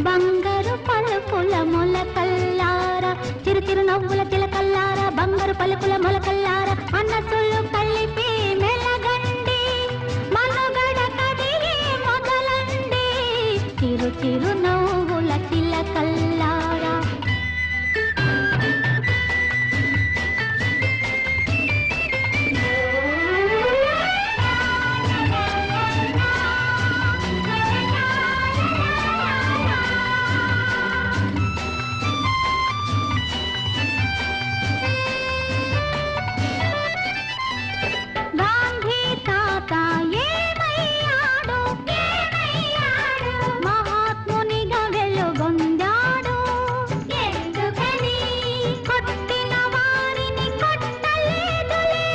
బంగారు పలుకుల మొలకల్లారా చిరు చిరు నవ్వుల చిలకల్లారా బంగారు పలుకుల మొలకల్లారా మనసులు కలిపి మెలగండి మనుగడ కదిలి మొదలండి చిరు చిరు నవ్వుల చిలకల్లారా గాంధీ తాత ఏమయ్యాడు మహాత్మునిగా వెలుగొందాడు ఎందుకని కొట్టిన వారిని కొట్టలేదులే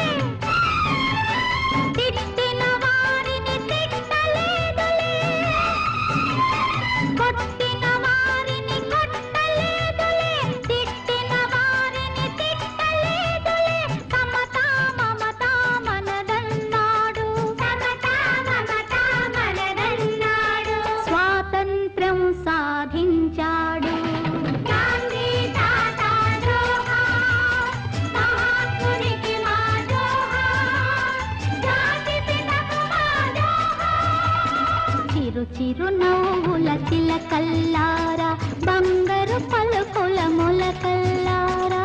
తిట్టిన వారిని తిట్టలేదులే కొట్టిన వారిని కొట్టలేదులే తిట్టిన వారిని తిట్టలేదులే సమతా మమతా మనదన్నాడు సమతా మమతా మనదన్నాడు స్వాతంత్ర్యం సాధించాడు గాంధీ తాత జోహార్ మహాత్మునికి మా జోహార్ జాతి పితకు మా జోహార్ చిరు చిరు నవ్వుల చిలకల్లారా బంగారు పలుకుల మొలకల్లారా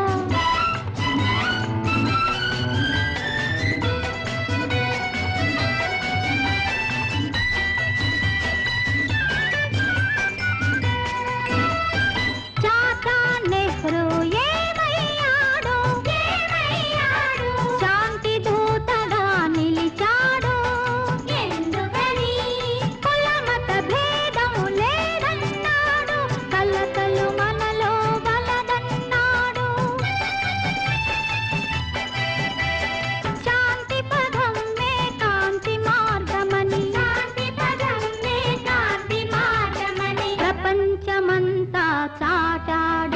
చాచా నెహ్రూ ఏమయ్యాడు శాంతి దూతగా నిలిచాడు ఎందుకని కులమత భేదము లేదన్నాడు కలకలు మనలో బలదన్నాడు శాంతి పదం మే కాంతి మార్గమని శాంతి పదం మే కాంతి మార్గమని ప్రపంచమంతా చాటాడు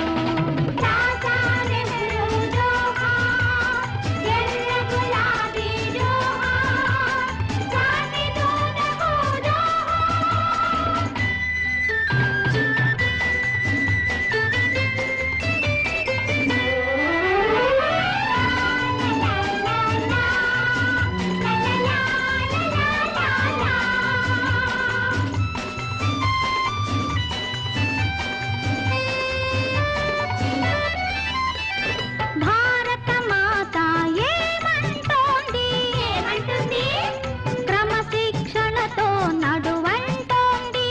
భారత మాత ఏమంటోంది ఏమంటుంది క్రమశిక్షణతో నడువంటోంది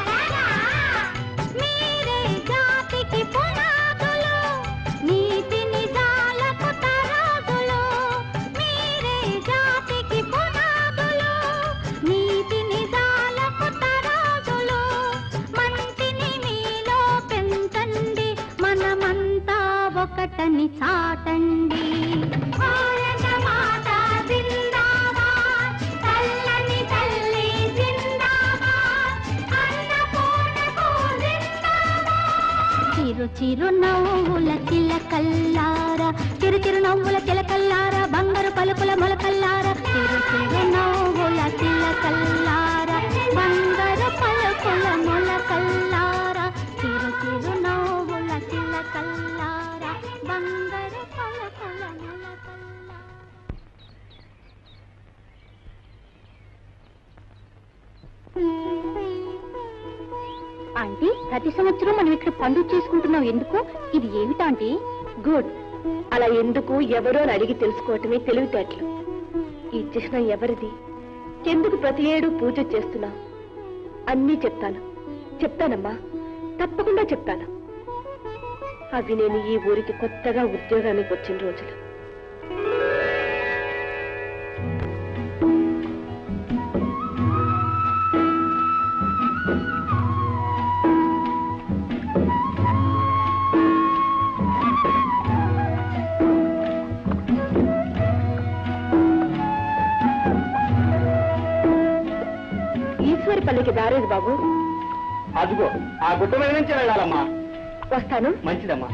మీరే జాతికి పునాదులు నీతి నిజాలకు తరాదులు మీరే జాతికి పునాదులు నీతి నిజాలకు తరాదులు మంటిని మీలో పెంచండి మనమంతా ఒకటని చాటండి భారత మాత జిందాబాద్ తల్లని తల్లి జిందాబాద్ అన్నపూర్ణకు జిందాబాద్ చిరు చిరు నవ్వుల చిలకల్లారా చిరు చిరు నవ్వుల చిలకల్లారా బంగారు పలుకుల మొలకల్లారా చిరు చిరు నవ్వుల చిలకల్లారా బంగారు పలుకుల మొలకల్లారా చిరు చిరు నవ్వుల చిలకల్లారా బంగారు పలుకుల మొలకల్లారా ఆంటీ ప్రతి సంవత్సరం మనం ఇక్కడ పండుగ చేసుకుంటున్నాం ఎందుకు ఇది ఏమిటా ఆంటీ గుడ్ అలా ఎందుకు ఎవరో అని అడిగి తెలుసుకోవటమే తెలివితేటలు ఈ చిహ్నం ఎవరిది ఎందుకు ప్రతి ఏడు పూజ చేస్తున్నా అన్నీ చెప్తాను చెప్తానమ్మా తప్పకుండా చెప్తాను అవి నేను ఈ ఊరికి కొత్తగా ఉద్యోగానికి వచ్చిన రోజులు ఈశ్వరపల్లికి దారేది బాబు అదిగో ఆ గుట్ట మీద నుంచి వెళ్ళాలమ్మా వస్తాను మంచిదమ్మా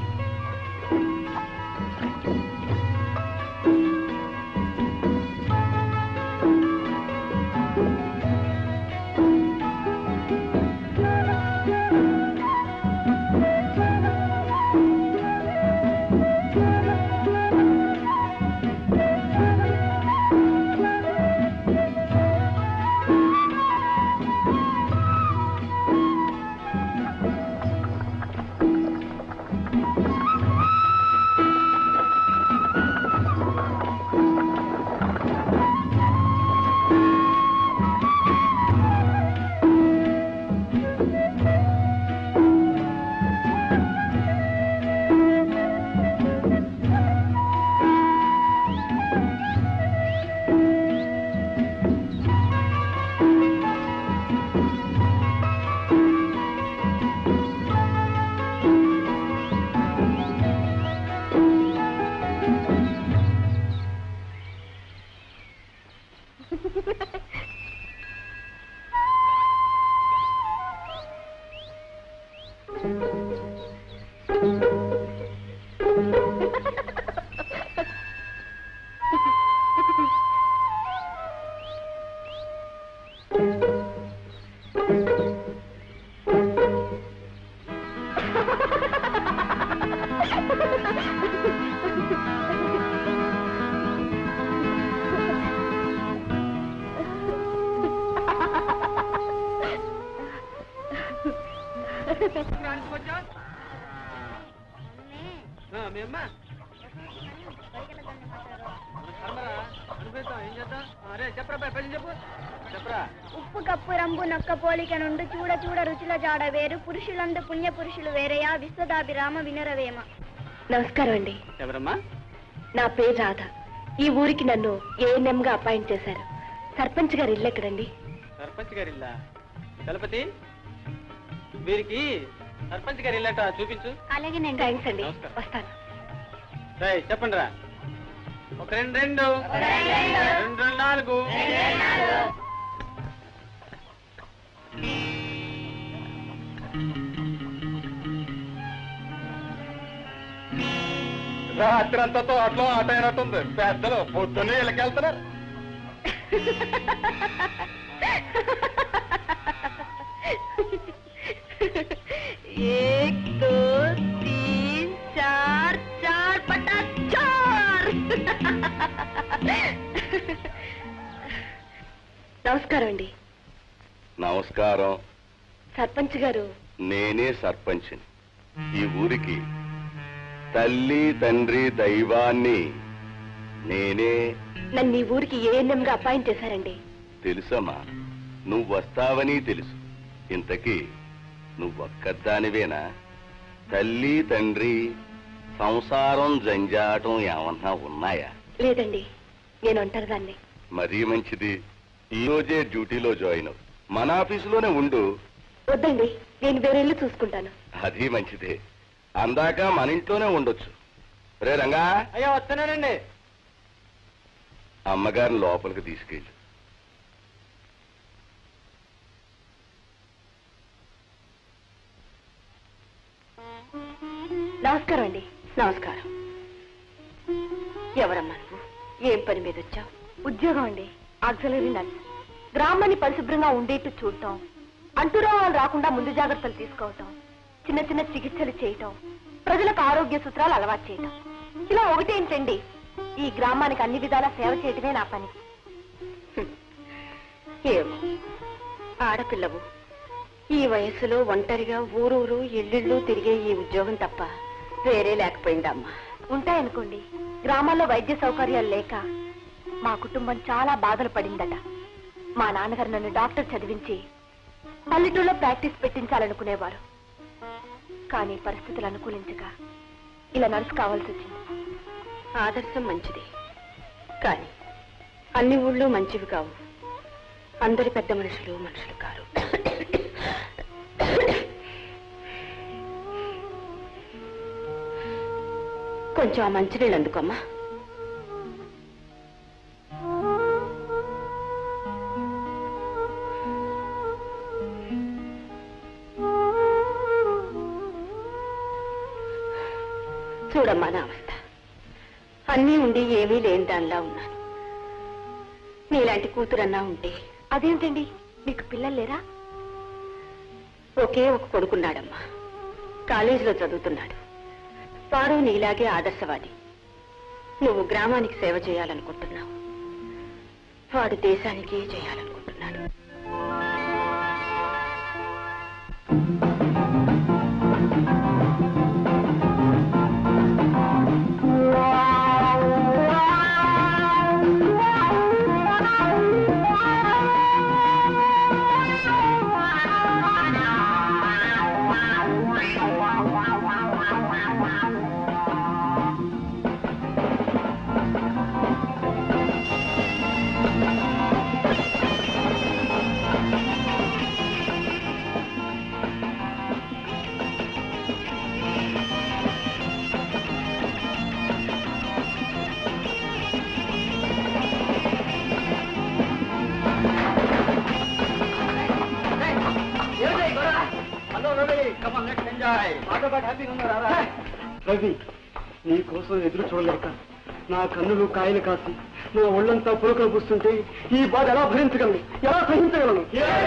ఉప్పు కప్పు రంగు నొక్క పోలిక నుండి చూడ చూడ రుచుల జాడ వేరు పురుషులందు పుణ్య పురుషులు వేరయా విశ్వదాభిరామ వినరవేమ నమస్కారం అండి ఎవరమ్మా నా పేరు రాధ ఈ ఊరికి నన్ను ఏఎన్ఎం గా అపాయింట్ చేశారు సర్పంచ్ గారు ఇల్లు ఎక్కడండి సర్పంచ్ గారి ఇల్లా చలపతి వీరికి సర్పంచ్ గారి ఇల్లట చూపించు అలాగేనండి థ్యాంక్స్ అండి నమస్కారం. వస్తాను రేయ్, చెప్పండి రా ఒక రెండు రెండు రెండు రెండు నాలుగు రాత్రి అంతా తోటలో ఆట అయినట్టుంది పెద్దలు పొద్దున్నే ఇళ్ళకెళ్తున్నారు एक दो तीन चार चार पटा चार నమస్కారం అండి నమస్కారం సర్పంచ్ గారు నేనే సర్పంచిని ఈ ఊరికి తల్లి తండ్రి దైవాన్ని నేనే నన్ను ఈ ఊరికి ఏఎన్ఎం గా అపాయింట్ చేశారండి తెలుసమ్మా నువ్వు వస్తావని తెలుసు ఇంతకీ నువ్వొక్కదానివేనా తల్లి తండ్రి సంసారం జంజాటం ఏమన్నా ఉన్నాయా లేదండి నేను ఒంటరి దాన్ని మరీ మంచిది ఈ రోజే డ్యూటీలో జాయిన్ అవు మన ఆఫీసులోనే ఉండు వద్దండి నేను వేరే ఇల్లు చూసుకుంటాను అది మంచిదే అందాక మన ఇంట్లోనే ఉండొచ్చు రే రంగా అయ్యా వస్తున్నానండి అమ్మగారిని లోపలికి తీసుకెళ్ళి నమస్కారం అండి నమస్కారం ఎవరమ్మా నువ్వు ఏం పని మీద వచ్చావు ఉద్యోగం అండి ఆక్సిలరీ నర్స్ గ్రామాన్ని పరిశుభ్రంగా ఉండేట్టు చూడటం అంటురావాలు రాకుండా ముందు జాగ్రత్తలు తీసుకోవటం చిన్న చిన్న చికిత్సలు చేయటం ప్రజలకు ఆరోగ్య సూత్రాలు అలవాటు చేయటం ఇలా ఒకటేంటండి ఈ గ్రామానికి అన్ని విధాల సేవ చేయటమే నా పని హ్మ్. ఏమో ఆడపిల్లవు ఈ వయసులో ఒంటరిగా ఊరూరు ఇల్లిళ్ళు తిరిగే ఈ ఉద్యోగం తప్ప వేరే లేకపోయిందమ్మా ఉంటాయనుకోండి గ్రామాల్లో వైద్య సౌకర్యాలు లేక మా కుటుంబం చాలా బాధలు పడిందట మా నాన్నగారు నన్ను డాక్టర్ చదివించి పల్లెటూళ్ళలో ప్రాక్టీస్ పెట్టించాలనుకునేవారు కానీ పరిస్థితులు అనుకూలించక ఇలా నర్సు కావాల్సి వచ్చింది ఆదర్శం మంచిది కానీ అన్ని ఊళ్ళో మంచివి కావు అందరి పెద్ద మనుషులు మనుషులు కారు కొంచెం ఆ మంచినీళ్ళు అందుకోమ్మా చూడమ్మా నా అవస్థ అన్నీ ఉండి ఏమీ లేని దానిలా ఉన్నాను నీలాంటి కూతురన్నా ఉంటే అదేంటండి మీకు పిల్లలు లేరా ఒకే ఒక కొడుకున్నాడమ్మా కాలేజీలో చదువుతున్నాడు వాడు నీలాగే ఆదర్శవాది నువ్వు గ్రామానికి సేవ చేయాలనుకుంటున్నావు వాడు దేశానికి చేయాలనుకుంటున్నాడు ఆ రవి నీ కోసం ఎదురు చూడలేక నా కన్నులు కాయలు కాసి నా ఒళ్ళంతా పులకలు పూస్తుంటే ఈ బాధ ఎలా భరించగలను ఎలా సహించగలను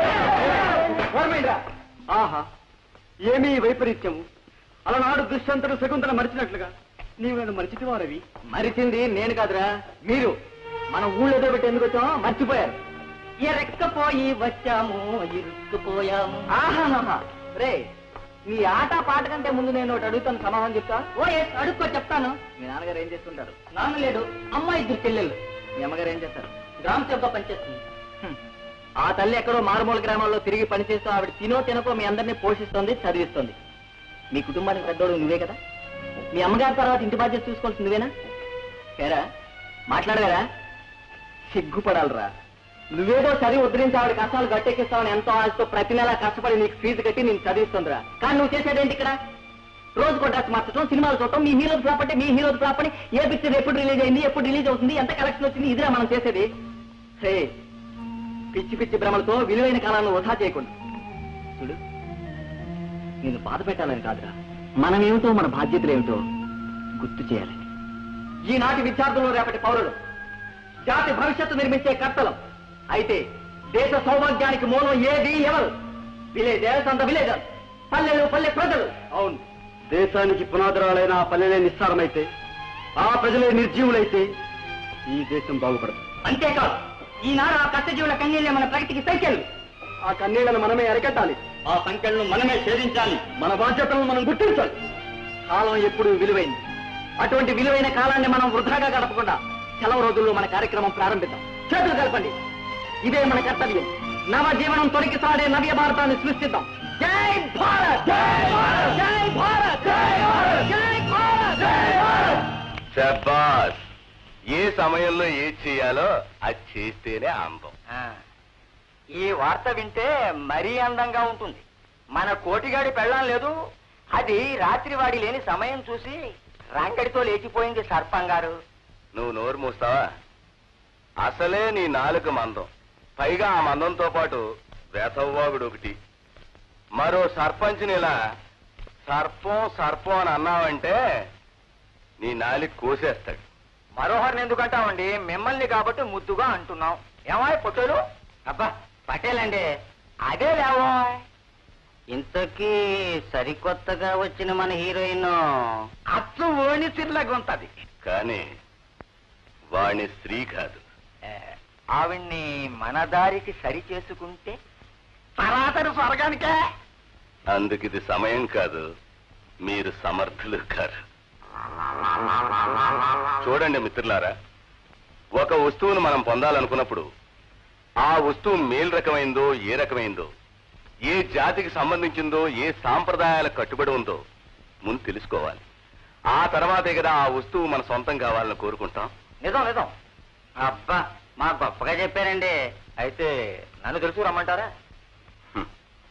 ఆహా ఏమీ వైపరీత్యము అలనాడు దుష్యంతుడు శకుంతల మరిచినట్లుగా నీవు నన్ను మరిచితివా రవి మరిచింది నేను కాదురా మీరు మన ఊళ్ళో ఏదో పెట్టి ఎందుకు వచ్చామో మర్చిపోయారు ఎరక్కపోయి వచ్చాము ఇరుక్కుపోయాము ఆహాహా రే నీ ఆట పాట కంటే ముందు నేను ఒకటి అడుగుతాను సమాధానం చెప్తా ఓ ఎస్ అడుక్కో చెప్తాను మీ నాన్నగారు ఏం చేస్తుంటారు నాన్న లేడు అమ్మ ఇద్దరు చెల్లెళ్ళు మీ అమ్మగారు ఏం చేస్తారు గ్రామ సభ పనిచేస్తుంది హ్మ్. ఆ తల్లి ఎక్కడో మారుమూల గ్రామాల్లో తిరిగి పనిచేస్తూ ఆవిడ తినో తినకో మీ అందరినీ పోషిస్తోంది చదివిస్తోంది మీ కుటుంబానికి పెద్దోడు నువ్వే కదా మీ అమ్మగారి తర్వాత ఇంటి బాధ్యత చూసుకోవాల్సింది నువ్వేనా ఏరా మాట్లాడగారా సిగ్గుపడాలరా నువ్వేదో చదివి ఉద్ధరించి ఆవిడ కష్టాలు గట్టెక్కిస్తావని ఎంతో ఆశతో ప్రతి నెల కష్టపడి నీకు ఫీజు కట్టి నేను చదివిస్తుందిరా కానీ నువ్వు చేసేదేంటి ఇక్కడ రోజు కొట్టాల్సి మార్చడం సినిమాలు చూడటం మీ హీరో ఫ్లాప్ అంటే మీ హీరో ఫ్లాప్ అని ఏ పిక్చర్ ఎప్పుడు రిలీజ్ అయింది ఎప్పుడు రిలీజ్ అవుతుంది ఎంత కలెక్షన్ వచ్చింది ఇదిరా మనం చేసేది హే పిచ్చి పిచ్చి భ్రమలతో విలువైన కాలాన్ని వృధా చేయకుండా చూడు నేను బాధ పెట్టాలని కాదురా మనమేమిటో మన బాధ్యతలు ఏమిటో గుర్తు చేయాలని ఈనాటి విద్యార్థులు రేపటి పౌరులు జాతి భవిష్యత్తు నిర్మించే కర్తలం అయితే దేశ సౌభాగ్యానికి మూలం ఏది ఎవరు విలేజర్స్ అంత విలేజర్స్ పల్లెలు పల్లె ప్రజలు అవును దేశానికి పునాదురాలైన ఆ పల్లెలే నిస్సారమైతే ఆ ప్రజలే నిర్జీవులైతే ఈ దేశం బాగుపడదు అంతేకాదు ఈనాడు ఆ కష్టజీవుల కన్నీళ్ళే మన ప్రగతికి సంఖ్యలు ఆ కన్నీళ్లను మనమే అరికట్టాలి ఆ సంఖ్యలను మనమే ఛేదించాలి మన బాధ్యతలను మనం గుర్తించాలి కాలం ఎప్పుడు విలువైంది అటువంటి విలువైన కాలాన్ని మనం వృధాగా గడపకుండా సెలవు రోజుల్లో మన కార్యక్రమం ప్రారంభిద్దాం చేతులు కలపండి ఇదే మన కర్తవ్యం నవ జీవనం తొలగి సాడే నవ్య భారతాన్ని సృష్టిద్దాం జై భారత్ జై భారత్ జై భారత్ జై భారత్ జై భారత్ జై భారత్ శబాస్ ఏ సమయంలో ఏది చేయాలో అది చేస్తేనే అందం ఈ వార్త వింటే మరీ అందంగా ఉంటుంది మన కోటిగాడి పెళ్ళం లేదు అది రాత్రివాడి లేని సమయం చూసి రంగడితో లేచిపోయింది సర్పం గారు నువ్వు నోరు మూస్తావా అసలే నీ నాలుక మందం పైగా ఆ మందంతో పాటు వేసవ్వాగుడు ఒకటి మరో సర్పంచ్ని ఇలా సర్పం సర్పం అని అన్నావంటే నీ నాలుక కోసేస్తాడు మరోహర్ని ఎందుకంటామండి మిమ్మల్ని కాబట్టి ముద్దుగా అంటున్నాం ఏమాయ్ పొట్టేలు అబ్బా పటేలండి అదే లేవో ఇంతకీ సరికొత్తగా వచ్చిన మన హీరోయిన్ అచ్చు ఓణి సిర్లగుంటది కానీ వాణ్ణి స్త్రీ కాదు ఆవిడ్ని మన దారికి సరి చేసుకుంటే తరాతరు స్వర్గానికే అందుకిది సమయం కాదు మీరు సమర్థులు కారు చూడండి మిత్రులారా ఒక వస్తువును మనం పొందాలనుకున్నప్పుడు ఆ వస్తువు మేలు రకమైందో ఏ రకమైందో ఏ జాతికి సంబంధించిందో ఏ సాంప్రదాయాలకు కట్టుబడి ఉందో ముందు తెలుసుకోవాలి ఆ తర్వాతే కదా ఆ వస్తువు మన సొంతం కావాలని కోరుకుంటాం నిజం నిజం అబ్బా మా గొప్పగా చెప్పారండి అయితే నన్ను తెలుసు రమ్మంటారా హ్మ్.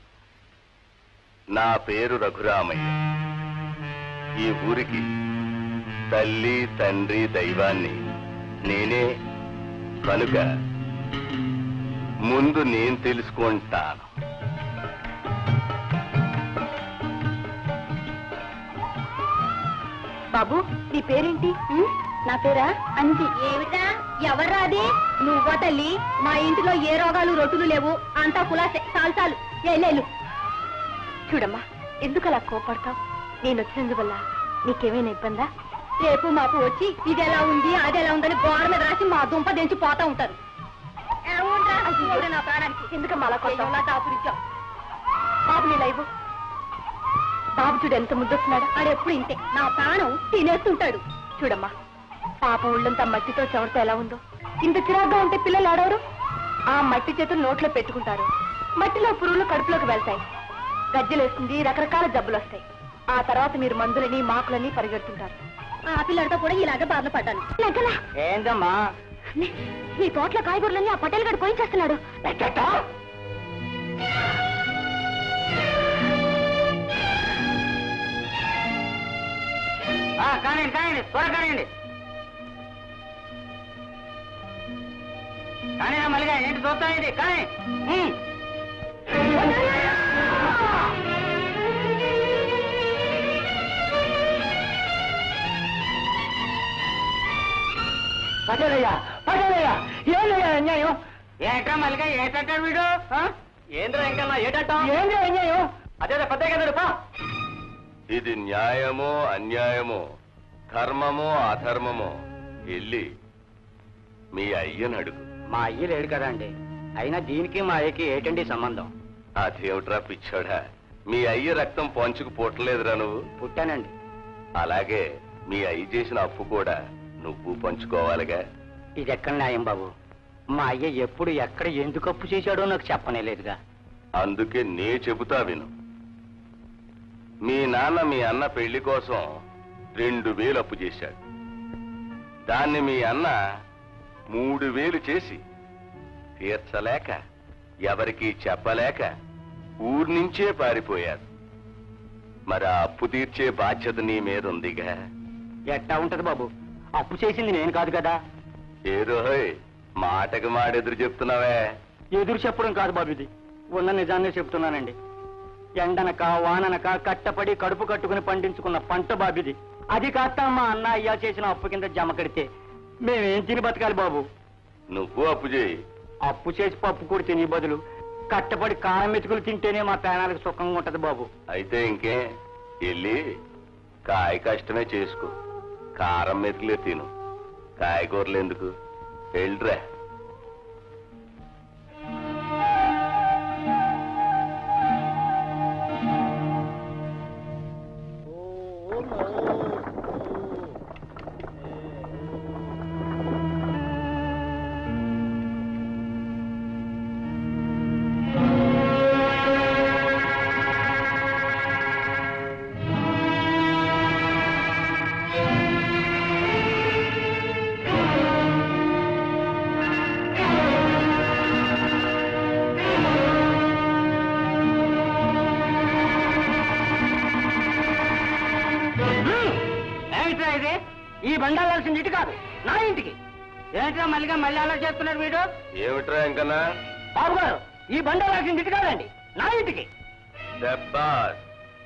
నా పేరు రఘురామయ్య ఈ ఊరికి తల్లి తండ్రి దైవాన్ని నేనే కనుక ముందు నేను తెలుసుకుంటాను బాబు నీ పేరేంటి నా పేరా అంజి ఏమిటా ఎవర్రా అది నువ్వు తల్లి మా ఇంటిలో ఏ రోగాలు రొట్టులు లేవు అంతా కులాసే చాలు చాలు ఏలేలు చూడమ్మా ఎందుకు అలా కోపడతావు నేను వచ్చినందువల్ల నీకేమైనా ఇబ్బందా రేపు మాపు వచ్చి ఇది ఎలా ఉంది అది ఎలా ఉందని గోడ మీద రాసి మా దుంప దించి పోతా ఉంటారు అయ్యో, నా ప్రాణానికి ఎందుకమ్మా అలా కొడతావు? దాపురించావు బాబు నీ లైవ్ బాబు చూడు ఎంత ముద్దొస్తున్నాడు ఆడెప్పుడు ఇంతే నా ప్రాణం తినేస్తుంటాడు చూడమ్మా పాప ఒళ్ళంతా మట్టితో చెవడితే ఎలా ఉందో ఇంత చిరాగ్గా ఉంటే పిల్లలు ఆడవరు ఆ మట్టి చేతులు నోట్లో పెట్టుకుంటారు మట్టిలో పురుగులు కడుపులోకి వెళ్తాయి గజ్జలేస్తుంది రకరకాల జబ్బులు వస్తాయి ఆ తర్వాత మీరు మందులని మాకులని పరిగెడుతుంటారు ఆ పిల్లడితో కూడా ఇలాగే బాధ పడ్డాను ఏందమ్మా ఈ తోటల కాయగూరలన్నీ ఆ పటేల్ గడు పోయించేస్తున్నాడు కానివ్వండి కానివ్వండి త్వర కానివ్వండి కానీ మళ్ళీగా ఏంటి చూస్తాయండి కానీ ఉమ్. పటేలయ్యా పటేలయ్యా ఏందయ్యా అన్యాయం ఏటా మల్లిగా ఏటంటాడు వీడు ఏంద్రా ఇంకన్నా ఏటంటా ఏంద్రా అన్యాయం అదే పెద్ద కదా పా ఇది న్యాయమో అన్యాయమో ధర్మమో అధర్మమో వెళ్ళి మీ అయ్యని అడుగు మా అయ్య లేడు కదా అండి అయినా దీనికి మా అయ్యకి ఏటండి సంబంధం అదేమిట్రా పిచ్చోడా మీ అయ్య రక్తం పంచుకు పుట్టలేదురా నువ్వు పుట్టానండి అలాగే మీ అయ్య చేసిన అప్పు కూడా నువ్వు పంచుకోవాలిగా ఇది ఎక్కడ న్యాయం బాబు మా అయ్య ఎప్పుడు ఎక్కడ ఎందుకు అప్పు చేశాడో నాకు చెప్పనే లేదుగా అందుకే నే చెబుతా విను మీ నాన్న మీ అన్న పెళ్లి కోసం రెండు వేలు అప్పు చేశాడు దాన్ని మీ అన్న మూడు వేలు చేసి తీర్చలేక ఎవరికీ చెప్పలేక ఊరి నుంచే పారిపోయాడు మరి ఆ అప్పు తీర్చే బాధ్యత నీ మీద ఉందిగా ఎట్టా ఉంటది బాబు అప్పు చేసింది నేను కాదు కదా ఏదో హోయ్, మాటకి మాడెదురు చెప్తున్నావే ఎదురు చెప్పడం కాదు బాబు ఇది ఉన్న నిజాన్నే చెప్తున్నానండి ఎండనక వాననక కట్టపడి కడుపు కట్టుకుని పండించుకున్న పంట బాబిది అది కాస్త మా అన్న అయ్యా చేసిన అప్పు కింద జమ కడితే మేమేం తిని బతకాలి బాబు నువ్వు అప్పు చేయి అప్పు చేసి పప్పు కూడా తిని బదులు కట్టపడి కారం మెతుకులు తింటేనే మా ప్రాణాలకు సుఖంగా ఉంటది బాబు అయితే ఇంకే వెళ్ళి కాయ కష్టమే చేసుకో కారం మెతుకులే తిను కాయగూరలు ఎందుకు వెళ్ళిరా ఏమిట్రా ఇది ఈ బండాల్సిన ఇటు కాదు నా ఇంటికి ఏంట్రా మళ్ళీగా మళ్ళీ అలా చేస్తున్నాడు వీడు ఏమిట్రా ఇంకన్నా బాబు గారు ఈ బండాల్సిన ఇటు కాదండి నా ఇంటికి దెబ్బాస్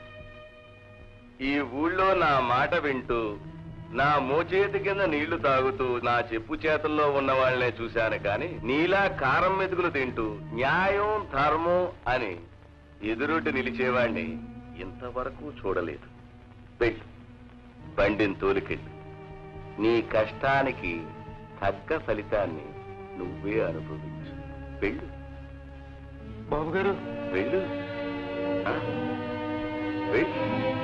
ఈ ఊళ్ళో నా మాట వింటూ నా మోచేతి కింద నీళ్లు తాగుతూ నా చెప్పు చేతుల్లో ఉన్న వాళ్ళనే చూశాను కాని నీలా కారం మెతుకులు తింటూ న్యాయం ధర్మం అని ఎదురుటి నిలిచేవాణ్ణి ఇంతవరకు చూడలేదు వెళ్ళు బండిని తోలికెళ్ళు నీ కష్టానికి తగ్గ ఫలితాన్ని నువ్వే అనుభవించు వెళ్ళు బాబు గారు వెళ్ళు ఆ? వెళ్ళు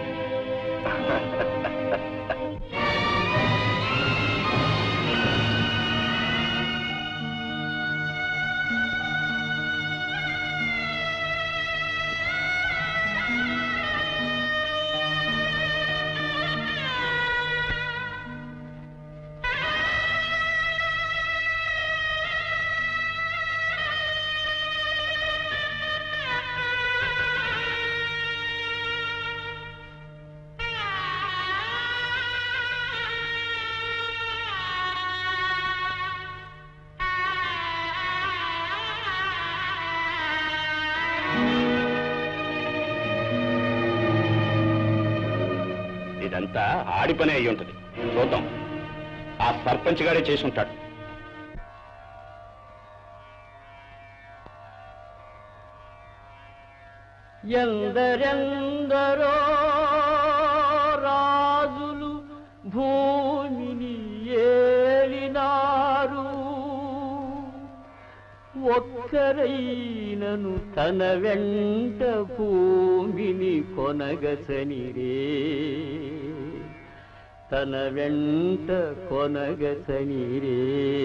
ఇదంతా ఆడి పని అయి ఉంటుంది చూద్దాం ఆ సర్పంచ్ గారే చేసి ఉంటాడు ఎందరెందరో రాజులు భూమిని ఏలినారు ఒక్కరైనను తన వెంట భూమిని కొనగసనిరే తన వెంట కొనగసనిరే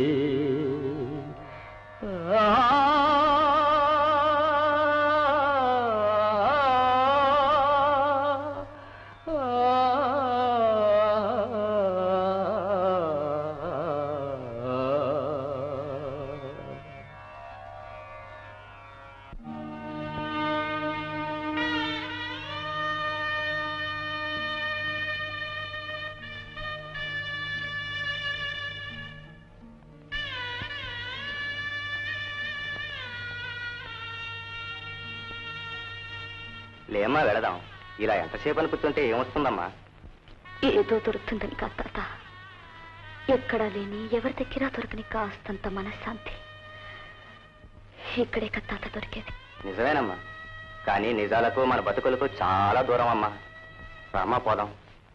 లేమ్మా వెళదాం ఇలా ఎంతసేపు అని కూర్చుంటే ఏమొస్తుందమ్మా ఏదో దొరుకుతుందని కాదు తాత ఎక్కడా లేని ఎవరి దగ్గర దొరకని కాస్తంత మనశ్శాంతి ఇక్కడే కత్తాత దొరికేది నిజమేనమ్మా కానీ నిజాలకు మన బతుకులకు చాలా దూరం అమ్మా రామా పోదాం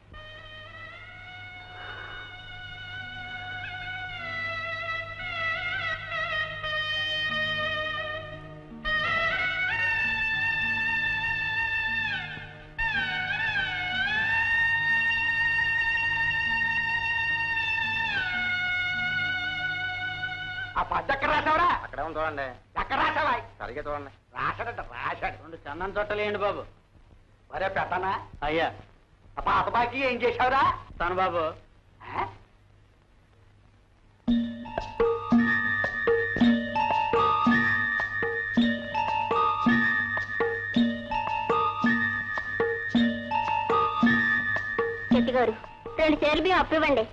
ఆ పద్ద ఎక్కడ రాసావరా అక్కడే ఉంది చూడండి ఎక్కడ రాసావా సరిగ్గా చూడండి రాశాడట రాశాడు రెండు చందం చుట్టలేండి బాబు మరే పెట్టనా అయ్యా ఆ పాత బాకీ ఏం చేశావురా తను బాబు ఆ? చెట్టి గారు రెండు చేతులు బియ్యం అప్పు ఇవ్వండి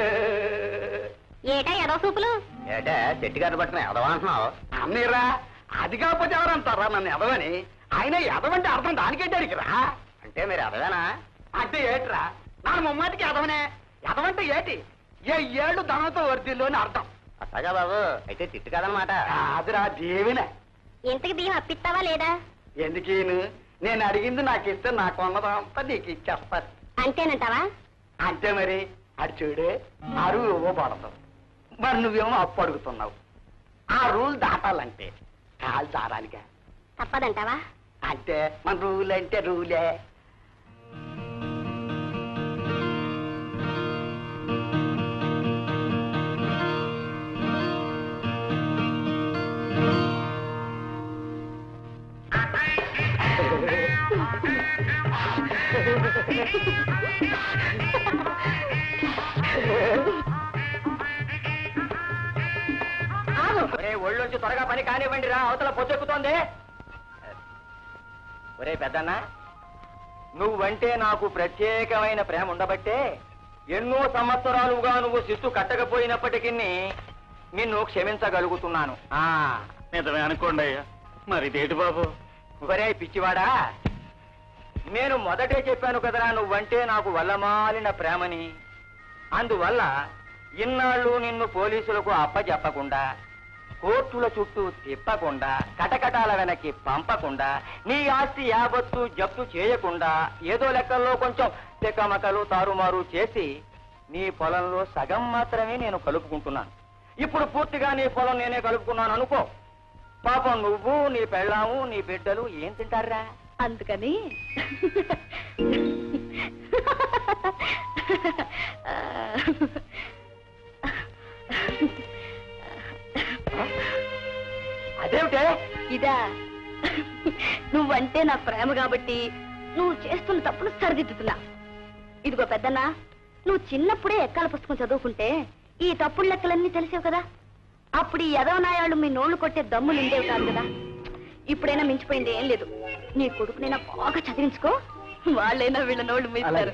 ఏటా ఎదో సూపులు ఏటే చెట్టు గారిని పట్టిన ఎదవా అంటున్నావు అన్నీరా అది కాకపోతే ఎవరంటారా నన్ను ఎదవని ఆయన ఎదవంటే అర్థం దానికేంటాడికి రా అంటే మీరు ఎదవేనా అంటే ఏట్రా నాన్న ముమ్మాటికి ఎదవనే ఎదవంటే ఏటి ఏ ఏళ్ళు ధనంతో వర్దిల్లు అని అర్థం అట్టగా బాబు అయితే తిట్టు కదనమాట అదిరా దేవినే ఇంతకి బియ్యం అప్పిస్తావా లేదా ఎందుకు ఈయన? నేను అడిగింది నాకు ఇస్తే నాకు ఉన్నదంతా నీకు ఇచ్చేస్తారు అంతేనంటావా అంతే మరి అది చూడు అరువు ఇవ్వబడదు మరి నువ్వేమో అప్పు అడుగుతున్నావు ఆ రూల్ దాటాలంటే కాలు దారాలిగా తప్పదంటావా అంటే మన రూల్ అంటే రూలే ఒరే ఒళ్ళొంచి త్వరగా పని కానివ్వండి రా అవతల పొచ్చెక్కుతోంది ఒరే పెద్దన్న నువ్వంటే నాకు ప్రత్యేకమైన ప్రేమ ఉండబట్టే ఎన్నో సంవత్సరాలుగా నువ్వు శిస్తు కట్టకపోయినప్పటికీ నిన్ను క్షమించగలుగుతున్నాను ఆ నిజమే అనుకోండి అయ్యా మరి ఇదేటి బాబు ఒరే పిచ్చివాడా నేను మొదటే చెప్పాను కదరా నువ్వంటే నాకు వల్లమాలిన ప్రేమని అందువల్ల ఇన్నాళ్ళు నిన్ను పోలీసులకు అప్పచెప్పకుండా కోర్టుల చుట్టూ తిప్పకుండా కటకటాల వెనక్కి పంపకుండా నీ ఆస్తి యావత్తు జప్తు చేయకుండా ఏదో లెక్కల్లో కొంచెం తెక్కమకలు తారుమారు చేసి నీ పొలంలో సగం మాత్రమే నేను కలుపుకుంటున్నాను ఇప్పుడు పూర్తిగా నీ పొలం నేనే కలుపుకున్నాను అనుకో పాపం నువ్వు నీ పెళ్ళాము నీ బిడ్డలు ఏం తింటారా అందుకని అదేమిటే ఇదా నువ్వంటే నా ప్రేమ కాబట్టి నువ్వు చేస్తున్న తప్పులు సరిదిద్దుతున్నా ఇదిగో పెద్దన్నా నువ్వు చిన్నప్పుడే ఎక్కాల పుస్తకం చదువుకుంటే ఈ తప్పుడు లెక్కలన్నీ తెలిసావు కదా అప్పుడు ఈ యదవనాయాళ్ళు మీ నోళ్లు కొట్టే దమ్ములు ఉండేవి కాదు కదా ఇప్పుడైనా మించిపోయింది ఏం లేదు నీ కొడుకునైనా బాగా చదివించుకో వాళ్ళైనా వీళ్ళ నోళ్ళు మీస్తారు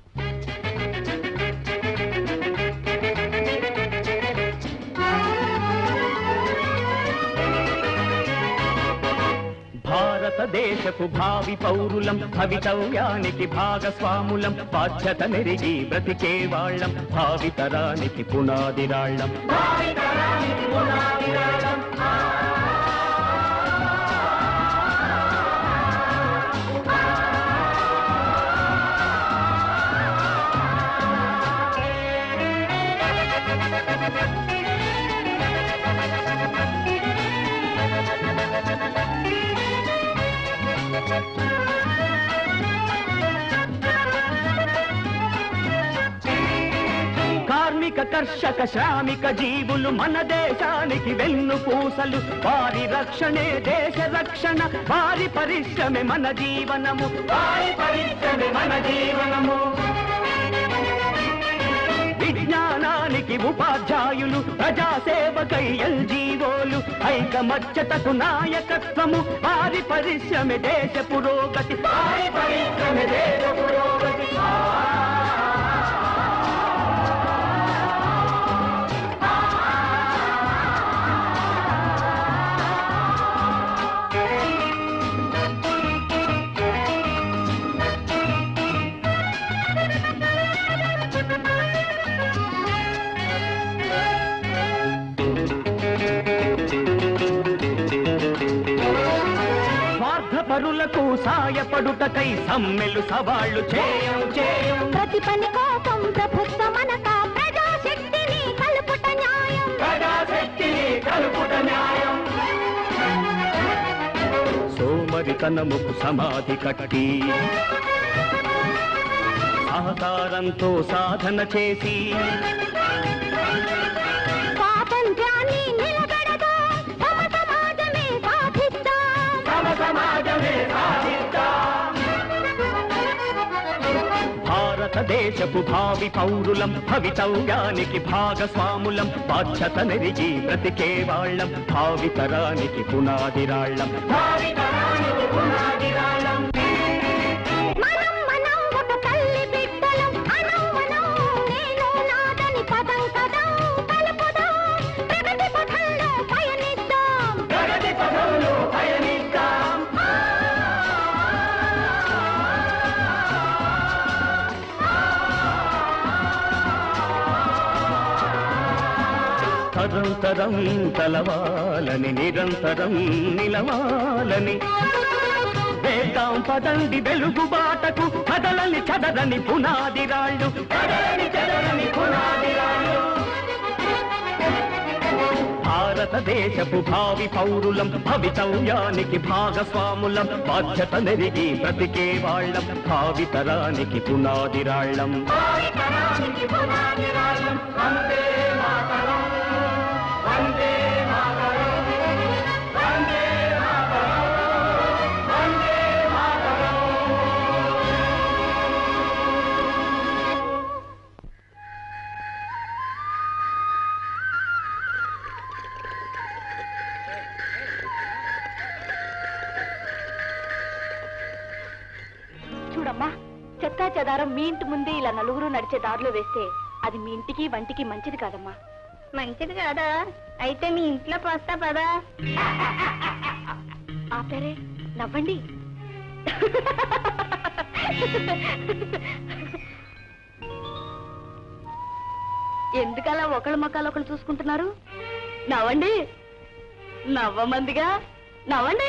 భారతదేశపు భావి పౌరులం భవితవ్యానికి భాగస్వాములం బాధ్యత మెరిగి బ్రతికే వాళ్ళం భావితరానికి పునాదిరాళ్ళం కార్మిక కర్షక శ్రామిక జీవులు మన దేశానికి వెన్ను పూసలు వారి రక్షణే దేశ రక్షణ వారి పరిశ్రమే మన జీవనము వారి పరిశ్రమే మన జీవనము విజ్ఞానానికి ఉపాధ్యాయులు ప్రజాసేవకై ఎల్జీవోలు ఐకమత్యతకు నాయకత్వము వారి పరిశ్రమ దేశ పురోగతి వారి పరిశ్రమ దేశ పురోగతి సాయపడుటకై సమ్మెలు సవాళ్లు చేయం చేయం ప్రతి పని కోసం ప్రభుత్వమనక ప్రజాశక్తిని కలుపుట న్యాయం ప్రజాశక్తిని కలుపుట న్యాయం సోమరితనముకు సమాధి కట్టి సహకారంతో సాధన చేసి స్వాతంత్ర్యాన్ని నిలబెడదాం తమ సమాజమే సాధిద్దాం తమ సమాజమే సాధిద్దాం. భారతదేశపు భావి పౌరులం భవితవ్యానికి భాగస్వాములం బాధ్యత నెరిగి బ్రతికే వాళ్ళం భావితరానికి పునాదిరాళ్ళం భావితరానికి పునాదిరాళ్ళం మనం మనం ఒక తల్లి బిడ్డలం అనం మనం నేను నాదని పదం కదం కలుపుదాం ప్రగతి పథంలో పయనిద్దాం ప్రగతి పదంలో పయనిద్దాం తరం తరం తలవాలని నిరంతరం నిలవాలని వేద్దాం పదండి వెలుగు బాటకు కదలని చదరని పునాది రాళ్ళు కదలని చదరని పునాది రాళ్ళు భారతదేశపు భావి పౌరులం భవితవ్యానికి భాగస్వాములం బాధ్యత నెరిగి బ్రతికే వాళ్ళం భావితరానికి పునాది రాళ్ళం చూడమ్మా చెత్తా చెదారం మీ ఇంటి ముందే ఇలా నలుగురు నడిచే దారిలో వేస్తే అది మీ ఇంటికి వంటికి మంచిది కాదమ్మా మంచిది కాదా అయితే మీ ఇంట్లో పోస్తా పదా ఆపారే నవ్వండి ఎందుకలా ఒకళ్ళ మొక్కలు ఒకళ్ళు చూసుకుంటున్నారు నవ్వండి నవ్వమందిగా నవ్వండి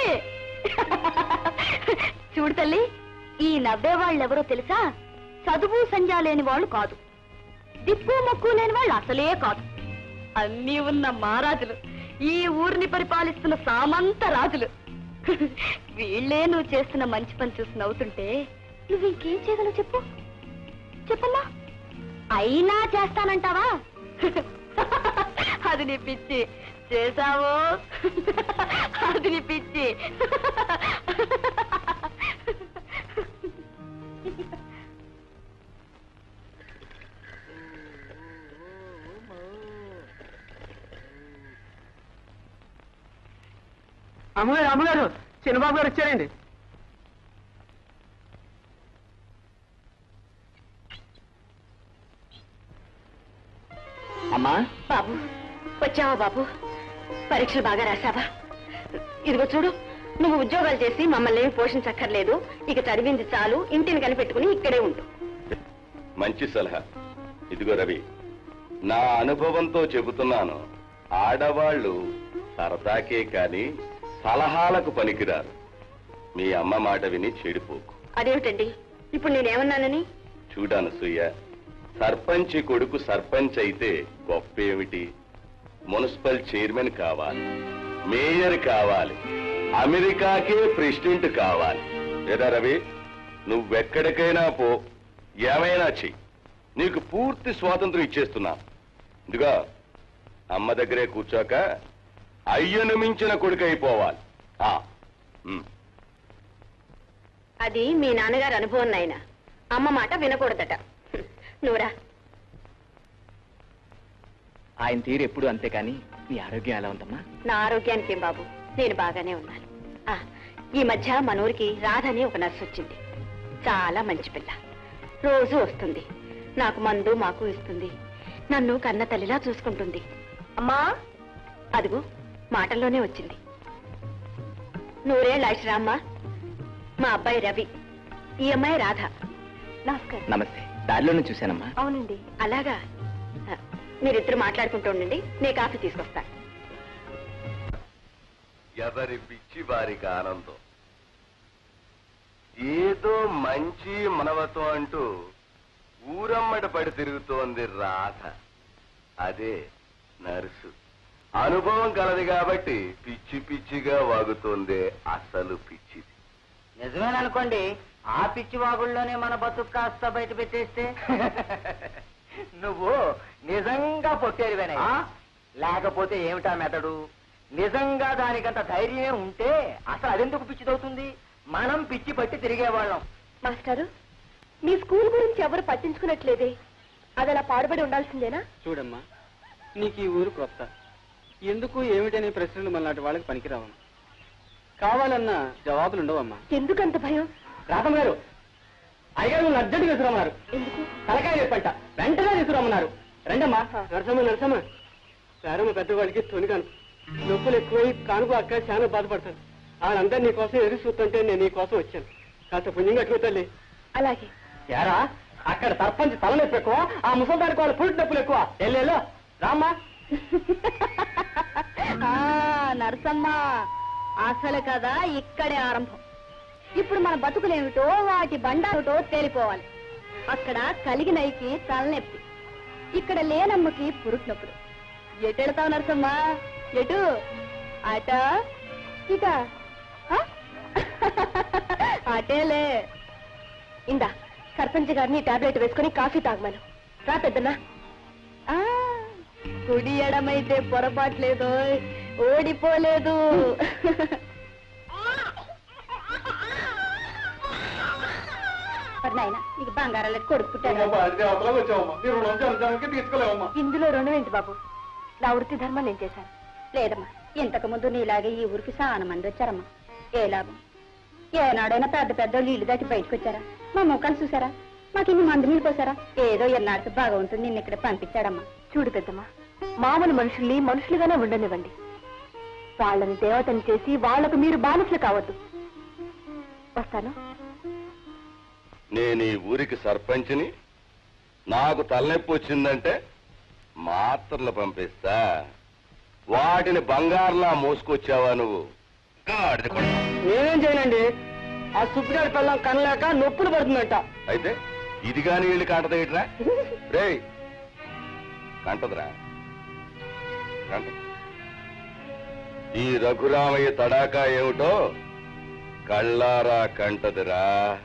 చూడు తల్లి ఈ నవ్వే వాళ్ళెవరో తెలుసా చదువు సంజా లేని వాళ్ళు కాదు దిక్కు మొక్కు లేని వాళ్ళు అసలే కాదు అన్నీ ఉన్న మహారాజులు ఈ ఊరిని పరిపాలిస్తున్న సామంత రాజులు వీళ్ళే నువ్వు చేస్తున్న మంచి పని చూసి నవ్వుతుంటే నువ్వు ఇంకేం చేయగలవు చెప్పు చెప్పమ్మా అయినా చేస్తానంటావా అది నీ పిచ్చి చేసావో అది నీ పిచ్చి అమ్మగారు అమ్మగారు చిన్నబాబు గారు వచ్చారండి అమ్మా బాబు వచ్చావా బాబు పరీక్షలు బాగా రాశావా ఇదిగో చూడు నువ్వు ఉద్యోగాలు చేసి మమ్మల్ని ఏమి పోషించక్కర్లేదు ఇక చదివింది చాలు ఇంటిని కనిపెట్టుకుని ఇక్కడే ఉండు మంచి సలహా ఇదిగో రవి నా అనుభవంతో చెబుతున్నాను ఆడవాళ్ళు సరదాకే కాని సలహాలకు పనికిరారు మీ అమ్మ మాట విని చెడిపోకు అదేమిటండి ఇప్పుడు నేనేమన్నానని చూడాను సూయ సర్పంచ్ కొడుకు సర్పంచ్ అయితే గొప్ప ఏమిటి మున్సిపల్ చైర్మన్ కావాలి మేయర్ కావాలి అమెరికాకే ప్రెసిడెంట్ కావాలి లేదా రవి నువ్వెక్కడికైనా పో ఏమైనా చెయ్యి నీకు పూర్తి స్వాతంత్రం ఇచ్చేస్తున్నా ఇదిగా అమ్మ దగ్గరే కూర్చోక అయ్యను మించిన కొడుకు అయిపోవాలి ఆ, ఉమ్. అది మీ నాన్నగారి అనుభవం నాయన అమ్మ మాట వినకూడదట నువ్వురా ఆయన తీరు ఎప్పుడు అంతే కానీ నీ ఆరోగ్యం ఎలా ఉందమ్మా నా ఆరోగ్యానికి ఏం బాబు నేను బాగానే ఉన్నాను ఆ, ఈ మధ్య మన ఊరికి రాధని ఒక నర్సు వచ్చింది చాలా మంచి పిల్ల రోజు వస్తుంది నాకు మందు మాకు ఇస్తుంది నన్ను కన్న తల్లిలా చూసుకుంటుంది అమ్మా అదిగో మాటల్లోనే వచ్చింది నూరేళ్ళ ఆశ్రామ్మ మా అబ్బాయి రవి ఈ అమ్మాయి రాధ నమస్కారం నమస్తే దారిలోనే చూశానమ్మా అవునండి అలాగా ఆ, మీరిద్దరు మాట్లాడుకుంటూ ఉండండి నేను కాఫీ తీసుకొస్తాను ఎవరి పిచ్చి వారికి ఆనందం ఏదో మంచి మనవత్వం అంటూ ఊరమ్మట పడి తిరుగుతోంది రాధ అదే నర్సు అనుభవం కలది కాబట్టి పిచ్చి పిచ్చిగా వాగుతోంది అసలు పిచ్చిది నిజమేననుకోండి ఆ పిచ్చి వాగుల్లోనే మన బతుకు కాస్త బయట పెట్టేస్తే నువ్వు నిజంగా పొట్టేరువేనయ్యా లేకపోతే ఏమిటా మెతడు నిజంగా దానికంత ధైర్యమే ఉంటే అసలు అదెందుకు పిచ్చిదవుతుంది మనం పిచ్చి పట్టి తిరిగేవాళ్ళం మాస్టారు మీ స్కూల్ గురించి ఎవరు పట్టించుకున్నట్లేదే అది అలా పాడుబడి ఉండాల్సిందేనా చూడమ్మా నీకు ఈ ఊరు కొత్త ఎందుకు ఏమిటనే ప్రశ్నలు మనలాంటి వాళ్ళకి పనికిరావమ్మా కావాలన్నా జవాబులు ఉండవమ్మా ఎందుకంత భయం రాధమ్మ గారు అయ్యగారు మిమ్మల్ని అర్జెంటుగా తీసుకురమ్మన్నారు ఎందుకు తలకాయ చెప్పంట వెంటనే తీసుకురమ్మన్నారు రండమ్మా నరసమ్మ నరసమ్మ సారమ్మ పెద్దవాడికి తొనిగాను నొప్పులు ఎక్కువై కానుక అక్క చాలా బాధపడతాను వాళ్ళందరూ నీ కోసం ఎదురు చూస్తుంటే నేను నీ కోసం వచ్చాను కాస్త పుణ్యం కట్టుకో తల్లి అలాగే యారా అక్కడ సర్పంచ్ తలనొప్పి ఎక్కువ ఆ ముసల్దానికి వాళ్ళ పురిటి నొప్పులు ఎక్కువ ఎల్లెల్లో రామ్మా నరసమ్మ అసలు కదా ఇక్కడే ఆరంభం ఇప్పుడు మన బతుకులేమిటో వాటి బండారుటో తేలిపోవాలి అక్కడ కలిగినైకి తలనొప్పి ఇక్కడ లేనమ్మకి పురుట్నొప్పులు ఎటు వెళతావు నరసమ్మ ఎటు అట ఇట ఆ? అటేలే ఇందా సర్పంచ్ గారిని టాబ్లెట్ వేసుకుని కాఫీ తాగమను రా పెద్దన్నా ఆ, కుడి ఎడమైతే పొరపాట్లేదు ఓడిపోలేదు నాయన నీకు బంగారాలు కొడుకు పుట్టాడు ఇందులో రుణం ఏంటి బాబు నా వృత్తి ధర్మం నేను చేశాను లేదమ్మా ఇంతకు ముందు నీలాగే ఈ ఊరికి చాలా మంది వచ్చారమ్మా ఏ లాభం ఏనాడైనా పెద్ద పెద్ద ఇల్లు దాటి బయటకు వచ్చారా మా ముఖాలు చూసారా మాకు ఇన్ని మంది నీళ్ళు పోసారా ఏదో ఎన్నాడికి భగవంతుడు నిన్ను ఇక్కడ పంపించాడమ్మా చూడు పెద్దమ్మా మామూలు మనుషుల్ని మనుషులుగానే ఉండనివ్వండి వాళ్ళని దేవతని చేసి వాళ్లకు మీరు బానిసలు కావద్దు వస్తాను నేను ఈ ఊరికి సర్పంచ్ని నాకు తలనొప్పి వచ్చిందంటే మాత్రలు పంపిస్తా వాటిని బంగారులా మోసుకొచ్చావా నువ్వు గాడిద కొడక. నేనేం చేయనండి ఆ సుప్పిగారి పిల్లం కనలేక నొప్పులు పడుతుందంట అయితే ఇది కాని వీళ్ళు కంటదేట్రా రే కంటదురా కంటదు ఈ రఘురామయ్య తడాకా ఏమిటో కళ్ళారా కంటదిరా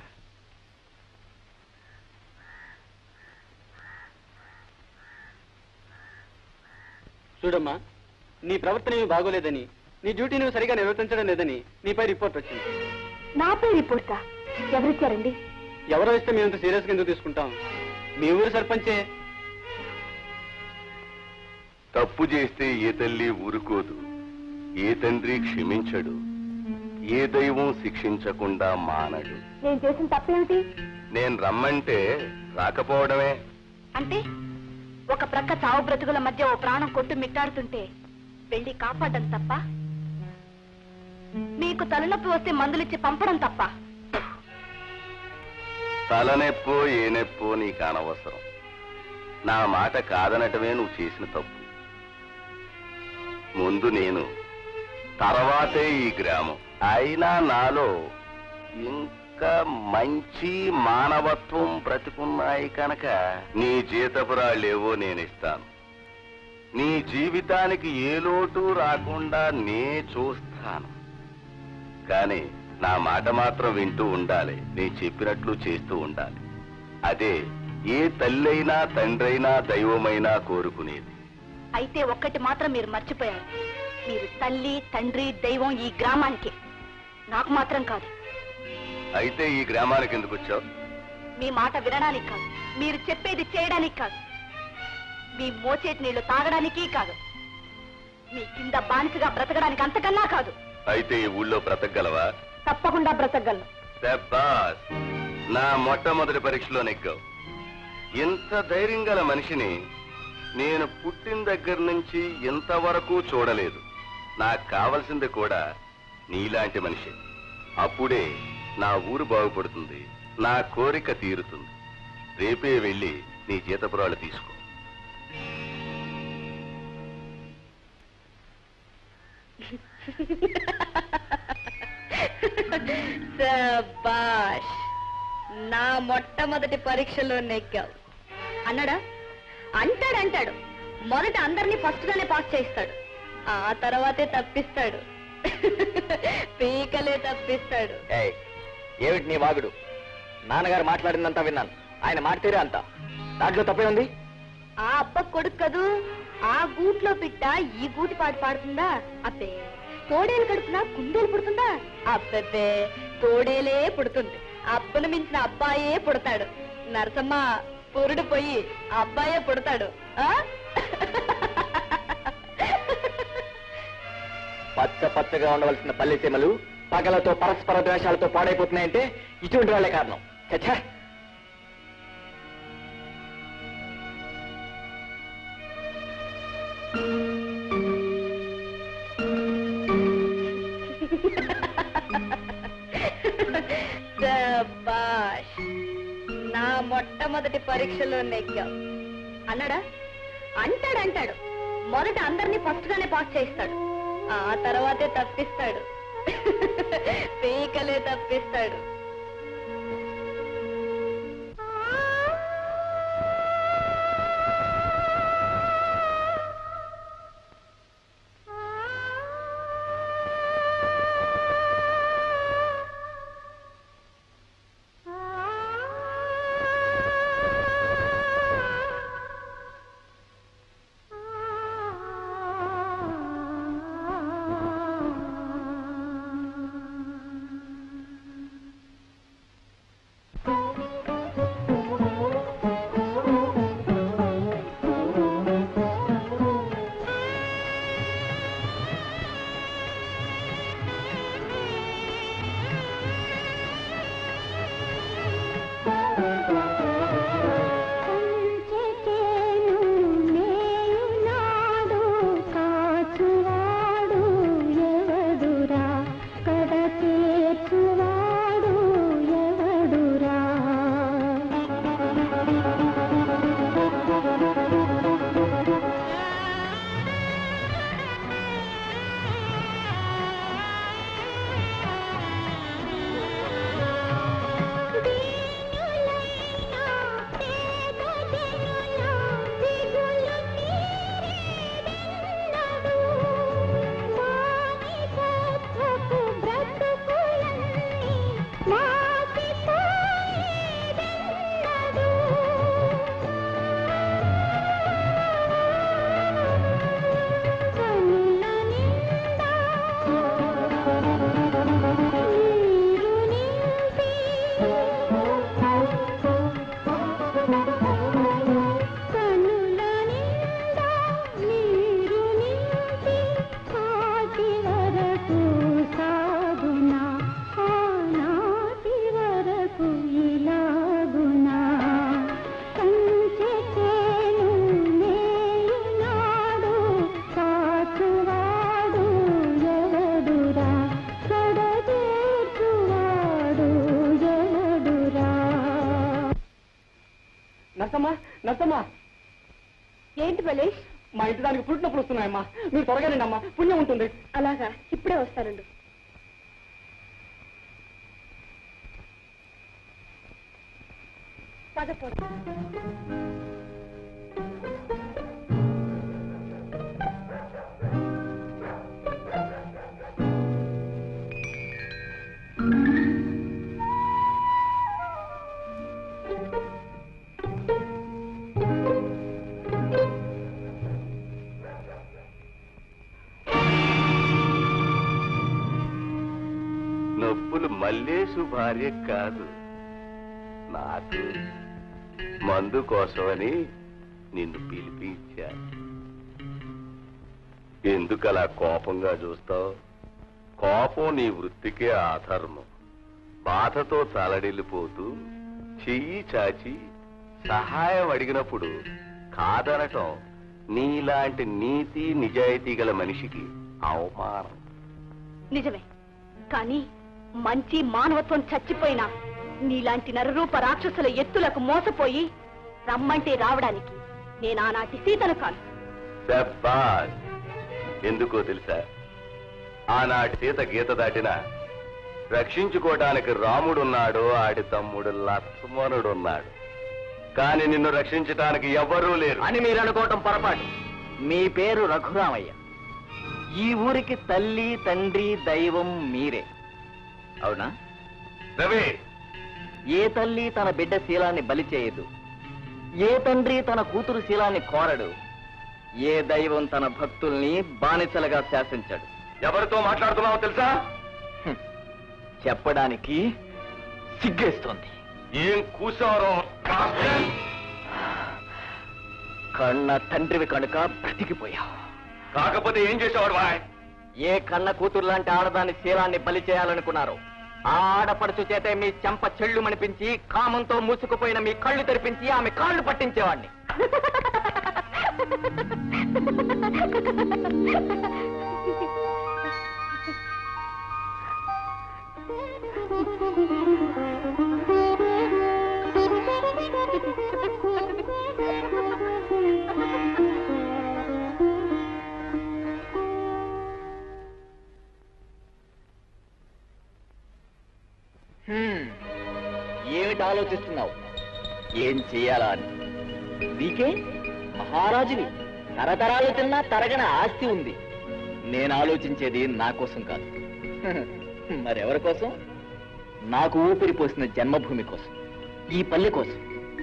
చూడమ్మా నీ ప్రవర్తన ఏమీ బాగోలేదని నీ డ్యూటీ నువ్వు సరిగా నిర్వర్తించడం లేదని నీపై రిపోర్ట్ వచ్చింది నాపై రిపోర్టా ఎవరిచ్చారండి ఎవరో ఇస్తే మేము సీరియస్ గా ఎందుకు తీసుకుంటాం మీ ఊరు సర్పంచే తప్పు చేస్తే ఏ తల్లి ఊరుకోదు ఏ తండ్రి క్షమించడు ఏ దైవం శిక్షించకుండా మానడు నేను చేసిన తప్పేమిటి నేను రమ్మంటే రాకపోవడమే అంటే ఒక ప్రక్క చావు బ్రతుకుల మధ్య ఓ ప్రాణం కొట్టు మిట్టాడుతుంటే వెళ్ళి కాపాడడం తప్ప మీకు తలనొప్పి వస్తే మందులిచ్చి పంపడం తప్ప తలనొప్పో ఏ నొప్పో నీకు అనవసరం నా మాట కాదనటమే నువ్వు చేసిన తప్పు ముందు నేను తర్వాతే ఈ గ్రామం అయినా నాలో ఇంకా మంచి మానవత్వం బ్రతికున్నాయి కనుక నీ జీతపురాళ్ళేవో నేనిస్తాను నీ జీవితానికి ఏ లోటు రాకుండా నే చూస్తాను కానీ నా మాట మాత్రం వింటూ ఉండాలి నేను చెప్పినట్లు చేస్తూ ఉండాలి అదే ఏ తల్లైనా తండ్రైనా దైవమైనా కోరుకునేది అయితే ఒక్కటి మాత్రం మీరు మర్చిపోయారు మీరు తల్లి తండ్రి దైవం ఈ గ్రామానికి నాకు మాత్రం కాదు అయితే ఈ గ్రామానికి ఎందుకు వచ్చావు మీ మాట వినడానికి కాదు మీరు చెప్పేది చేయడానికి కాదు మీ మోచేతి నీళ్లు తాగడానికి కాదు మీ కింద బానిసగా బ్రతకడానికి అంతకన్నా కాదు అయితే ఈ ఊళ్ళో బ్రతకగలవా తప్పకుండా బ్రతకగలను శబ్బాస్ నా మొట్టమొదటి పరీక్షలో నెగ్గావు ఇంత ధైర్యం గల మనిషిని నేను పుట్టిన దగ్గర నుంచి ఇంతవరకు చూడలేదు నాకు కావలసింది కూడా నీలాంటి మనిషి అప్పుడే నా ఊరు బాగుపడుతుంది నా కోరిక తీరుతుంది రేపే వెళ్ళి నీ జీతపురాలు తీసుకో శబాష్ నా మొట్టమొదటి పరీక్షలో నెగ్గావు అన్నాడా అంటాడు అంటాడు మొదట అందరినీ ఫస్ట్ గానే పాస్ చేయిస్తాడు ఆ తర్వాతే తప్పిస్తాడు పీకలే తప్పిస్తాడు ఏయ్, ఏమిటి నీ వాగుడు నాన్నగారు మాట్లాడిందంతా విన్నాను ఆయన మాట్లాడే అంత దాంట్లో తప్పే ఉంది ఆ అబ్బ కొడుకు కదూ ఆ గూట్లో పిట్ట ఈ గూటి పాట పాడుతుందా అబ్బే తోడేలు కడుపున కుందేలు పుడుతుందా అబ్బెబ్బే తోడేలే పుడుతుంది అబ్బను మించిన అబ్బాయే పుడతాడు నరసమ్మ పురుడు పోయి అబ్బాయే పుడతాడు ఆ? పచ్చ పచ్చగా ఉండవలసిన పల్లె సీమలు పగలతో పరస్పర ద్వేషాలతో పాడైపోతున్నాయంటే ఇటువంటి వాళ్ళే కారణం చచ్చా శబాష్ నా మొట్టమొదటి పరీక్షలో నెగ్గావు అన్నాడా అంటాడు అంటాడు మొదట అందరినీ ఫస్ట్ గానే పాస్ చేయిస్తాడు ఆ తర్వాతే తప్పిస్తాడు పీకలే తప్పిస్తాడు నర్సమ్మా నర్సమ్మా ఏంటి బలేష్ మా ఇంటి దానికి పుట్టినప్పుడు వస్తున్నాయమ్మా మీరు త్వరగా రండి అమ్మా పుణ్యం ఉంటుంది అలాగా ఇప్పుడే వస్తానండు పద పోదాం. నొప్పులు మల్లేసు భార్య కాదు నాకు మందు కోసమని నిన్ను పిలిపించా ఎందుకలా కోపంగా చూస్తావు కోపం నీ వృత్తికే ఆధర్మం బాధతో తలడిల్లిపోతూ చెయ్యి చాచి సహాయం అడిగినప్పుడు కాదనటం నీలాంటి నీతి నిజాయితీ గల మనిషికి అవమానం నిజమే కానీ మంచి మానవత్వం చచ్చిపోయినా నీలాంటి నరరూప రాక్షసుల ఎత్తులకు మోసపోయి రమ్మంటే రావడానికి నేను ఆనాటి సీతను కాను శబ్బాష్ ఎందుకో తెలుసా ఆనాటి సీత గీత దాటిన రక్షించుకోవడానికి రాముడున్నాడు ఆడి తమ్ముడు లక్ష్మణుడున్నాడు కానీ నిన్ను రక్షించటానికి ఎవ్వరూ లేరు అని మీరు అనుకోవటం పొరపాటు మీ పేరు రఘురామయ్య ఈ ఊరికి తల్లి తండ్రి దైవం మీరే అవునా రవి ఏ తల్లి తన బిడ్డ శీలాన్ని బలి చేయదు ఏ తండ్రి తన కూతురు శీలాన్ని కోరడు ఏ దైవం తన భక్తుల్ని బానిసలుగా శాసించాడు ఎవరితో మాట్లాడుతున్నావో తెలుసా హ్మ్. చెప్పడానికి సిగ్గేస్తోంది ఏం కూసారో కన్న తండ్రివి కనుక బ్రతికిపోయావు కాకపోతే ఏం చేసేవాడు బాయ్ ఏ కన్న కూతురు లాంటి ఆడదాని శీలాన్ని బలి చేయాలనుకున్నారు ఆ ఆడపడుచు చేతే మీ చెంప చెళ్ళు మనిపించి కామంతో మూసుకుపోయిన మీ కళ్ళు తెరిపించి ఆమె కాళ్ళు పట్టించేవాడిని హ్మ్. ఏమిటి ఆలోచిస్తున్నావు ఏం చెయ్యాలా అని నీకే మహారాజువి తరతరాలు తిన్నా తరగని ఆస్తి ఉంది నేను ఆలోచించేది నా కోసం కాదు మరెవరి కోసం నాకు ఊపిరి పోసిన జన్మభూమి కోసం ఈ పల్లె కోసం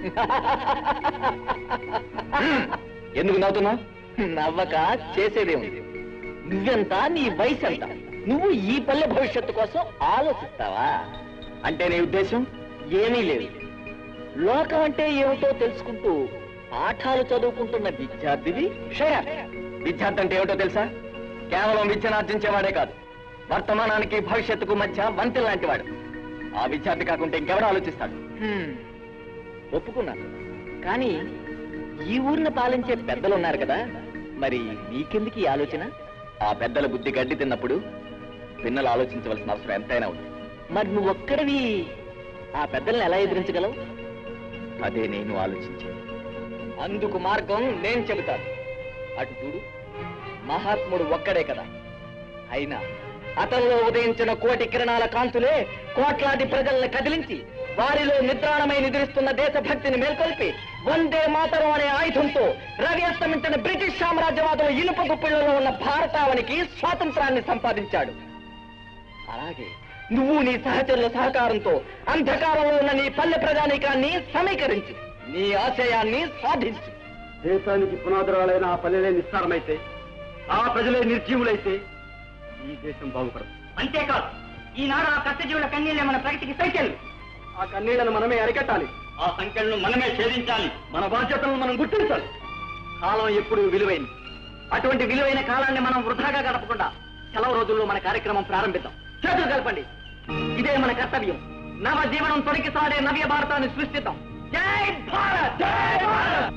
ఎందుకు నవ్వుతున్నావు నవ్వక చేసేదే ఉంది నువ్వెంత నీ వయసు ఎంత నువ్వు ఈ పల్లె భవిష్యత్తు కోసం ఆలోచిస్తావా అంటే నీ ఉద్దేశం ఏమీ లేదు లోకం అంటే ఏమిటో తెలుసుకుంటూ పాఠాలు చదువుకుంటున్న విద్యార్థివి షయర్ విద్యార్థి అంటే ఏమిటో తెలుసా కేవలం విద్యను ఆర్జించేవాడే కాదు వర్తమానానికి భవిష్యత్తుకు మధ్య వంతెన లాంటివాడు ఆ విద్యార్థి కాకుంటే ఇంకెవరు ఆలోచిస్తాడు హ్మ్. ఒప్పుకున్నాను కానీ ఈ ఊరిని పాలించే పెద్దలు ఉన్నారు కదా మరి నీకెందుకు ఈ ఆలోచన ఆ పెద్దల బుద్ధి గడ్డి తిన్నప్పుడు పిల్లలు ఆలోచించవలసిన అవసరం ఎంతైనా ఉంది మరి నువ్వు ఒక్కడివి ఆ పెద్దల్ని ఎలా ఎదిరించగలవు అదే నేను ఆలోచించాను అందుకు మార్గం నేను చెబుతాను అటు చూడు మహాత్ముడు ఒక్కడే కదా అయినా అతనిలో ఉదయించిన కోటి కిరణాల కాంతులే కోట్లాది ప్రజల్ని కదిలించి వారిలో నిద్రాణమై నిద్రిస్తున్న దేశభక్తిని మేల్కొల్పి వందే మాతరం అనే ఆయుధంతో రవి అస్తమించిన బ్రిటిష్ సామ్రాజ్యవాదుల ఇనుప గుప్పిళ్లలో ఉన్న భారతావనికి స్వాతంత్రాన్ని సంపాదించాడు అలాగే నువ్వు నీ సహచరుల సహకారంతో అంధకారంలో ఉన్న నీ పల్లె ప్రజానీకాన్ని సమీకరించు నీ ఆశయాన్ని సాధించు దేశానికి పునాదురాలైన ఆ పల్లెలే నిస్సారమైతే ఆ ప్రజలే నిర్జీవులైతే ఈ దేశం బాగుపడదు అంతేకాదు ఈనాడు ఆ కష్టజీవుల కన్నీళ్ళే మన ప్రగతికి సైకిల్ ఆ కన్నీళ్లను మనమే అరికట్టాలి ఆ సంఖ్యలను మనమే ఛేదించాలి మన బాధ్యతలను మనం గుర్తించాలి కాలం ఎప్పుడు విలువైంది అటువంటి విలువైన కాలాన్ని మనం వృధాగా గడపకుండా సెలవు రోజుల్లో మన కార్యక్రమం ప్రారంభిద్దాం చేతులు కలపండి ఇదే మన కర్తవ్యం నవ జీవనం తొడికి సాడే నవ్య భారతాన్ని సృష్టిద్దాం జై భారత్ జై భారత్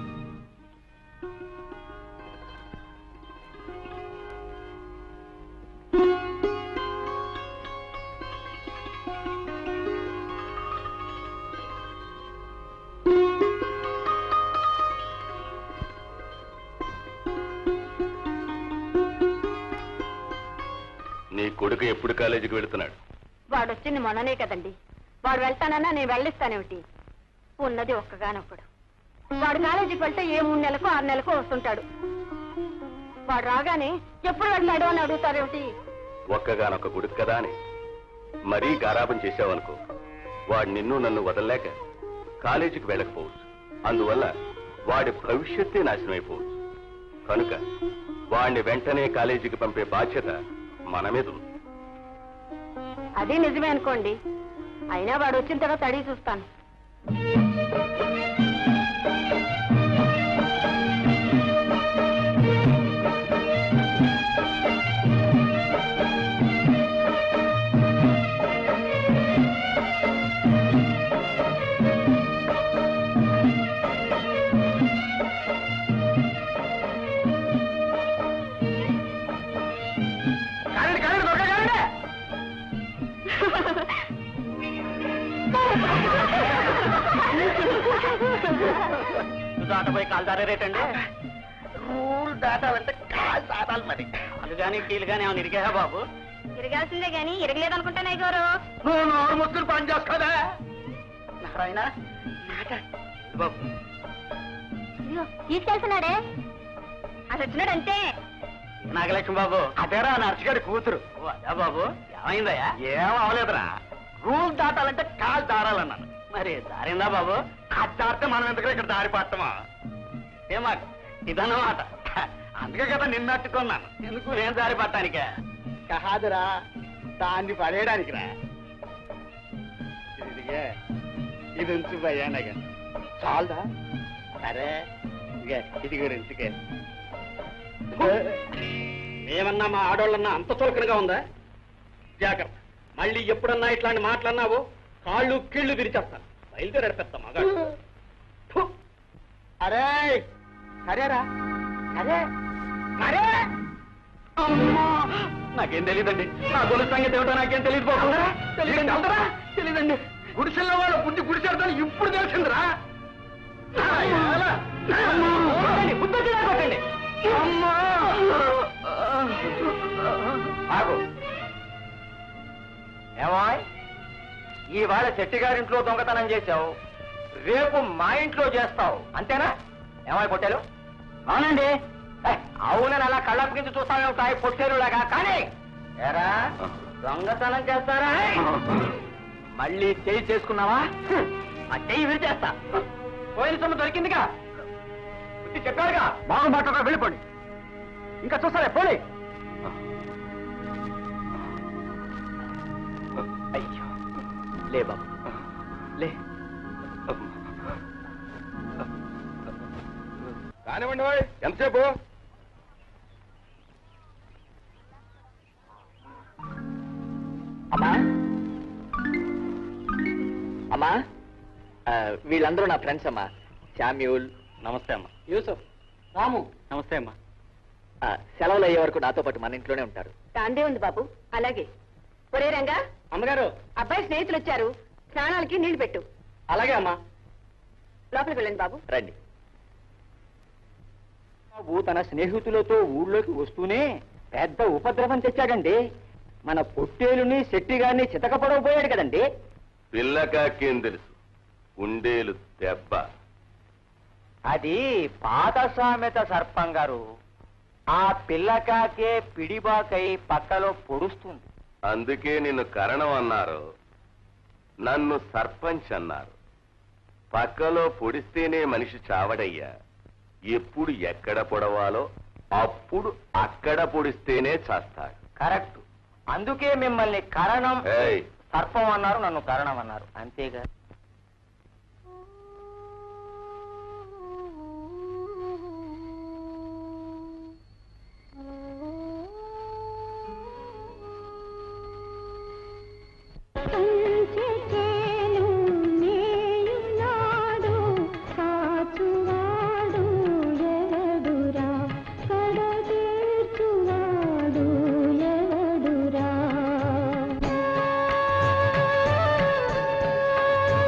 నీ కొడుకు ఎప్పుడు కాలేజీకి వెళుతున్నాడు వాడు వచ్చింది మొన్ననే కదండి వాడు వెళ్తానన్నా నేను వెళ్ళిస్తానేమిటి ఉన్నది ఒక్కగానొక్కడు వాడు కాలేజీకి వెళ్తే ఏ మూడు నెలలకు ఆరు నెలలకు వస్తుంటాడు వాడు రాగానే ఎప్పుడు వెళ్తాడు అని అడుగుతారేమిటి ఒక్కగానొక్క కొడుకు కదా అని మరీ గారాబం చేశావనుకో వాడు నిన్ను నన్ను వదలలేక కాలేజీకి వెళ్ళకపోవచ్చు అందువల్ల వాడి భవిష్యత్తే నాశనం అయిపోవచ్చు కనుక వాడిని వెంటనే కాలేజీకి పంపే బాధ్యత మన మీద ఉంది అది నిజమే అనుకోండి అయినా వాడు వచ్చిన తర్వాత అడిగి చూస్తాను కాదండి కాదండి దొరక కాదండి దాటపోయి కాలు దారేటండి రూల్ దాటాలంటే కాలు దాటాలి మరి వాళ్ళు కానీ వీళ్ళు కానీ ఏమైనా ఇరిగా బాబు ఇరగాల్సిందే గాని ఇరగలేదనుకుంటానే గారు నువ్వు నోరు ముసుకుని పని చేసుకోదా నారాయణ బాబు ఇదిగో తీసుకెళ్తున్నాడే అసలు వచ్చినాడంతే నాగలక్ష్మి బాబు అదేరా నర్సుగారి కూతురు ఓ అదే బాబు ఏమైందయ్యా ఏం అవలేదురా రూల్ దాటాలంటే కాలు దారాలన్నాను మరి దారిందా బాబు అది దాటితే మనం ఎందుకు ఇక్కడ దారి పట్టమా ఏమా ఇదన్నమాట అందుకే కదా నిన్నట్టుకున్నాను ఎందుకు నేను దారి పట్టానికే కాదురా దాన్ని పడేయడానికి రా ఇదిగే ఇది ఉంచు భయ్యా నగ చాలదా సరే ఇదిగే ఇది కూడా ఇంచుకే ఏమన్నా మా ఆడోళ్ళన్నా అంత చులకనగా ఉందా జాగ్రత్త మళ్ళీ ఎప్పుడన్నా ఇట్లాంటి మాటలన్నావు కాళ్ళు కీళ్లు విరిచేస్తాను బయలుదేరెడతా మగాడు ఫు. అరే సరేరా సరే సరే అమ్మా నాకేం తెలియదండి నా గొలుసు సంగతి ఏమిటో నాకేం తెలియదు బాబు తెలియదండి అవుతరా? తెలియదండి గుడిసెల్లో వాళ్ళు బుద్ధి గుడిసెడతాను ఇప్పుడు తెలిసిందిరా కొట్టండి, బుద్ధొచ్చి నాకు కొట్టండి అమ్మా ఆగు ఏమాయ్ ఇవాళ చెట్టిగారింట్లో దొంగతనం చేశావు రేపు మా ఇంట్లో చేస్తావు అంతేనా ఏమాయ్ పొట్టేలు అవునండి అవునని అలా కళ్ళప్పగించి చూస్తాను సాయి పొట్టేలులాగా కానీ ఏరా దొంగతనం చేస్తారా మళ్ళీ చేయి చేసుకున్నావా హ్మ్. ఆ చెయ్యి విరిచేస్తా పోయిన సొమ్ము దొరికిందిగా బుద్ధి చెప్పాడుగా బాగు మాట్లాడ వెళ్ళిపోండి ఇంకా చూస్తారే పోనీ అయ్యో లే బాబు లే కానివ్వండి వాయ్, ఎంతసేపు అమ్మా అమ్మా ఆ, వీళ్ళందరూ నా ఫ్రెండ్స్ అమ్మా శామ్యూల్ నమస్తే అమ్మా యూసఫ్ రాము నమస్తే అమ్మా ఆ, సెలవులు అయ్యే వరకు నాతో పాటు మన ఇంట్లోనే ఉంటారు దాందే ఉంది బాబు అలాగే ఒరే రంగా అమ్మగారు అబ్బాయి స్నేహితులు వచ్చారు స్నానాలకి నీళ్లు పెట్టు అలాగే అమ్మా లోపలికి వెళ్ళండి బాబు రండి బాబు తన స్నేహితులతో ఊళ్ళోకి వస్తూనే పెద్ద ఉపద్రవం తెచ్చాడండి మన పొట్టేలుని శెట్టి గారిని చితకపడవపోయాడు కదండి పిల్లకాకేం తెలుసు ఉండేలు దెబ్బ అది పాత సామెత సర్పం గారు ఆ పిల్లకాకే పిడిబాకై పక్కలో పొడుస్తుంది అందుకే నిన్ను కరణం అన్నారు నన్ను సర్పంచ్ అన్నారు పక్కలో పొడిస్తేనే మనిషి చావడయ్యా ఎప్పుడు ఎక్కడ పొడవాలో అప్పుడు అక్కడ పొడిస్తేనే చేస్తాడు కరెక్ట్ అందుకే మిమ్మల్ని కరణం ఏయ్ సర్పం అన్నారు నన్ను కరణం అన్నారు అంతేగా కంచెచేను నేయునాడు కాచువాడు ఎవడురా కడతీర్చువాడు ఎవడురా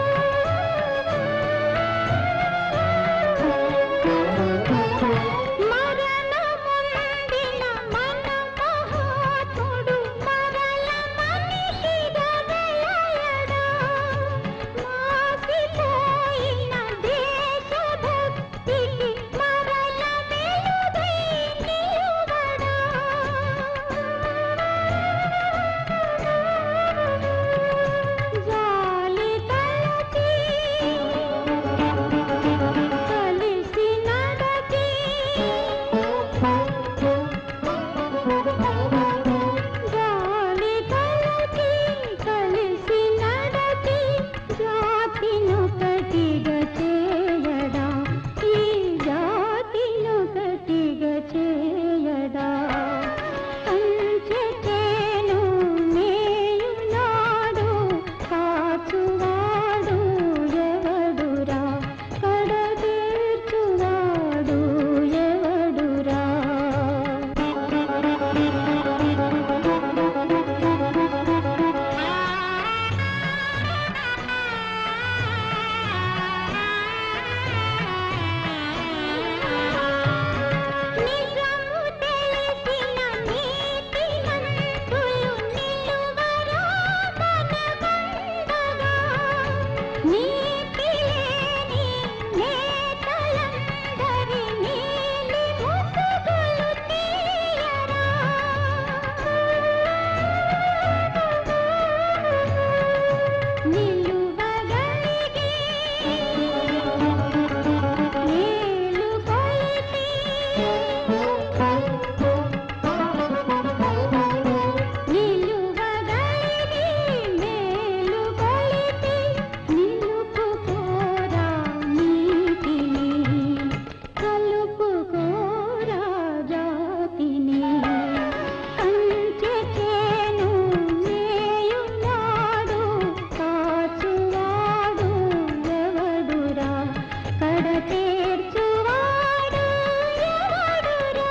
తీర్చువాడు ఎవడురా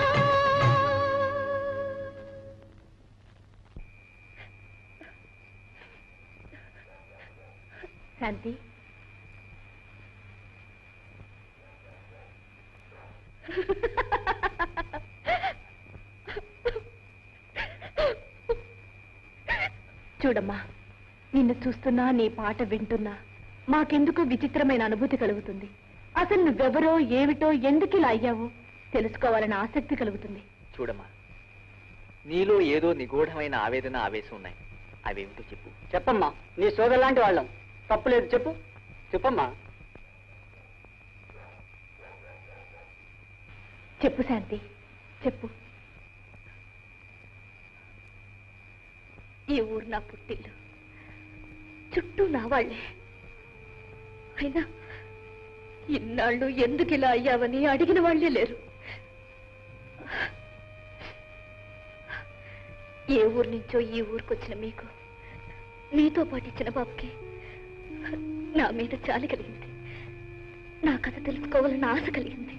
శాంతి చూడమ్మా నిన్ను చూస్తున్నా నీ పాట వింటున్నా మాకెందుకు విచిత్రమైన అనుభూతి కలుగుతుంది అసలు నువ్వెవరో ఏమిటో ఎందుకు ఇలా అయ్యావు తెలుసుకోవాలని ఆసక్తి కలుగుతుంది చూడమ్మా నీలో ఏదో నిగూఢమైన ఆవేదన ఆవేశం ఉన్నాయి అవేమిటో చెప్పు చెప్పమ్మా నీ సోదరు లాంటి వాళ్ళం తప్పులేదు చెప్పు చెప్పమ్మా చెప్పు శాంతి చెప్పు ఈ ఊరు నా పుట్టిల్లు చుట్టూ నా వాళ్ళే అయినా ఇన్నాళ్ళు ఎందుకు ఇలా అయ్యావని అడిగిన వాళ్ళే లేరు ఏ ఊరు నుంచో ఈ ఊరికొచ్చిన మీకు మీతో పాటు ఇచ్చిన బాబుకి నా మీద చాలి కలిగింది నా కథ తెలుసుకోవాలని ఆశ కలిగింది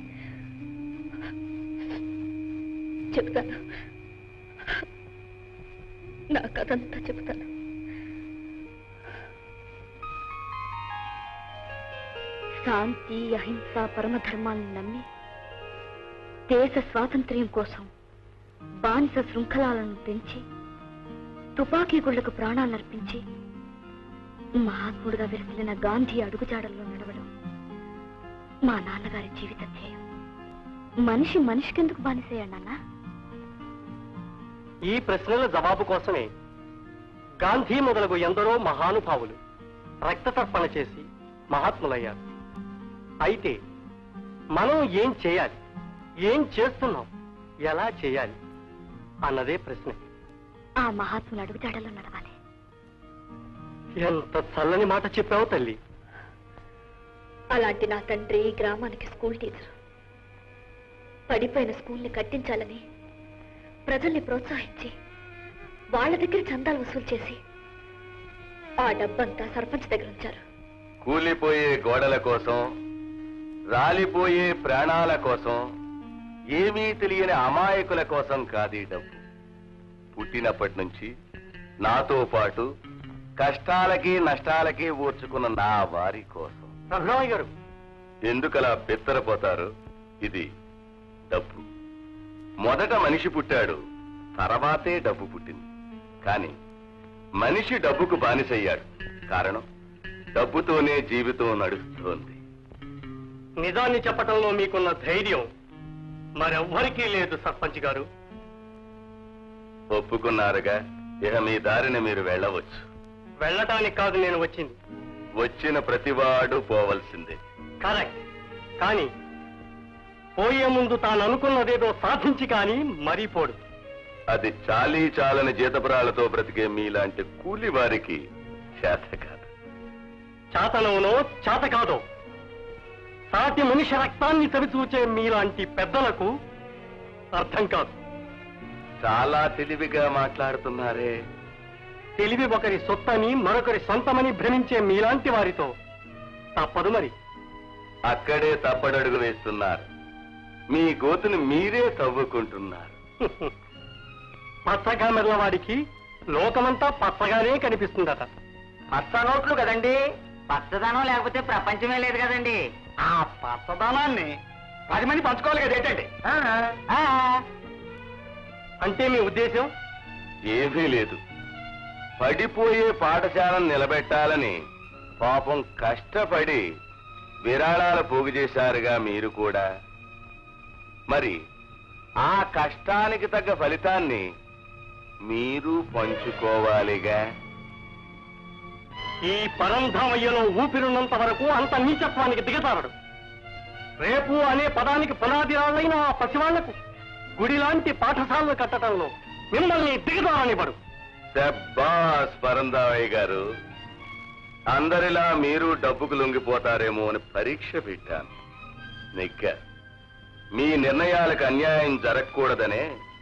చెప్తాను నా కథంతా చెప్తాను శాంతి అహింస పరమధర్మాలను నమ్మి దేశ స్వాతంత్ర్యం కోసం బానిస శృంఖలాలను పెంచి తుపాకీ గుళ్లకు ప్రాణాలర్పించి మహాత్ముడుగా విరసిల్లిన గాంధీ అడుగుజాడల్లో నడవడం మా నాన్నగారి జీవిత ధ్యేయం మనిషి మనిషికెందుకు బానిసయ్యాడు నాన్న ఈ ప్రశ్నల జవాబు కోసమే గాంధీ మొదలగు ఎందరో మహానుభావులు రక్తతర్పణ చేసి మహాత్ములయ్యారు అయితే మనం ఏం చేయాలి ఏం చేస్తున్నాం ఎలా చేయాలి అన్నదే ప్రశ్న ఆ మహాత్ములు అడుగుజాడల్లో నడవాలి ఎంత చల్లని మాట చెప్పావు తల్లి అలాంటి నా తండ్రి ఈ గ్రామానికి స్కూల్ టీచర్ పడిపోయిన స్కూల్ని కట్టించాలని ప్రజల్ని ప్రోత్సహించి వాళ్ళ దగ్గర చందాలు వసూలు చేసి ఆ డబ్బంతా సర్పంచ్ దగ్గర ఉంచారు కూలిపోయే గోడల కోసం రాలిపోయే ప్రాణాల కోసం ఏమీ తెలియని అమాయకుల కోసం కాదీ డబ్బు పుట్టినప్పటి నుంచి నాతో పాటు కష్టాలకి నష్టాలకి ఓర్చుకున్న నా వారి కోసం రఘురామయ్య గారు ఎందుకలా బెత్తరపోతారు ఇది డబ్బు మొదట మనిషి పుట్టాడు తర్వాతే డబ్బు పుట్టింది కానీ మనిషి డబ్బుకు బానిసయ్యాడు కారణం డబ్బుతోనే జీవితం నడుస్తోంది నిజాన్ని చెప్పటంలో మీకున్న ధైర్యం మరెవ్వరికీ లేదు సర్పంచ్ గారు ఒప్పుకున్నారుగా ఇక మీ దారిని మీరు వెళ్ళవచ్చు వెళ్ళటానికి కాదు నేను వచ్చింది వచ్చిన ప్రతివాడు పోవలసిందే కరెక్ట్ కానీ పోయే ముందు తాను అనుకున్నదేదో సాధించి కానీ మరీపోడు అది చాలీ చాలని జీతపురాలతో బ్రతికే మీలాంటి కూలి వారికి చేత కాదు చాతనవునో చాత కాదో సాటి మనిషి రక్తాన్ని చవిచూచే మీలాంటి పెద్దలకు అర్థం కాదు చాలా తెలివిగా మాట్లాడుతున్నారే తెలివి ఒకరి సొత్తని మరొకరి సొంతమని భ్రమించే మీలాంటి వారితో తప్పదు మరి అక్కడే తప్పడడుగు వేస్తున్నారు మీ గోతును మీరే తవ్వుకుంటున్నారు పచ్చగా మెల్ల వాడికి లోకమంతా పచ్చగానే కనిపిస్తుందట పచ్చ నోట్లు కదండి పచ్చదనం లేకపోతే ప్రపంచమే లేదు కదండి ఆ పచ్చదనాన్ని పది మంది పంచుకోవాలి కదా ఏంటండి అంటే మీ ఉద్దేశం ఏమీ లేదు పడిపోయే పాఠశాలను నిలబెట్టాలని పాపం కష్టపడి విరాళాలు పోగు చేశారుగా మీరు కూడా మరి ఆ కష్టానికి తగ్గ ఫలితాన్ని మీరు పంచుకోవాలిగా ఈ పరంధామయ్యలో ఊపిరున్నంత వరకు అంత నీచత్వానికి దిగతారడు రేపు అనే పదానికి పునాది రాళ్ళైన ఆ పసివాళ్లకు గుడిలాంటి పాఠశాలలు కట్టడంలో మిమ్మల్ని దిగదారనివ్వడు శబ్బాస్ పరందావయ్య గారు అందరిలా మీరు డబ్బుకు లొంగిపోతారేమో అని పరీక్ష పెట్టాను నెగ్గ మీ నిర్ణయాలకు అన్యాయం జరగకూడదనే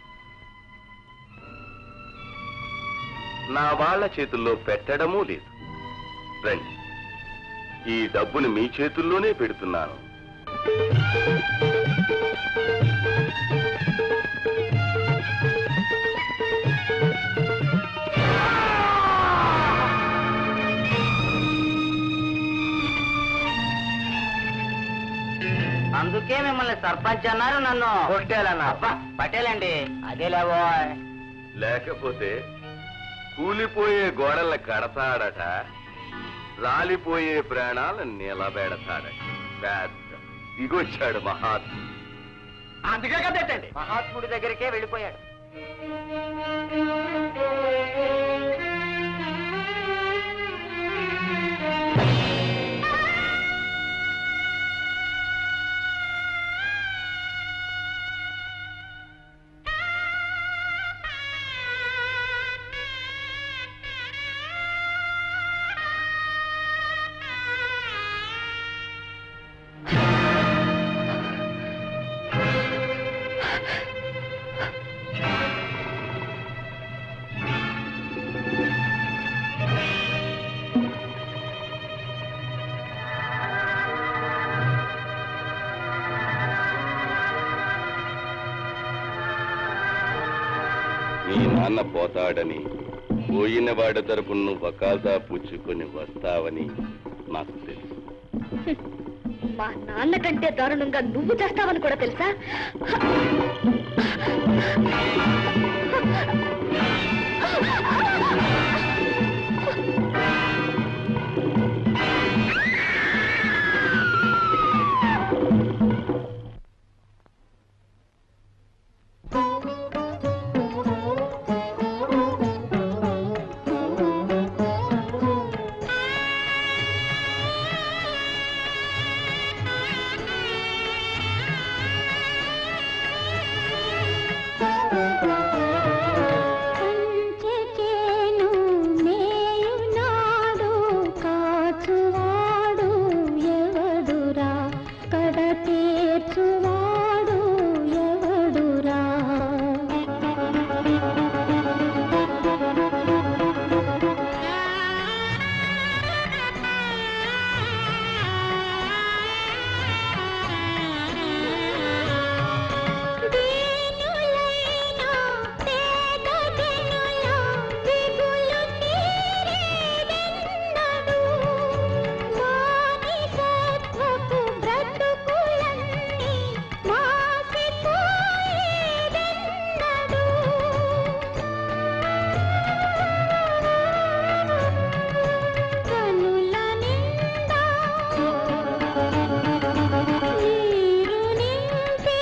నా వాళ్ళ చేతుల్లో పెట్టడమూ లేదు రండి ఈ డబ్బుని మీ చేతుల్లోనే పెడుతున్నాను అందుకే మిమ్మల్ని సర్పంచ్ అన్నారు నన్ను పటేల్ అన్నారు పటేల్ అండి అదే లేవో లేకపోతే కూలిపోయే గోడల్ని కడతాడట రాలిపోయే ప్రాణాలు నిలబెడతాడట పెద్ద దిగొచ్చాడు మహాత్ముడు అందుకే కదేటండి మహాత్ముడి దగ్గరికే వెళ్ళిపోయాడు మీ నాన్న పోతాడని పోయిన వాడి తరపున నువ్వు వకాల్తా పుచ్చుకొని వస్తావని నాకు తెలుసు మా నాన్న కంటే దారుణంగా నువ్వు చేస్తావని కూడా తెలుసా కంచెచేను మేయునాడు కాచువాడు ఎవడురా కడ తీర్చువాడు ఎవడురా దీనులైన పేద జనుల దిగులు తీరేదెన్నడు మానిసత్వపు బ్రతుకులన్నీ మాసిపోయేదెన్నడు కనుల నిండా నీరు నింపి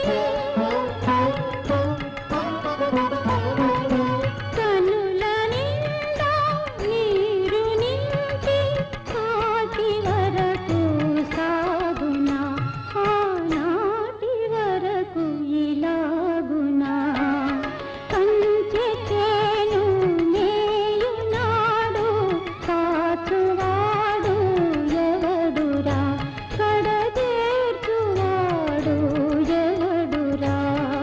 కనుల నిండా నీరు నింపి ఆటి వరకు సాగునా ఆనాటి వరకు ఇలాగునా కంచె చేను మేయునాడు కాచువాడు ఎవడురా కడదేర్చువాడు ఎవడురా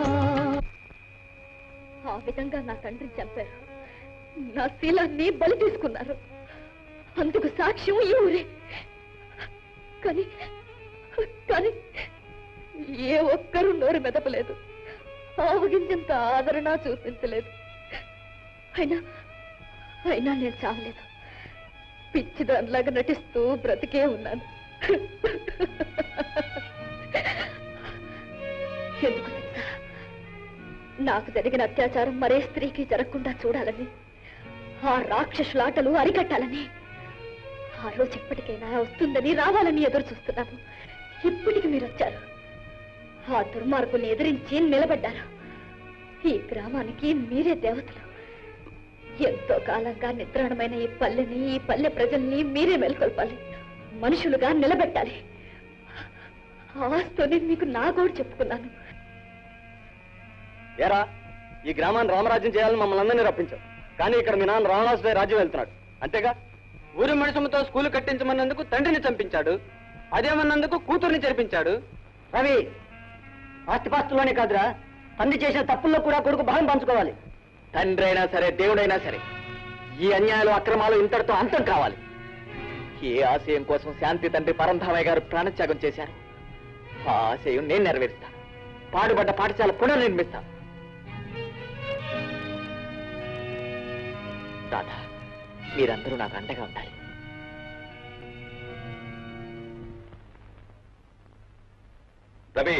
ఆ విధంగా నా తండ్రి చంపారు నా శీలాన్ని బలి తీసుకున్నారు అందుకు సాక్ష్యం ఈ ఊరే కానీ కానీ ఏ ఒక్కరూ నోరు మెదపలేదు ఆవగించేంత ఆదరణ చూపించలేదు అయినా అయినా నేను చావలేదు పిచ్చిదానిలాగా నటిస్తూ బ్రతికే ఉన్నాను ఎందుకు తెలుసా నాకు జరిగిన అత్యాచారం మరే స్త్రీకి జరగకుండా చూడాలని ఆ రాక్షసులాటలు అరికట్టాలని ఆ రోజు ఎప్పటికైనా వస్తుందని రావాలని ఎదురు చూస్తున్నాను ఇప్పటికి మీరు వచ్చారు ఆ దుర్మార్గుల్ని ఎదిరించి నిలబడ్డారు ఈ గ్రామానికి మీరే దేవతలు ఎంతో కాలంగా నిద్రాణమైన ఈ పల్లెని ఈ పల్లె ప్రజల్ని మీరే మేల్కొల్పాలి మనుషులుగా నిలబెట్టాలి ఆస్తోనే మీకు నా కూడా చెప్పుకున్నాను ఏరా ఈ గ్రామాన్ని రామరాజ్యం చేయాలని మమ్మల్ని అందరినీ రప్పించావు కానీ ఇక్కడ మీ నాన్న రావణాసుడే రాజ్యం వెళ్తున్నాడు అంతేగా ఊరి మనుషులతో స్కూలు కట్టించమన్నందుకు తండ్రిని చంపించాడు అదేమన్నందుకు కూతుర్ని చేర్పించాడు రవి ఆస్తిపాస్తులోనే కాదురా తండ్రి చేసిన తప్పుల్లో కూడా కొడుకు భాగం పంచుకోవాలి తండ్రి అయినా సరే దేవుడైనా సరే ఈ అన్యాయాలు అక్రమాలు ఇంతటితో అంతం కావాలి ఏ ఆశయం కోసం శాంతి తండ్రి పరంధామయ్య గారు ప్రాణత్యాగం చేశారు ఆ ఆశయం నేను నెరవేరుస్తాను పాడుబడ్డ పాఠశాల పునర్నిర్మిస్తాను రాధా మీరందరూ నాకు అండగా ఉండాలి రవి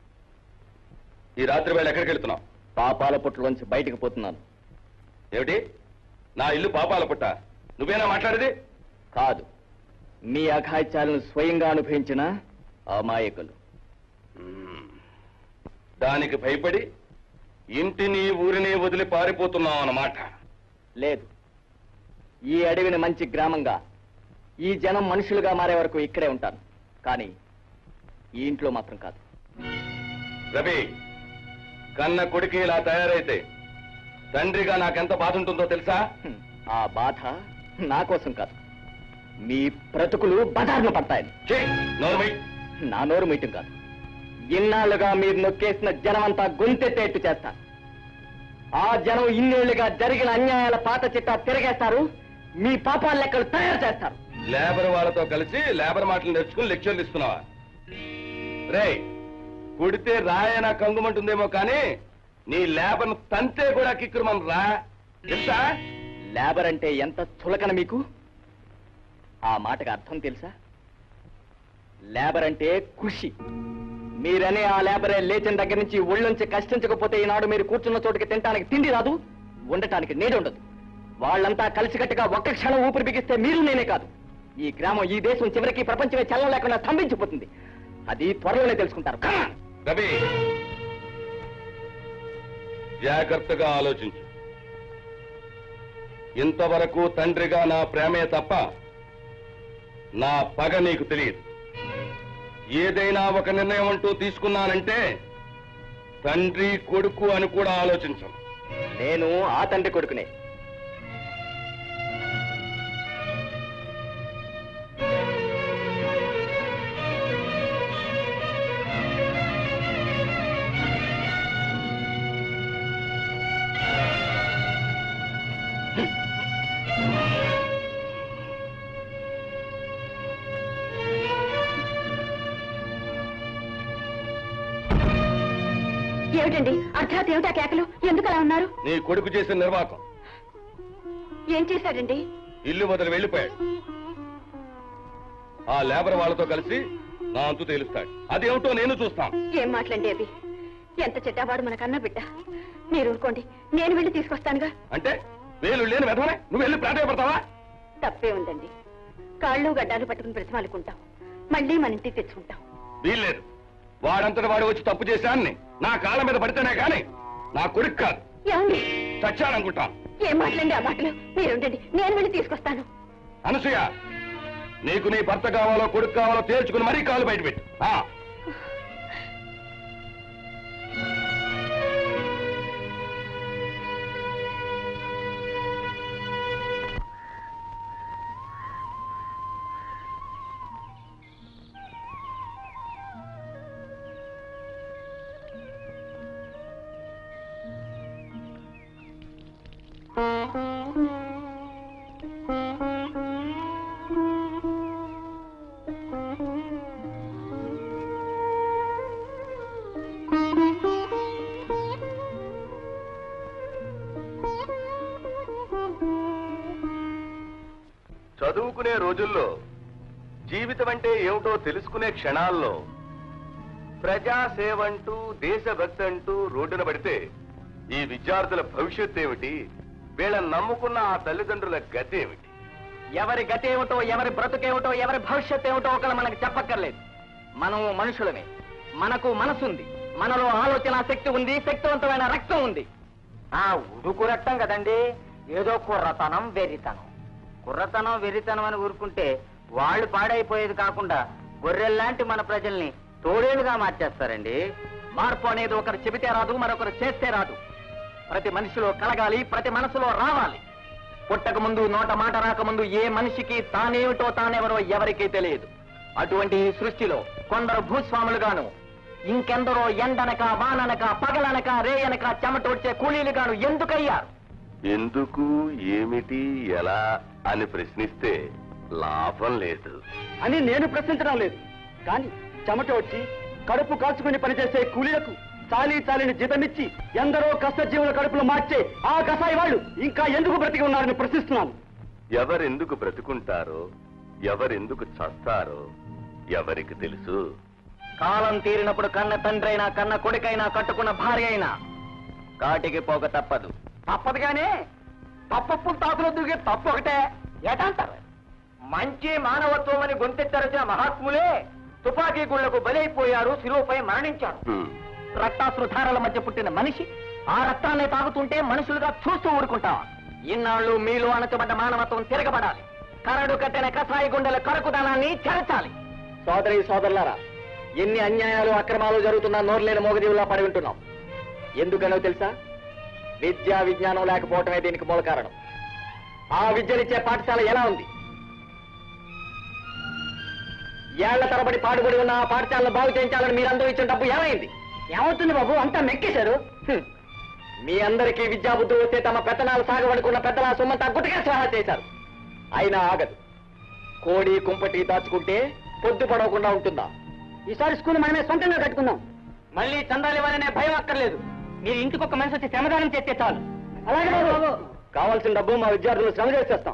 ఈ రాత్రి వేళ ఎక్కడికి వెళ్తున్నావు పాపాల పుట్టులోంచి బయటకు పోతున్నాను ఏమిటి నా ఇల్లు పాపాల పుట్ట నువ్వేనా మాట్లాడేది కాదు మీ అఘాయిత్యాలను స్వయంగా అనుభవించిన అమాయకులు మ్మ్. దానికి భయపడి ఇంటిని ఊరిని వదిలి పారిపోతున్నావు అన్నమాట లేదు ఈ అడవిని మంచి గ్రామంగా ఈ జనం మనుషులుగా మారే వరకు ఇక్కడే ఉంటాను కానీ ఈ ఇంట్లో మాత్రం కాదు రవి కన్న కొడుకు ఇలా తయారైతే తండ్రిగా నాకెంత బాధ ఉంటుందో తెలుసా హ్మ్. ఆ బాధ నా కోసం కాదు మీ బ్రతుకులు బజార్ను పడతాయని ఛీ, నోర్మై నా నోరు మీటం కాదు ఇన్నాళ్లుగా మీరు నొక్కేసిన జనమంతా గొంతెత్తేట్టు చేస్తారు ఆ జనం ఇన్నేళ్లుగా జరిగిన అన్యాయాల పాత చిట్టా తిరగేస్తారు మీ పాపాల లెక్కలు తయారు చేస్తారు లేబర్ వాళ్ళతో కలిసి లేబర్ మాటలు నేర్చుకుని లెక్చర్లు ఇస్తున్నావా రే కుడితే రాయన కంగుమంటుందేమో కానీ నీ లేబర్ను తంతే కూడా కిక్కురుమని రా తెలుసా లేబర్ అంటే ఎంత చులకన మీకు ఆ మాటకు అర్థం తెలుసా లేబర్ అంటే కృషి మీరనే ఆ లేబరే లేచిన దగ్గర నుంచి ఒళ్ళొంచి కష్టించకపోతే ఈనాడు మీరు కూర్చున్న చోటుకి తినడానికి తిండి రాదు ఉండటానికి నీడ ఉండదు వాళ్ళంతా కలిసికట్టుగా ఒక్క క్షణం ఊపిరి బిగిస్తే మీరు నేనే కాదు ఈ గ్రామం ఈ దేశం చివరికి ప్రపంచమే చల్లం లేకుండా స్తంభించిపోతుంది అది త్వరలోనే తెలుసుకుంటారు Come on! రవి జాగ్రత్తగా ఆలోచించు ఇంతవరకు తండ్రిగా నా ప్రేమే తప్ప నా పగ నీకు తెలియదు ఏదైనా ఒక నిర్ణయం అంటూ తీసుకున్నానంటే తండ్రి కొడుకు అని కూడా ఆలోచించను నేను ఆ తండ్రి కొడుకునే ఏమిటండి అర్ధరాత్రి ఏమిటా కేకలు ఎందుకు అలా ఉన్నారు నీ కొడుకు చేసిన నిర్వాకం ఏం చేశాడండి ఇల్లు వదిలి వెళ్ళిపోయాడు ఆ లేబర్ వాళ్ళతో కలిసి నా అంతు తేలుస్తాడు అదేమిటో నేను చూస్తాను ఏం మాట్లాడి అవి ఎంత చెడ్డావాడు మనకన్నా బిడ్డ మీరు ఊరుకోండి నేను వెళ్ళి తీసుకొస్తానుగా అంటే వేలు లేని వెధవనే నువ్వు వెళ్ళి ప్రాధాయపడతావా తప్పే ఉందండి కాళ్ళు గడ్డాలు పట్టుకుని బ్రతిమాలుకుంటాం మళ్ళీ మన ఇంటికి తెచ్చుకుంటాం వీల్లేదు వాడంతటి వాడు వచ్చి తప్పు చేశాన్ని నా కాళ్ళ మీద పడితేనే కానీ నా కొడుకు కాదు ఏమండి చచ్చాడనుకుంటా ఏం మాట్లాడి ఆ మాటలు మీరు ఉండండి నేను వెళ్ళి తీసుకొస్తాను అనసూయ నీకు నీ భర్త కావాలో కొడుకు కావాలో తేల్చుకుని మరీ కాలు బయట పెట్టు ఆ. చదువుకునే రోజుల్లో జీవితం అంటే ఏమిటో తెలుసుకునే క్షణాల్లో ప్రజాసేవంటూ దేశభక్తి అంటూ రోడ్డున పడితే ఈ విద్యార్థుల భవిష్యత్ ఏమిటి వీళ్ళని నమ్ముకున్న ఆ తల్లిదండ్రుల గతి ఏమిటి ఎవరి గతి ఏమిటో ఎవరి బ్రతుకేమిటో ఎవరి భవిష్యత్ ఏమిటో ఒకరు మనకి చెప్పక్కర్లేదు మనం మనుషులమే మనకు మనసుంది మనలో ఆలోచన శక్తి ఉంది శక్తివంతమైన రక్తం ఉంది ఆ ఉడుకు రక్తం కదండి ఏదో కుర్రతనం వెర్రితనం కుర్రతనం వెర్రితనం అని ఊరుకుంటే వాళ్ళు పాడైపోయేది కాకుండా గొర్రెల్లాంటి మన ప్రజల్ని తోడేలుగా మార్చేస్తారండి మార్పు అనేది ఒకరు చెబితే రాదు మరొకరు చేస్తే రాదు ప్రతి మనిషిలో కలగాలి ప్రతి మనసులో రావాలి పుట్టక ముందు నోట మాట రాకముందు ఏ మనిషికి తానేమిటో తానెవరో ఎవరికీ తెలియదు అటువంటి ఈ సృష్టిలో కొందరు భూస్వాములుగాను ఇంకెందరో ఎండనక వాననక పగలనక రేయనక చెమటోడ్చే కూలీలుగాను ఎందుకయ్యారు ఎందుకు ఏమిటి ఎలా అని ప్రశ్నిస్తే లాభం లేదు అని నేను ప్రశ్నించడం లేదు కానీ చెమట వచ్చి కడుపు కాల్చుకుని పనిచేసే కూలీలకు చాలీ చాలిని జీతమిచ్చి ఎందరో కష్టజీవుల కడుపులు మార్చే ఆ కసాయి వాళ్ళు ఇంకా ఎందుకు బ్రతికి ఉన్నారని ప్రశ్నిస్తున్నాను ఎవరెందుకు బ్రతుకుంటారో ఎవరెందుకు చస్తారో ఎవరికి తెలుసు కాలం తీరినప్పుడు కన్న తండ్రి అయినా కన్న కొడుకైనా కట్టుకున్న భార్య అయినా కాటికి పోక తప్పదు తప్పదు గానీ తప్పప్పులు తాతలో దిగే తప్పు ఒకటే ఏటంటారు మంచి మానవత్వం అని గొంతెత్తరచిన మహాత్ములే తుపాకీ గుళ్లకు బలైపోయారు శిలువపై మరణించారు హ్మ్. రక్తాశ్రుధారాల మధ్య పుట్టిన మనిషి ఆ రక్తాన్ని తాగుతుంటే మనుషులుగా చూస్తూ ఊరుకుంటాం ఇన్నాళ్ళు మీలో అణచబడ్డ మానవత్వం తిరగబడాలి కరడు కట్టిన కసాయి గుండెల కరకుదనాన్ని చెరచాలి సోదరి సోదరులారా ఎన్ని అన్యాయాలు అక్రమాలు జరుగుతున్నా నోరులేని మోగదీవులా పడి ఉంటున్నాం ఎందుకనో తెలుసా విద్యా విజ్ఞానం లేకపోవటమే దీనికి మూల కారణం ఆ విద్యనిచ్చే పాఠశాల ఎలా ఉంది ఏళ్ల తరబడి పాడుబడి ఉన్న ఆ పాఠశాలను బాగు చేయించాలని మీరందరూ ఇచ్చిన డబ్బు ఏమైంది ఏమవుతుంది బాబు అంతా మెక్కేశారు మీ అందరికీ విద్యాబుద్ధులు వస్తే తమ పెత్తనాలు సాగబడుకున్న పెద్దల సొమ్మంతా గుట్టగా సహా చేశారు అయినా ఆగదు కోడి కుంపటి దాచుకుంటే పొద్దు పడవకుండా ఉంటుందా ఈసారి స్కూల్ మనమే సొంతంగా కట్టుకుందాం మళ్ళీ చందాలు ఇవ్వాలనే భయం అక్కర్లేదు మీరు ఇంటికి ఒక మనిషి వచ్చి శ్రమదానం చేస్తే చాలు అలాగే బాబు కావాల్సిన డబ్బు మా విద్యార్థులు శ్రమ చేసేస్తాం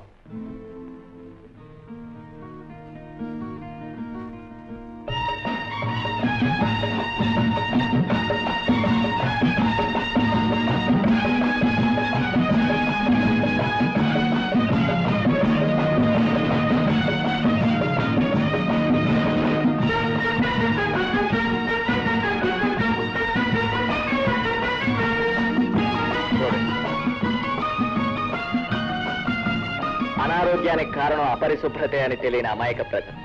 అనారోగ్యానికి కారణం అపరిశుభ్రతే అని తెలియని అమాయక ప్రజలు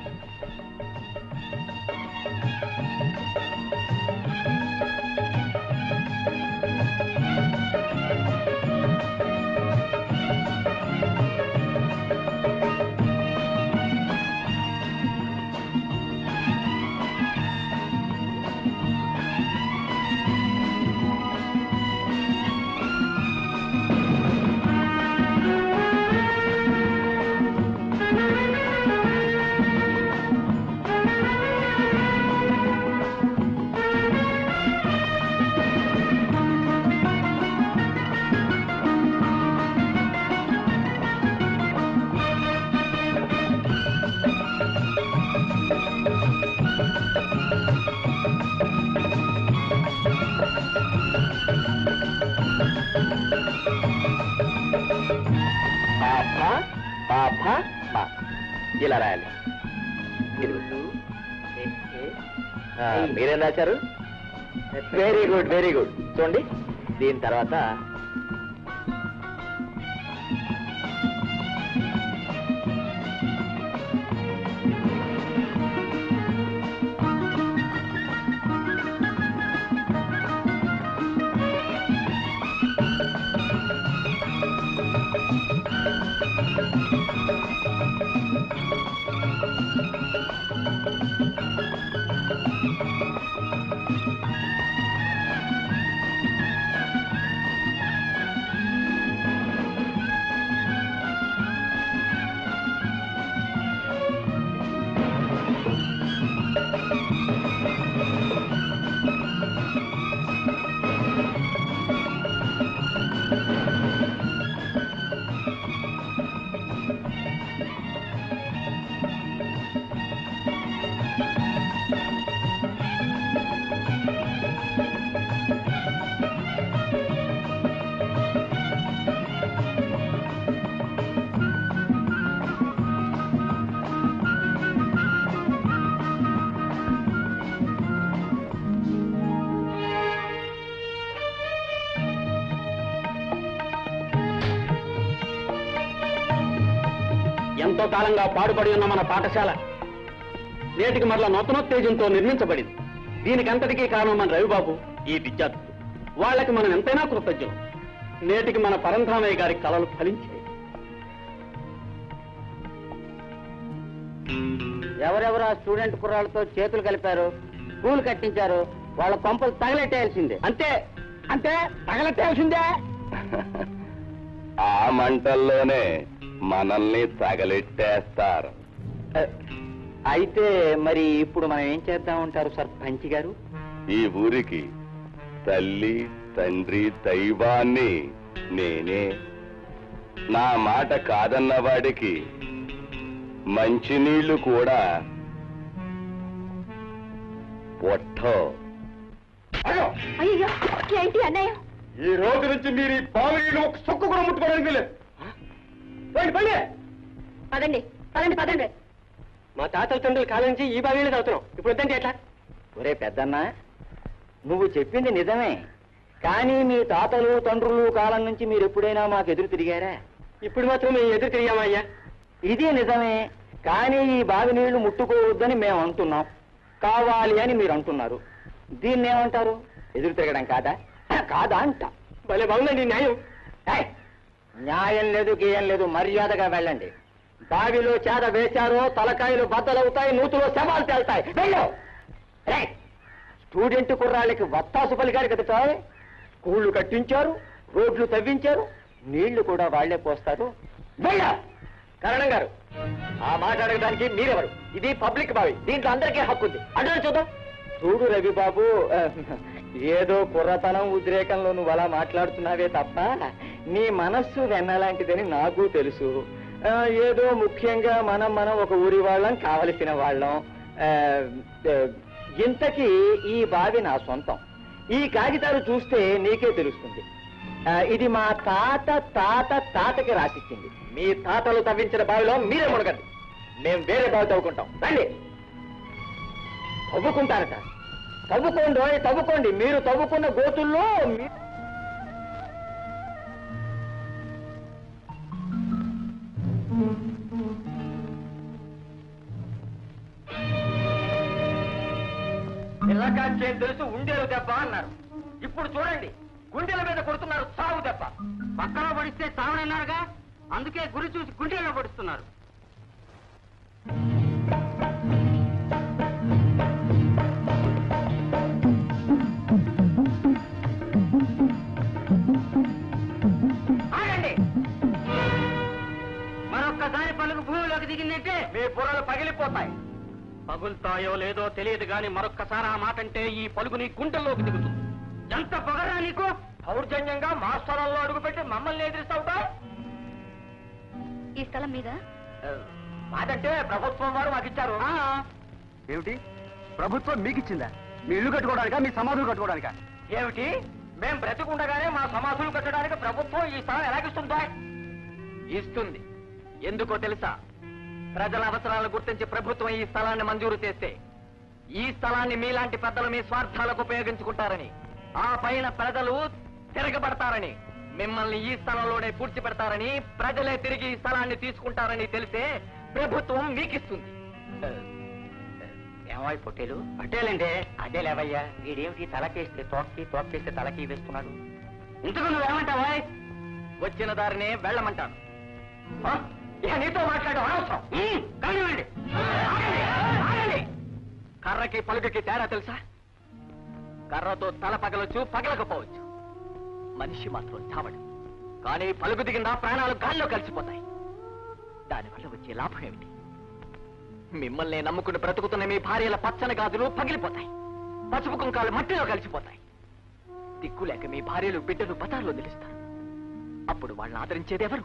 పాప పాప పా ఇలా రాయాలి ఇదిగో. ఆ, మీరేం రాశారు వెరీ గుడ్ వెరీ గుడ్ చూడండి దీని తర్వాత ఎంతో కాలంగా పాడుపడి ఉన్న మన పాఠశాల నేటికి మరలా నూతనోత్తేజంతో నిర్మించబడింది దీనికి అంతటికీ కారణం మన రవిబాబు ఈ విద్యార్థులు వాళ్ళకి మనం ఎంతైనా కృతజ్ఞులు నేటికి మన పరంధామయ్య గారి కళలు ఫలించాయి ఎవరెవరు ఆ స్టూడెంట్ కుర్రాళ్ళతో చేతులు కలిపారు స్కూల్ కట్టించారు వాళ్ళ కొంపలు తగలెట్టేయాల్సిందే అంతే అంతే తగలెట్టాల్సిందే ఆ మంటల్లోనే మనల్ని తగలెట్టేస్తారు అయితే మరి ఇప్పుడు మనం ఏం చేద్దాం ఉంటారు సర్పంచ్ గారు ఈ ఊరికి తల్లి తండ్రి దైవాన్ని నేనే నా మాట కాదన్న వాడికి మంచినీళ్లు కూడా పొట్టో అయ్యో ఏంటి అన్నయ్య ఈ రోజు నుంచి మీరు ఈ బావిలో ఒక సొక్కు కూడా ముట్టుకోవడానికి లేదు పోండి, పోండి. పదండి పదండి పదండి మా తాతల తండ్రుల కాలం నుంచి ఈ బావిలో చదువుతున్నాం ఇప్పుడు వద్దంటే ఎట్లా ఒరే పెద్దన్న నువ్వు చెప్పింది నిజమే కానీ మీ తాతలు తండ్రులు కాలం నుంచి మీరు ఎప్పుడైనా మాకు ఎదురు తిరిగారా ఇప్పుడు మాత్రం మేము ఎదురు తిరిగామా అయ్యా ఇది నిజమే కానీ ఈ బావి నీళ్లు ముట్టుకోవద్దని మేము అంటున్నాం కావాలి అని మీరు అంటున్నారు దీన్ని ఏమంటారు ఎదురు తిరగడం కాదా కాదా అంట భలే బాగుందండి ఈ న్యాయం ఏయ్! న్యాయం లేదు గేయం లేదు మర్యాదగా వెళ్ళండి బావిలో చేద వేశారో తలకాయలు బద్దలవుతాయి నూతులో శవాలు తేల్తాయి వెళ్ళు రేయ్! స్టూడెంట్ కుర్రాళ్ళకి వత్తాసు పలికారు కదా స్కూళ్ళు కట్టించారు రోడ్లు తవ్వించారు నీళ్లు కూడా వాళ్లే పోస్తారు వెళ్ళు కరణం గారు ఆ మాట్లాడడానికి మీరెవరు ఇది పబ్లిక్ బావి దీంట్లో అందరికీ హక్కు ఉంది అంటే చూద్దాం చూడు రవి బాబు ఆ, ఏదో కుర్రతనం ఉద్రేకంలో నువ్వు అలా మాట్లాడుతున్నావే తప్ప నీ మనస్సు వెన్నలాంటిదని నాకు తెలుసు ఆ, ఏదో ముఖ్యంగా మనం మనం ఒక ఊరి వాళ్ళం కావలసిన వాళ్ళం ఆ, ఆ, ఇంతకీ ఈ బావి నా సొంతం ఈ కాగితాలు చూస్తే నీకే తెలుస్తుంది ఆ, ఇది మా తాత తాత తాతకి రాసిచ్చింది మీ తాతలు తవ్వించిన బావిలో మీరే మునగండి మేము వేరే బావి తవ్వుకుంటాం రండి తవ్వుకుంటారట తవ్వుకోండి ఓయ్, తవ్వుకోండి మీరు తవ్వుకున్న గోతుల్లో మీ- పిల్లకాకి ఏం తెలుసు ఉండేలు దెబ్బ అన్నారు ఇప్పుడు చూడండి గుండెల మీద కొడుతున్నారు సాగు దెబ్బ పక్కన పడిస్తే చావనన్నారుగా అందుకే గురి చూసి గుండెల్లో పడుతున్నారు ఆగండి మరొక్కసారి పలుకు భూమిలోకి దిగిందంటే మీ బుర్రలు పగిలిపోతాయి పగులుతాయో లేదో తెలియదు గాని మరొక్కసారి ఆ మాట అంటే ఈ పలుగు నీ గుంటల్లోకి దిగుతుంది ఎంత పొగరా నీకు దౌర్జన్యంగా మా స్థలంలో అడుగుపెట్టి మమ్మల్ని ఎదిరిస్తావుటా ఈ స్థలం మీద మాదంటే ప్రభుత్వం వారు మాకు ఇచ్చారు ఏమిటి ప్రభుత్వం మీకు ఇచ్చిందా మీ ఇల్లు కట్టుకోవడానికా మీ సమాధులు కట్టుకోవడానికా ఏమిటి మేం బ్రతికుండగానే మా సమాధులు కట్టడానికి ప్రభుత్వం ఈ స్థలం ఎలాగిస్తుందా ఇస్తుంది ఎందుకో తెలుసా ప్రజల అవసరాలను గుర్తించి ప్రభుత్వం ఈ స్థలాన్ని మంజూరు చేస్తే ఈ స్థలాన్ని మీలాంటి పెద్దలు మీ స్వార్థాలకు ఉపయోగించుకుంటారని ఆ పైన ప్రజలు తిరగబడతారని మిమ్మల్ని ఈ స్థలంలోనే పూడ్చిపెడతారని ప్రజలే తిరిగి ఈ స్థలాన్ని తీసుకుంటారని తెలిసే ప్రభుత్వం మీకిస్తుంది ఏమై పొట్టేలు పట్టేలంటే అదే లేవయ్యా వీడేమిటి తలకేస్తే తోక్కి తోక్కేస్తే తలకి వేస్తున్నాడు ఇంతకు నువ్వేమంటావా వచ్చిన దారినే వెళ్ళమంటాను ఆ? ఇక నీతో మాట్లాడు అనవసరం ఉమ్, కానివ్వండి. ఆగండి, ఆగండి. కర్రకి పలుకకి తేడా తెలుసా కర్రతో తల పగలొచ్చు పగలకపోవచ్చు మనిషి మాత్రం చావడు కానీ పలుకు దిగిందా ప్రాణాలు గాల్లో కలిసిపోతాయి దానివల్ల వచ్చే లాభం ఏమిటి మిమ్మల్ని నమ్ముకుని బ్రతుకుతున్న మీ భార్యల పచ్చని గాజులు పగిలిపోతాయి పసుపు కుంకాలు మట్టిలో కలిసిపోతాయి దిక్కులేక మీ భార్యలు బిడ్డలు బజార్లో నిలుస్తారు అప్పుడు వాళ్ళని ఆదరించేది ఎవరు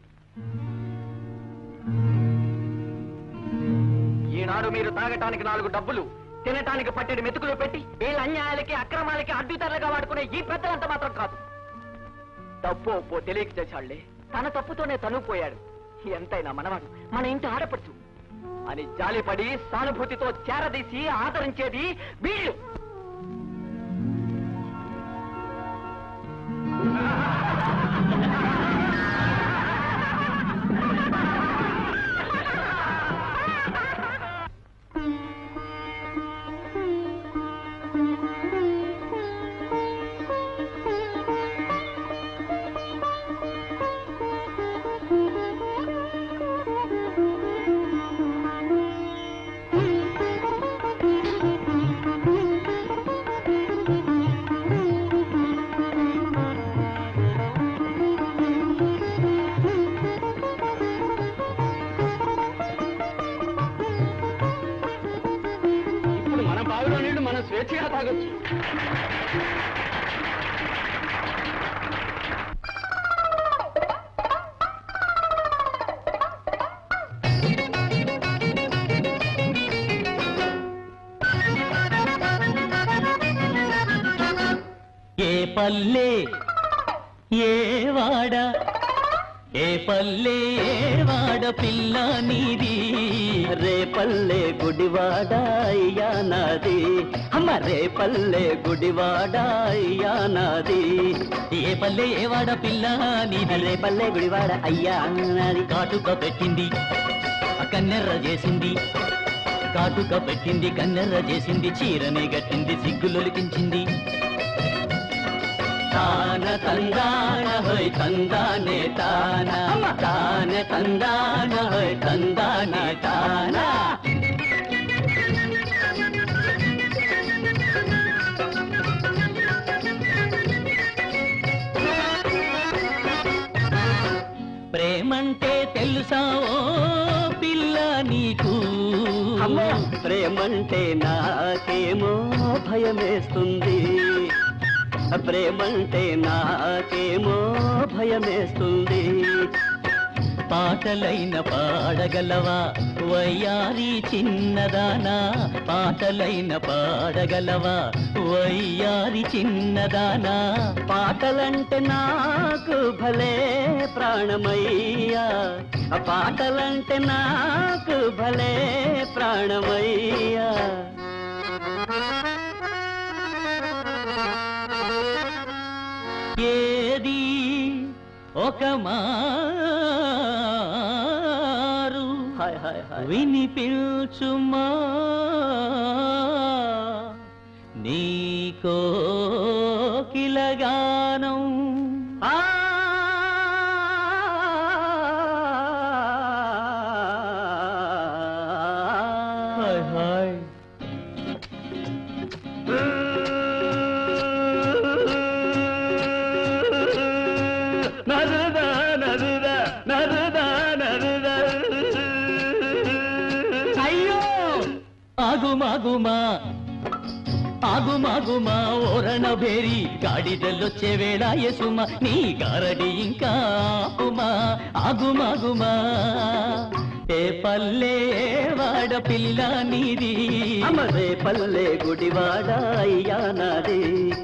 ఈనాడు మీరు తాగటానికి నాలుగు డబ్బులు తినటానికి పట్టెడు మెతుకులు పెట్టి వీళ్ళ అన్యాయాలకి అక్రమాలకి అడ్డుతరలుగా వాడుకునే ఈ పెద్దలంత మాత్రం కాదు తప్పు ఒప్పో తెలియక చేశాళ్లే తన తప్పుతోనే తను పోయాడు ఎంతైనా మనవాడు మన ఇంటి ఆడపడుచు అని జాలిపడి సానుభూతితో చేరదీసి ఆదరించేది వీళ్ళు Thank you. ఎన్నికైనా తాగొచ్చు ఏ పల్లె ఏ వాడ ఏ పల్లె ఏ వాడ పిల్ల నీది రే పల్లె గుడివాడ అయ్యా నాది అమ్మ రే పల్లె గుడివాడ అయ్యా నాది ఏ పల్లె ఏ వాడ పిల్ల నీది రే పల్లె గుడివాడ అయ్యా నాది కాటుక పెట్టింది కన్నెర్ర చేసింది కాటుక పెట్టింది కన్నెర్ర చేసింది చీరనే గట్టింది సిగ్గులొలికించింది తాన తందాన హోయ్ తందానే తాన తాన తందాన హోయ్ తందానే తాన ప్రేమంటే తెలుసా ఓ పిల్ల నీకు ప్రేమంటే నాకేమో భయమేస్తుంది ప్రేమంటే నాకేమో భయమేస్తుంది పాటలైన పాడగలవా వయ్యారి చిన్నదానా పాటలైన పాడగలవా వయ్యారి చిన్నదానా పాటలంటే నాకు భలే ప్రాణమయ్యా ఆ పాటలంటే నాకు భలే ప్రాణమయ్యా ఏది ఒక మారు వినిపించుమా నీకో కిలగానం హాయ్ హాయ్ నరుదా నరుదా నరుదా నరుదా అయ్యో ఆగుమాగుమా ఆగుమాగుమా ఓరణ బేరి గాడిదల్లొచ్చే వేళ యసుమ నీ గారడి ఇంకా ఆపుమా ఆగుమాగుమా ఏ పల్లె వాడ పిల్ల నీది అమరే పల్లె గుడివాడ అయ్యా నాది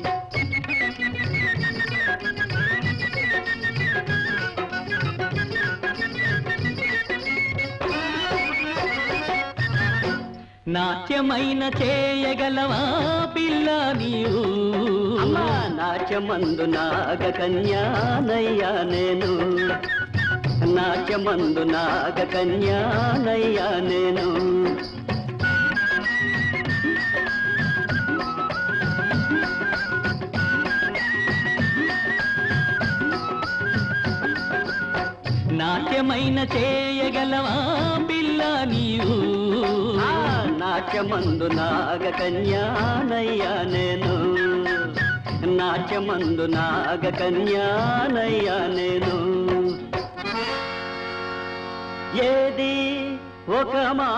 నాట్యమైన చేయగలవా పిల్ల నీవు నాట్యమందు నాగ కన్యానయ్యా నేను నాట్యమందు నాగ కన్యానయ్యా నేను నాట్యమైన చేయగలవా పిల్ల నీవు నాట్యమందు నాగ కన్యానయ్యా నేను నాట్యమందు నాగ కన్యానయ్యా నేను ఏది ఒక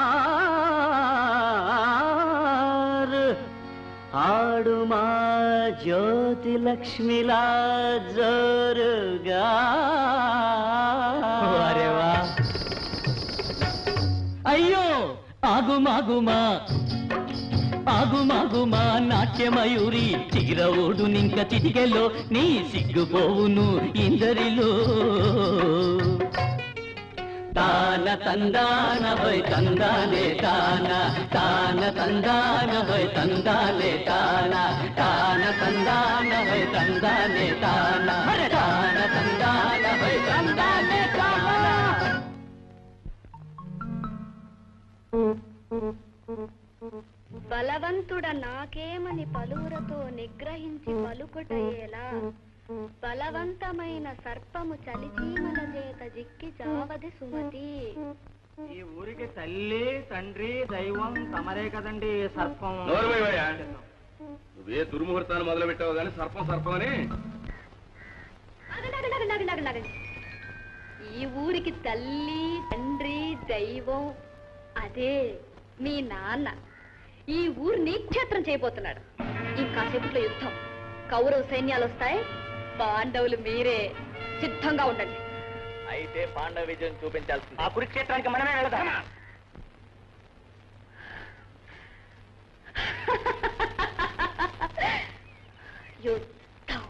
మారు ఆడుమా జ్యోతి లక్ష్మిలా జోరుగా అయ్యో ఆగుమాగుమా ఆగుమాగుమా నాట్యమయూరి చిగిరవుడు నింక చిటికెలో నీ సిగ్గుపోవును ఇందరిలో తాన తందాన హోయ్ తందానే తాన తాన తందాన హోయ్ తందానే తాన తాన తందాన హోయ్ తందానే తాన తాన తందాన హోయ్ తందానే తాన బలవంతుడ నాకేమని పలువురతో నిగ్రహించి పలుకుటయేలా బలవంతమైన సర్పము చలిచీమల చేత జిక్కి చావది సుమతి ఈ ఊరికి తల్లి తండ్రి దైవం తమరే కదండి సర్పం నోరుమయ్యా నువ్వే దుర్ముహూర్తాన్ని మొదలు పెట్టావు కానీ సర్పం సర్పం అని ఆగండి, ఆగండి, ఆగండి, ఆగండి, ఆగండి. ఈ ఊరికి తల్లి తండ్రి దైవం అదే మీ నాన్న ఈ ఊరిని క్షేత్రం చేయబోతున్నాడు ఇంకాసేపట్లో యుద్ధం కౌరవ సైన్యాలు వస్తాయి పాండవులు మీరే సిద్ధంగా ఉండండి అయితే పాండవ విజయం చూపించాల్సింది ఆ కురుక్షేత్రానికి మనమే వెళదాం యుద్ధం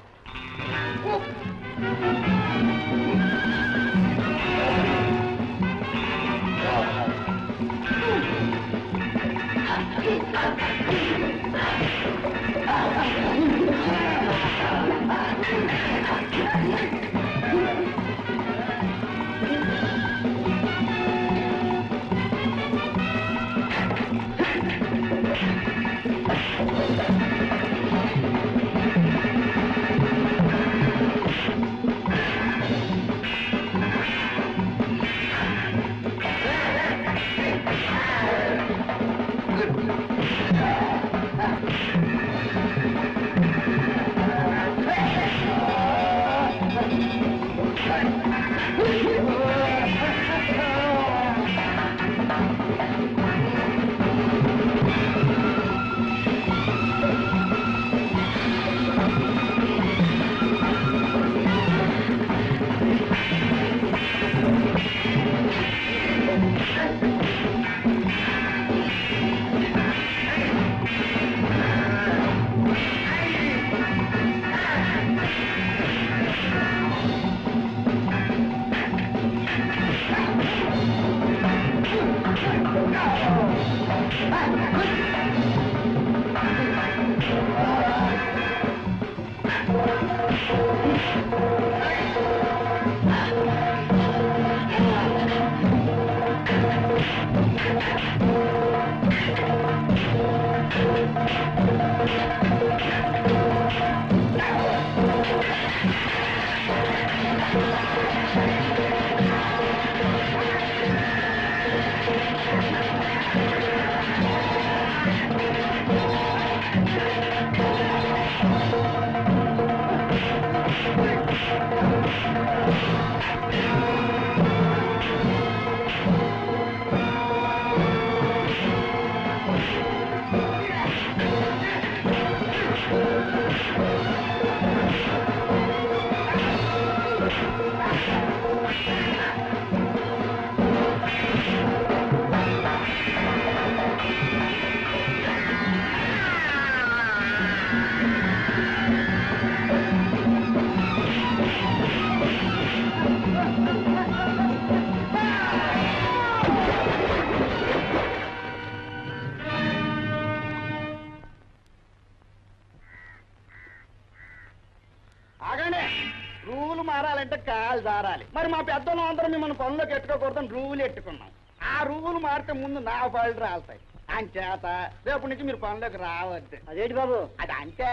ఆగండి రూల్ మారాలంటే కాలు జారాలి మరి మా పెద్దలు అందరం మిమ్మల్ని పనులకు ఎట్టుకోకూడదని రూల్ ఎట్టుకున్నాం ఆ రూల్ మారితే ముందు నా పళ్ళు రాలుతాయి అంచేత రేపు నుంచి మీరు పనులకు రావద్దు అదేంటి బాబు అది అంతే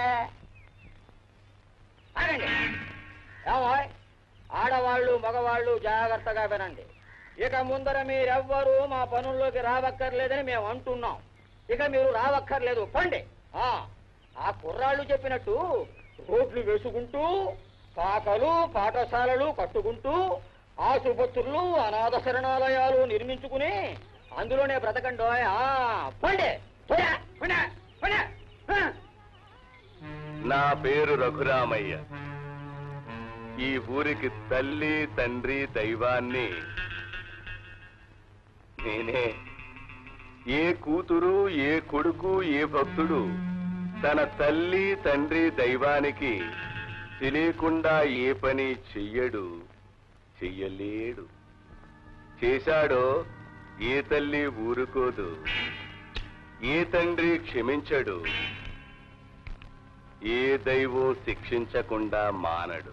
ఆగండి ఏమోయ్? ఆడవాళ్ళు మగవాళ్ళు జాగ్రత్తగా వినండి ఇక ముందర మీరెవ్వరూ మా పనుల్లోకి రావక్కర్లేదని మేము అంటున్నాం ఇక మీరు రావక్కర్లేదు పండి ఆ ఆ కుర్రాళ్ళు చెప్పినట్టు రోడ్లు వేసుకుంటూ పాకలు పాఠశాలలు కట్టుకుంటూ ఆసుపత్రులు అనాథ శరణాలయాలు నిర్మించుకుని అందులోనే బ్రతకండి ఆ పండి పోయా, పోయా, పోయా. ఆ. నా పేరు రఘురామయ్య ఈ ఊరికి తల్లి తండ్రి దైవాన్ని నేనే ఏ కూతురు ఏ కొడుకు ఏ భక్తుడు తన తల్లి తండ్రి దైవానికి తెలియకుండా ఏ పని చెయ్యడు చెయ్యలేడు చేశాడో ఏ తల్లి ఊరుకోదు ఏ తండ్రి క్షమించడు ఏ దైవో శిక్షించకుండా మానడు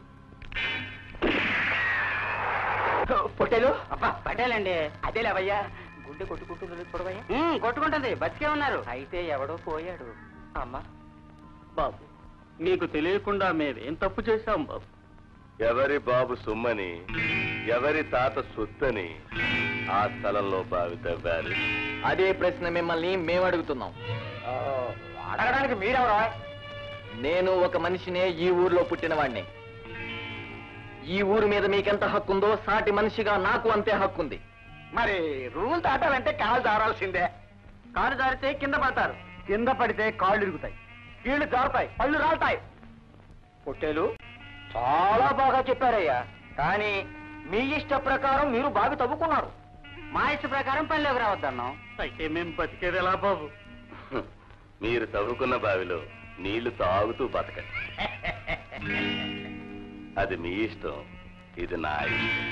పొట్టేలు అబ్బా పటేలండి అదేలేవయ్యా గుండె కొట్టుకుంటుంది చూడవయ్యా కొట్టుకుంటుంది బతికే ఉన్నారు అయితే ఎవడో పోయాడు అమ్మా బాబు నీకు తెలియకుండా మేమేం తప్పు చేశాం బాబు ఎవరి బాబు సొమ్మని ఎవరి తాత సొత్తని ఆ స్థలంలో బావి తవ్వారు అదే ప్రశ్న మిమ్మల్ని మేము అడుగుతున్నాం అడగడానికి మీరెవరో నేను ఒక మనిషినే ఈ ఊర్లో పుట్టినవాణ్ణి ఈ ఊరు మీద మీకెంత హక్కుందో సాటి మనిషిగా నాకు అంతే హక్కుంది మరి రూల్ దాటాలంటే కాలు జారాల్సిందే కాలు జారితే కింద పడతారు కింద పడితే కాళ్ళు ఇరుగుతాయి కీళ్లు జారుతాయి పళ్ళు రాలుతాయి పొట్టేలు చాలా బాగా చెప్పారయ్యా కానీ మీ ఇష్ట ప్రకారం మీరు బాగా తవ్వుకున్నారు మా ఇష్ట ప్రకారం పనిలోకి రావద్దన్నాం అయితే మేము బతికేది ఎలా బాబు మీరు తవ్వుకున్న బావిలో నీళ్లు తాగుతూ బతకండి అది మీ ఇష్టం ఇది నా ఇష్టం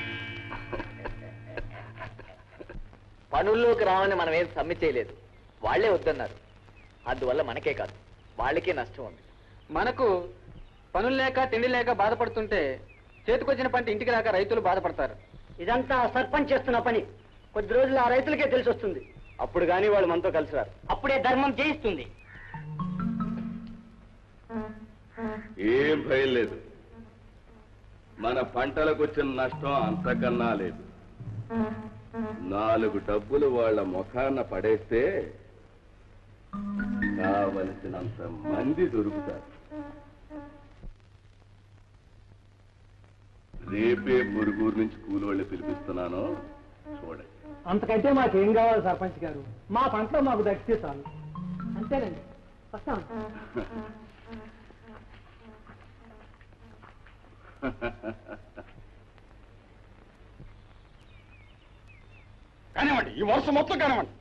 పనుల్లోకి రావని మనం ఏం సమ్మె చేయలేదు వాళ్లే వద్దన్నారు అందువల్ల మనకే కాదు వాళ్ళకే నష్టం ఉంది మనకు పనులు లేక తిండి లేక బాధపడుతుంటే చేతికొచ్చిన పంట ఇంటికి రాక రైతులు బాధపడతారు ఇదంతా సర్పంచ్ చేస్తున్న పని కొద్ది రోజులు ఆ రైతులకే తెలిసి వస్తుంది అప్పుడు కానీ వాళ్ళు మనతో కలిసి రారు అప్పుడే ధర్మం జయిస్తుంది ఏం భయం లేదు మన పంటలకు వచ్చిన నష్టం అంతకన్నా లేదు నాలుగు డబ్బులు వాళ్ళ ముఖాన పడేస్తే కావలసినంత మంది దొరుకుతారు రేపే పురుగురు నుంచి కూలి వాళ్ళు పిలిపిస్తున్నాను చూడండి అంతకంటే మాకేం కావాలి సర్పంచ్ గారు మా పంటలో మాకు దక్కితే చాలు అంతేనండి వస్తాం కానివ్వండి ఈ వరుస మొత్తం కానివ్వండి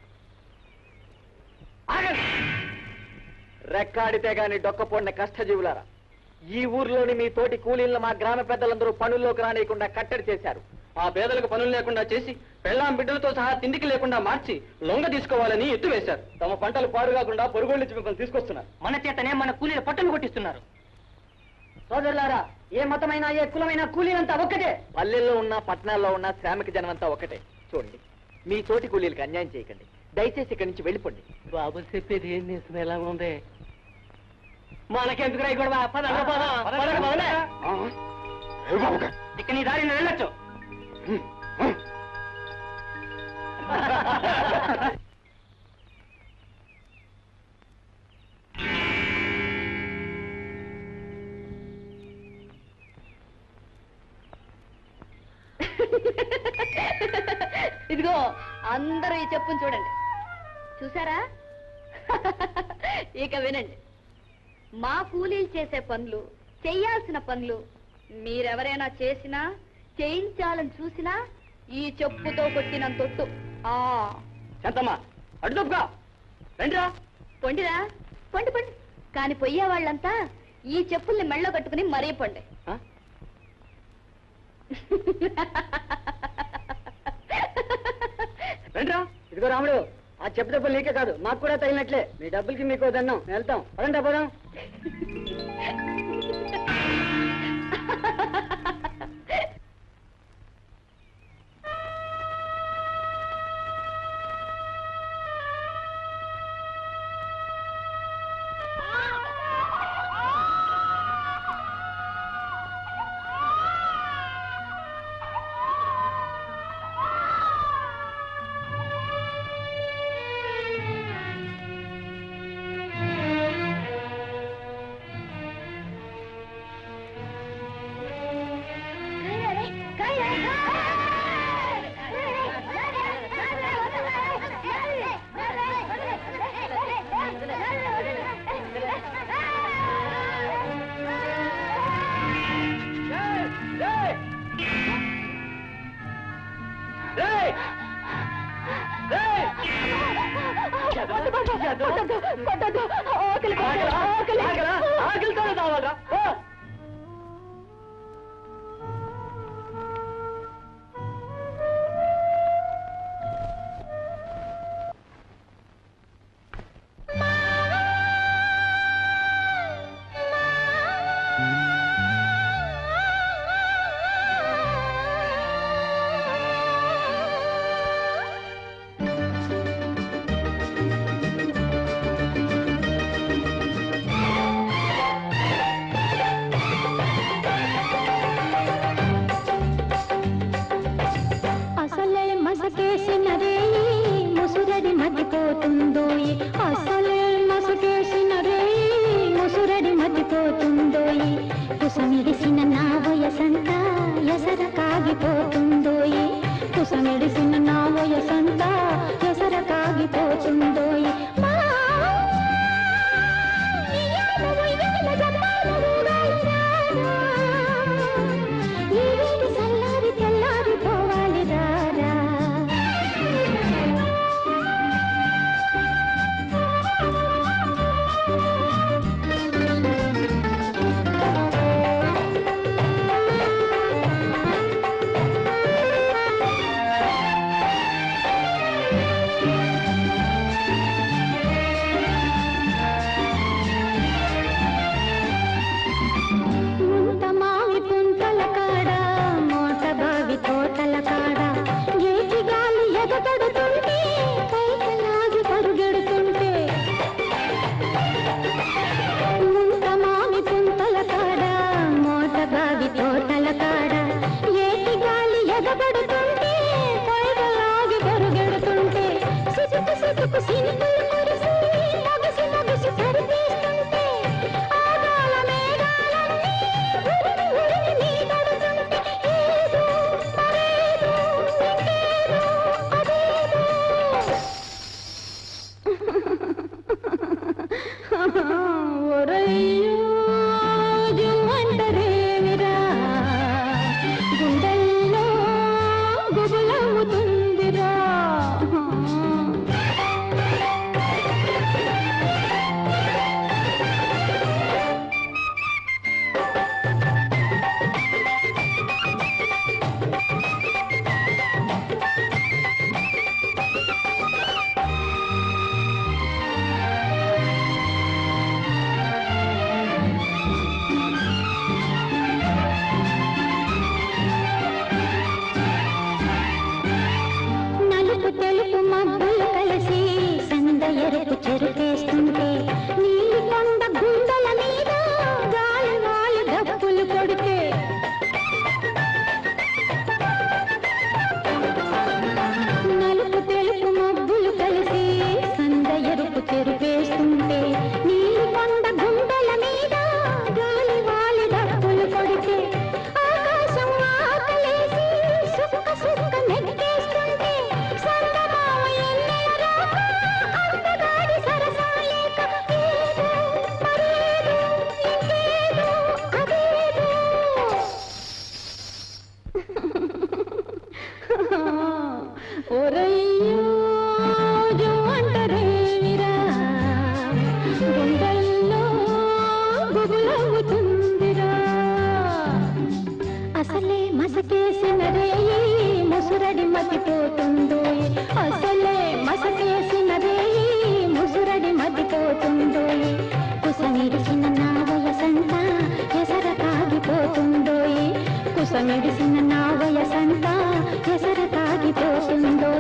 రెక్కాడితే గాని డొక్కపోడిన కష్టజీవులారా ఈ ఊర్లోని మీ తోటి కూలీలను మా గ్రామ పెద్దలందరూ పనుల్లోకి రానియకుండా కట్టడి చేశారు ఆ పేదలకు పనులు లేకుండా చేసి పెళ్ళాం బిడ్డలతో సహా తిండికి లేకుండా మార్చి లొంగ తీసుకోవాలని ఎత్తు వేశారు తమ పంటలు పాడు కాకుండా పొరుగుళ్ళు మిమ్మల్ని తీసుకొస్తున్నారు మన చేతనే మన కూలీల పట్టును కొట్టిస్తున్నారు సోదరులారా ఏ మతమైనా ఏ కులమైనా కూలీలంతా ఒక్కటే పల్లెల్లో ఉన్న పట్టణాల్లో ఉన్న శ్రామిక జనమంతా ఒకటే చూడండి మీ తోటి కూలీలకు అన్యాయం చేయకండి దయచేసి ఇక్కడి నుంచి వెళ్ళిపోండి బాబు చెప్పేది ఏం చేసిన ఎలా ఉంది మనకెందుకు రాయి గొడవ పదండి, పదం. పదండి, పదండి. ఇక నీ దారిని వెళ్ళొచ్చు ఇదిగో అందరూ ఈ చెప్పును చూడండి చూసారా ఇక వినండి మా కూలీలు చేసే పనులు చెయ్యాల్సిన పనులు మీరెవరైనా చేసినా చేయించాలని చూసినా ఈ చెప్పుతో కొట్టినంతొట్టు ఆ శాంతమ్మా అడ్డు తప్పుగా రండిరా పొండిరా పొండి పొండి కాని పొయ్యే వాళ్ళంతా ఈ చెప్పుల్ని మెళ్ళో కట్టుకుని మరీ పొండి ఆ? రండిరా ఇదిగో రాముడు ఆ చెప్పు డబ్బులు నీకే కాదు మాకు కూడా తగినట్లే మీ డబ్బులకి మీకు దన్నం వెళ్తాం పదండి పోదాం ఆకలితో కావాలరా అసలే మసకేసిన రేయి ముసురడి మతిపోతుందోయి అసలే మసకేసిన రేయి ముసురడి మతిపోతుందోయి మెడిసిన నా వయసంతా ఎసరు తాగిపోతుందో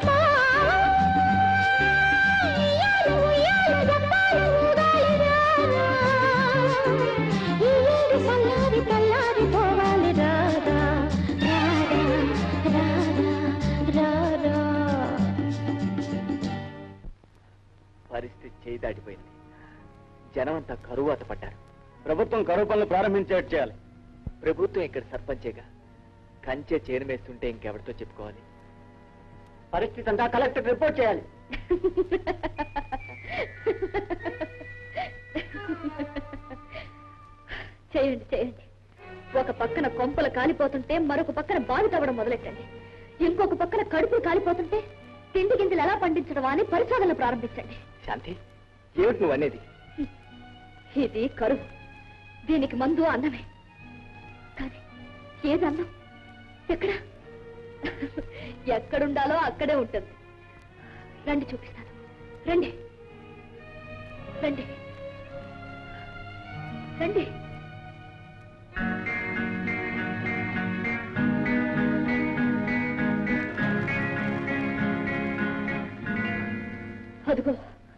సల్లారి తల్లారి పోవాలి రారా రారా రారా రారా పరిస్థితి చేయి దాటిపోయింది జనం అంతా కరువాత పడ్డారు ప్రభుత్వం కరువు పనులు ప్రారంభించేట్టు చేయాలి ప్రభుత్వం ఇక్కడ సర్పంచేగా కంచె చేను వేస్తుంటే ఇంకెవరితో చెప్పుకోవాలి పరిస్థితి అంతా కలెక్టర్ రిపోర్ట్ చేయాలి చేయండి చేయండి ఒక పక్కన కొంపలు కాలిపోతుంటే మరొక పక్కన బావి తవ్వడం మొదలెట్టండి ఇంకొక పక్కన కడుపులు కాలిపోతుంటే తిండి గింజలు ఎలా పండించడం అని పరిశోధనలు ప్రారంభించండి శాంతి ఏమిటి నువ్వు అనేది ఇది కరువు దీనికి మందు అన్నమే కానీ ఏది అన్నం ఎక్కడ ఎక్కడుండాలో అక్కడే ఉంటుంది రండి చూపిస్తాను రండి రండి రండి అదిగో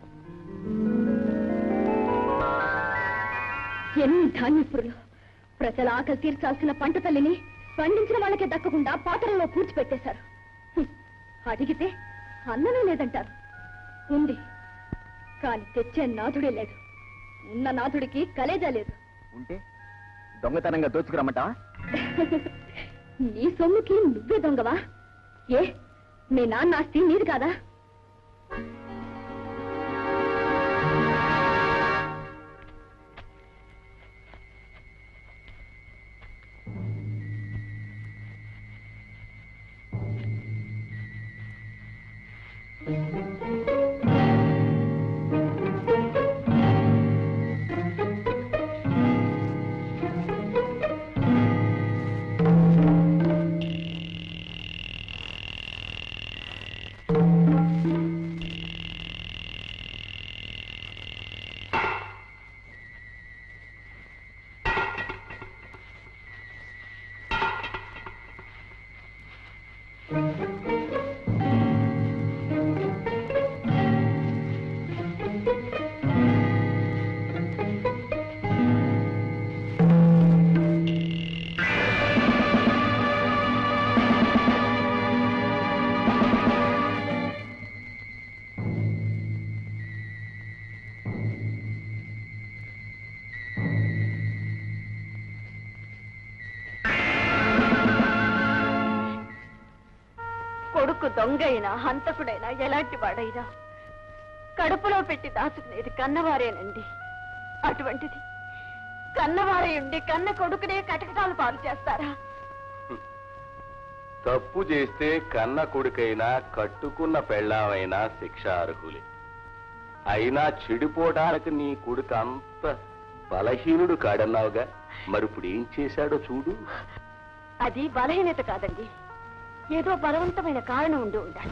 ఎన్ని ధాన్యపురులు ప్రజల ఆకలి తీర్చాల్సిన పంట తల్లిని పండించిన వాళ్ళకే దక్కకుండా పాత్రలో పూడ్చిపెట్టేశారు హ్మ్. అడిగితే అన్నమే లేదంటారు ఉంది కాని తెచ్చే నాథుడే లేడు ఉన్న నాథుడికి కలేజా లేదు ఉంటే దొంగతనంగా దోచుకురమ్మటా నీ సొమ్ముకి నువ్వే దొంగవా ఏ మీ నాన్న ఆస్తి నీది కాదా కొడుకు దొంగైనా హంతకుడైనా ఎలాంటి వాడైనా కడుపులో పెట్టి దాచుకునేది కన్నవారేనండి అటువంటిది కన్నవారే ఉండి కన్న కొడుకునే కటకటాలు పాలు చేస్తారా తప్పు చేస్తే కన్న కొడుకైనా కట్టుకున్న పెళ్ళామైనా శిక్ష అర్హులే అయినా చెడిపోవడానికి నీ కొడుకు అంత బలహీనుడు కాడన్నావుగా మరి ఇప్పుడు ఏం చేశాడో చూడు అది బలహీనత కాదండి ఏదో బలవంతమైన కారణం ఉండి ఉండాలి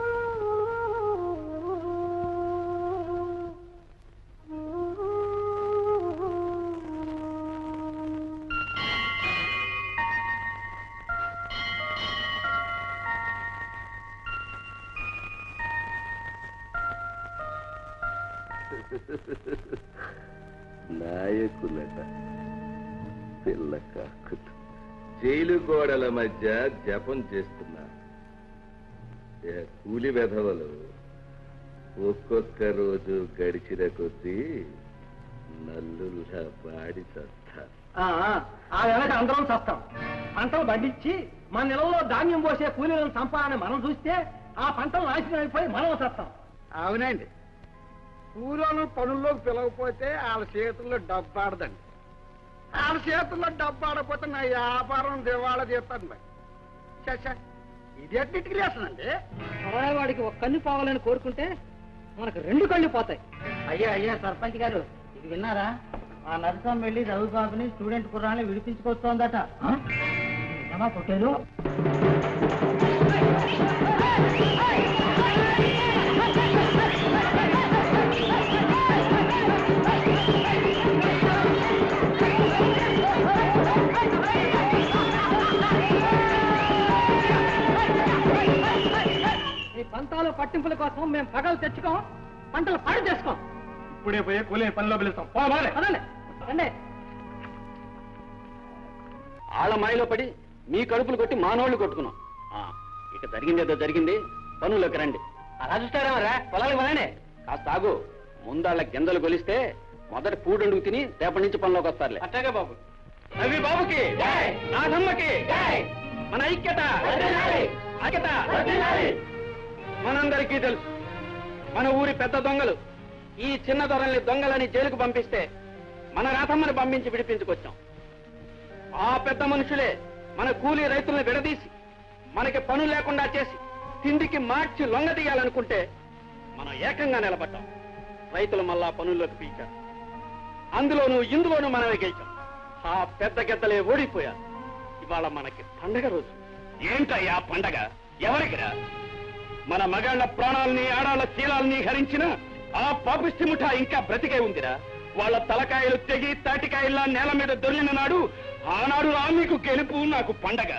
నాయకులట పిల్ల కాకులు జైలు గోడల మధ్య జపం చేస్తున్నా ఏ కూలి వెధవలు ఒక్కొక్క రోజు గడిచిన కొద్దీ నల్లుల్లా బాడి చస్తారు ఆ వెనక అందరం చస్తాం పంటలు పండించి మన నెలలో ధాన్యం పోసే కూలీలను చంపాలని మనం చూస్తే ఆ పంటలు నాశనం అయిపోయి మనం చస్తాం అవునండి కూలోళ్ళు పనుల్లోకి పిలవకపోతే వాళ్ళ చేతుల్లో డబ్బు ఆడదండి వాళ్ళ చేతుల్లో డబ్బు ఆడకపోతే నా వ్యాపారం దివాళా తీస్తాను మరి చచ్చా ఇది ఎన్నింటికి లేస్తానండి వాడికి ఒక కన్ను పోవాలని కోరుకుంటే మనకు రెండు కళ్ళు పోతాయి అయ్యా అయ్యా సర్పంచ్ గారు ఇది విన్నారా ఆ నరసం వెళ్ళి రవి బాబుని స్టూడెంట్ కుర్రాన్ని విడిపించుకొస్తోందట ఏమా పుట్టేరు ఆ పట్టింపుల కోసం మేము పగలు తెచ్చుకోం పంటలు పాడు చేసుకోం ఇప్పుడే పోయి కూలే పనిలో పిలుస్తాం పో మారే. పదండి రండి ఆళ్ళ మాయలో పడి మీ కడుపులు కొట్టి మానవాళ్ళు కొట్టుకున్నాం ఆ, ఇక జరిగింది ఏదో జరిగింది పనుల్లోకి రండి అలా చూస్తారేమరా పొలాలకు పదండి కాస్త ఆగు ముందాళ్ళ గింజలు కొలిస్తే మొదటి పూడండుకు తిని రేపటి నుంచి పనిలోకి వస్తారులే అట్టాగే బాబు రవి బాబుకి నాథమ్మకి మన ఐక్యత ఐక్యత మనందరికీ తెలుసు మన ఊరి పెద్ద దొంగలు ఈ చిన్న దొరల్ని దొంగలని జైలుకు పంపిస్తే మన రాధమ్మని పంపించి విడిపించుకొచ్చాం ఆ పెద్ద మనుషులే మన కూలీ రైతుల్ని విడదీసి మనకి పనులు లేకుండా చేసి తిండికి మార్చి లొంగదీయాలనుకుంటే మనం ఏకంగా నిలబడ్డాం రైతులు మళ్ళా పనుల్లోకి పీల్చారు అందులోనూ ఇందులోనూ మనమే గెలిచాం ఆ పెద్ద గెద్దలే ఓడిపోయారు ఇవాళ మనకి పండగ రోజు ఏంటయ్యా పండగ ఎవరికిరా మన మగాళ్ళ ప్రాణాల్ని ఆడాళ్ళ చీలాల్ని హరించిన ఆ పాపిష్టి ముఠ ఇంకా బ్రతికే ఉందిరా వాళ్ళ తలకాయలు తెగి తాటికాయల్లా నేల మీద దొరికిన నాడు ఆనాడు రా మీకు గెలుపు నాకు పండగ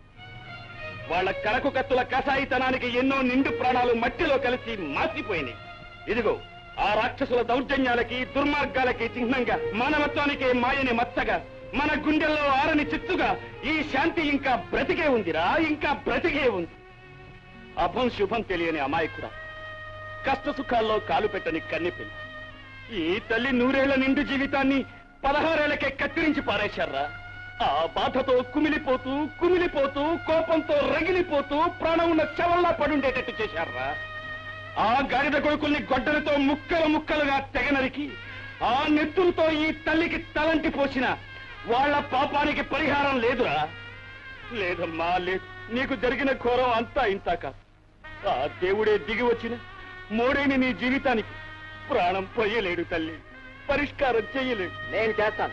వాళ్ళ కరకు కత్తుల కసాయితనానికి ఎన్నో నిండు ప్రాణాలు మట్టిలో కలిసి మాసిపోయినాయి ఇదిగో ఆ రాక్షసుల దౌర్జన్యాలకి దుర్మార్గాలకి చిహ్నంగా మానవత్వానికి మాయని మచ్చగా మన గుండెల్లో ఆరని చిత్తుగా ఈ శాంతి ఇంకా బ్రతికే ఉందిరా ఇంకా బ్రతికే ఉంది అభం శుభం తెలియని అమాయకుడా కష్ట సుఖాల్లో కాలు పెట్టని కన్నెపిల్ల ఈ తల్లి నూరేళ్ల నిండు జీవితాన్ని పదహారేళ్లకే కత్తిరించి పారేశారా ఆ బాధతో కుమిలిపోతూ కుమిలిపోతూ కోపంతో రగిలిపోతూ ప్రాణం ఉన్న శవల్లా పడుండేటట్టు చేశారా ఆ గాడిద కొడుకుల్ని గొడ్డలతో ముక్కలు ముక్కలుగా తెగనరికి ఆ నెత్తులతో ఈ తల్లికి తలంటి పోసిన వాళ్ళ పాపానికి పరిహారం లేదురా లేదమ్మా లేదు నీకు జరిగిన ఘోరం అంతా ఇంతా కాదు ఆ దేవుడే దిగి వచ్చిన మోడైన నీ జీవితానికి ప్రాణం పోయలేడు తల్లి పరిష్కారం చెయ్యలేడు నేను చేస్తాను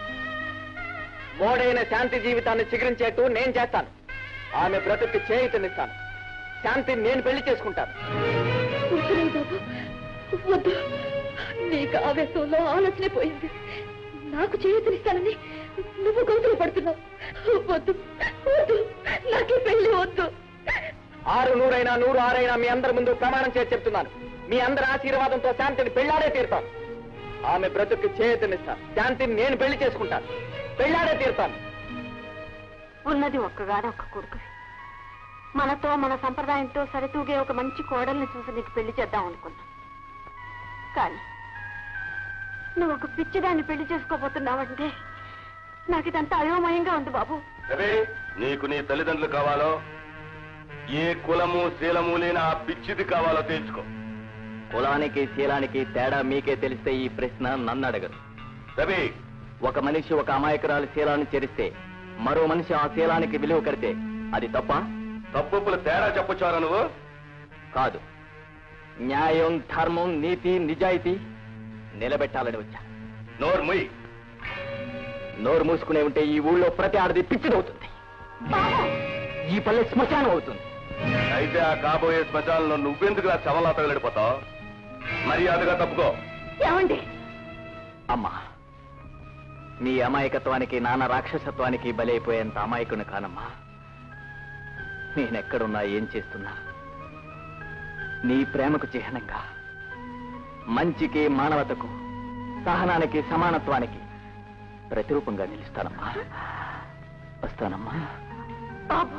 మోడైన శాంతి జీవితాన్ని చిగురించేట్టు నేను చేస్తాను ఆమె బ్రతుక్కి చేయుతనిస్తాను శాంతిని నేను పెళ్లి చేసుకుంటాను వద్దులే బాబు వద్దు నీకు ఆవేశంలో ఆలోచనే పోయింది నాకు చేయూతనిస్తానని నువ్వు గౌతులు పడుతున్నావు వద్దు వద్దు నాకే పెళ్లి వద్దు ఆరు నూరైనా నూరు ఆరైనా మీ అందరి ముందు ప్రమాణం చేసి చెప్తున్నాను మీ అందరి ఆశీర్వాదంతో శాంతిని పెళ్లాడే తీరుతాను ఆమె బ్రతుక్కి చేయుతనిస్తాను శాంతిని నేను పెళ్లి చేసుకుంటాను పెళ్లాడే తీరుతాను ఉన్నది ఒక్కగానే ఒక్క కొడుకు మనతో మన సంప్రదాయంతో సరితూగే ఒక మంచి కోడల్ని చూసి నీకు పెళ్లి చేద్దాం అనుకున్నా కానీ నువ్వు ఒక పిచ్చిదాన్ని పెళ్లి చేసుకోబోతున్నావంటే నాకు ఇదంతా అయోమయంగా ఉంది బాబు రవి నీకు నీ తల్లిదండ్రులు కావాలో ఏ కులము శీలము లేని ఆ పిచ్చిది కావాలో తెలుసుకో కులానికి శీలానికి తేడా మీకే తెలిస్తే ఈ ప్రశ్న నన్ను అడగరు రవి ఒక మనిషి ఒక అమాయకురాలు శీలాన్ని చేరిస్తే మరో మనిషి ఆ శీలానికి విలువ కడితే అది తప్ప తప్పుల తేడా చెప్పొచ్చారా నువ్వు కాదు న్యాయం ధర్మం నీతి నిజాయితీ నిలబెట్టాలని వచ్చా నోరు ముయ్ నోరు మూసుకునే ఉంటే ఈ ఊళ్ళో ప్రతి ఆడది పిచ్చిదవుతుంది ఈ పల్లె శ్మశానం అవుతుంది అయితే ఆ కాబోయే శ్మశానంలో నువ్వెందుకు ఆ శవంలా తగలడిపోతావు మర్యాదగా తప్పుకో ఏమండి అమ్మా మీ అమాయకత్వానికి నాన్న రాక్షసత్వానికి బలైపోయేంత అమాయకుని కానమ్మా నేనెక్కడున్నా ఏం చేస్తున్నా నీ ప్రేమకు చిహ్నంగా మంచికి మానవతకు సహనానికి సమానత్వానికి ప్రతిరూపంగా నిలుస్తానమ్మా వస్తానమ్మా బాబు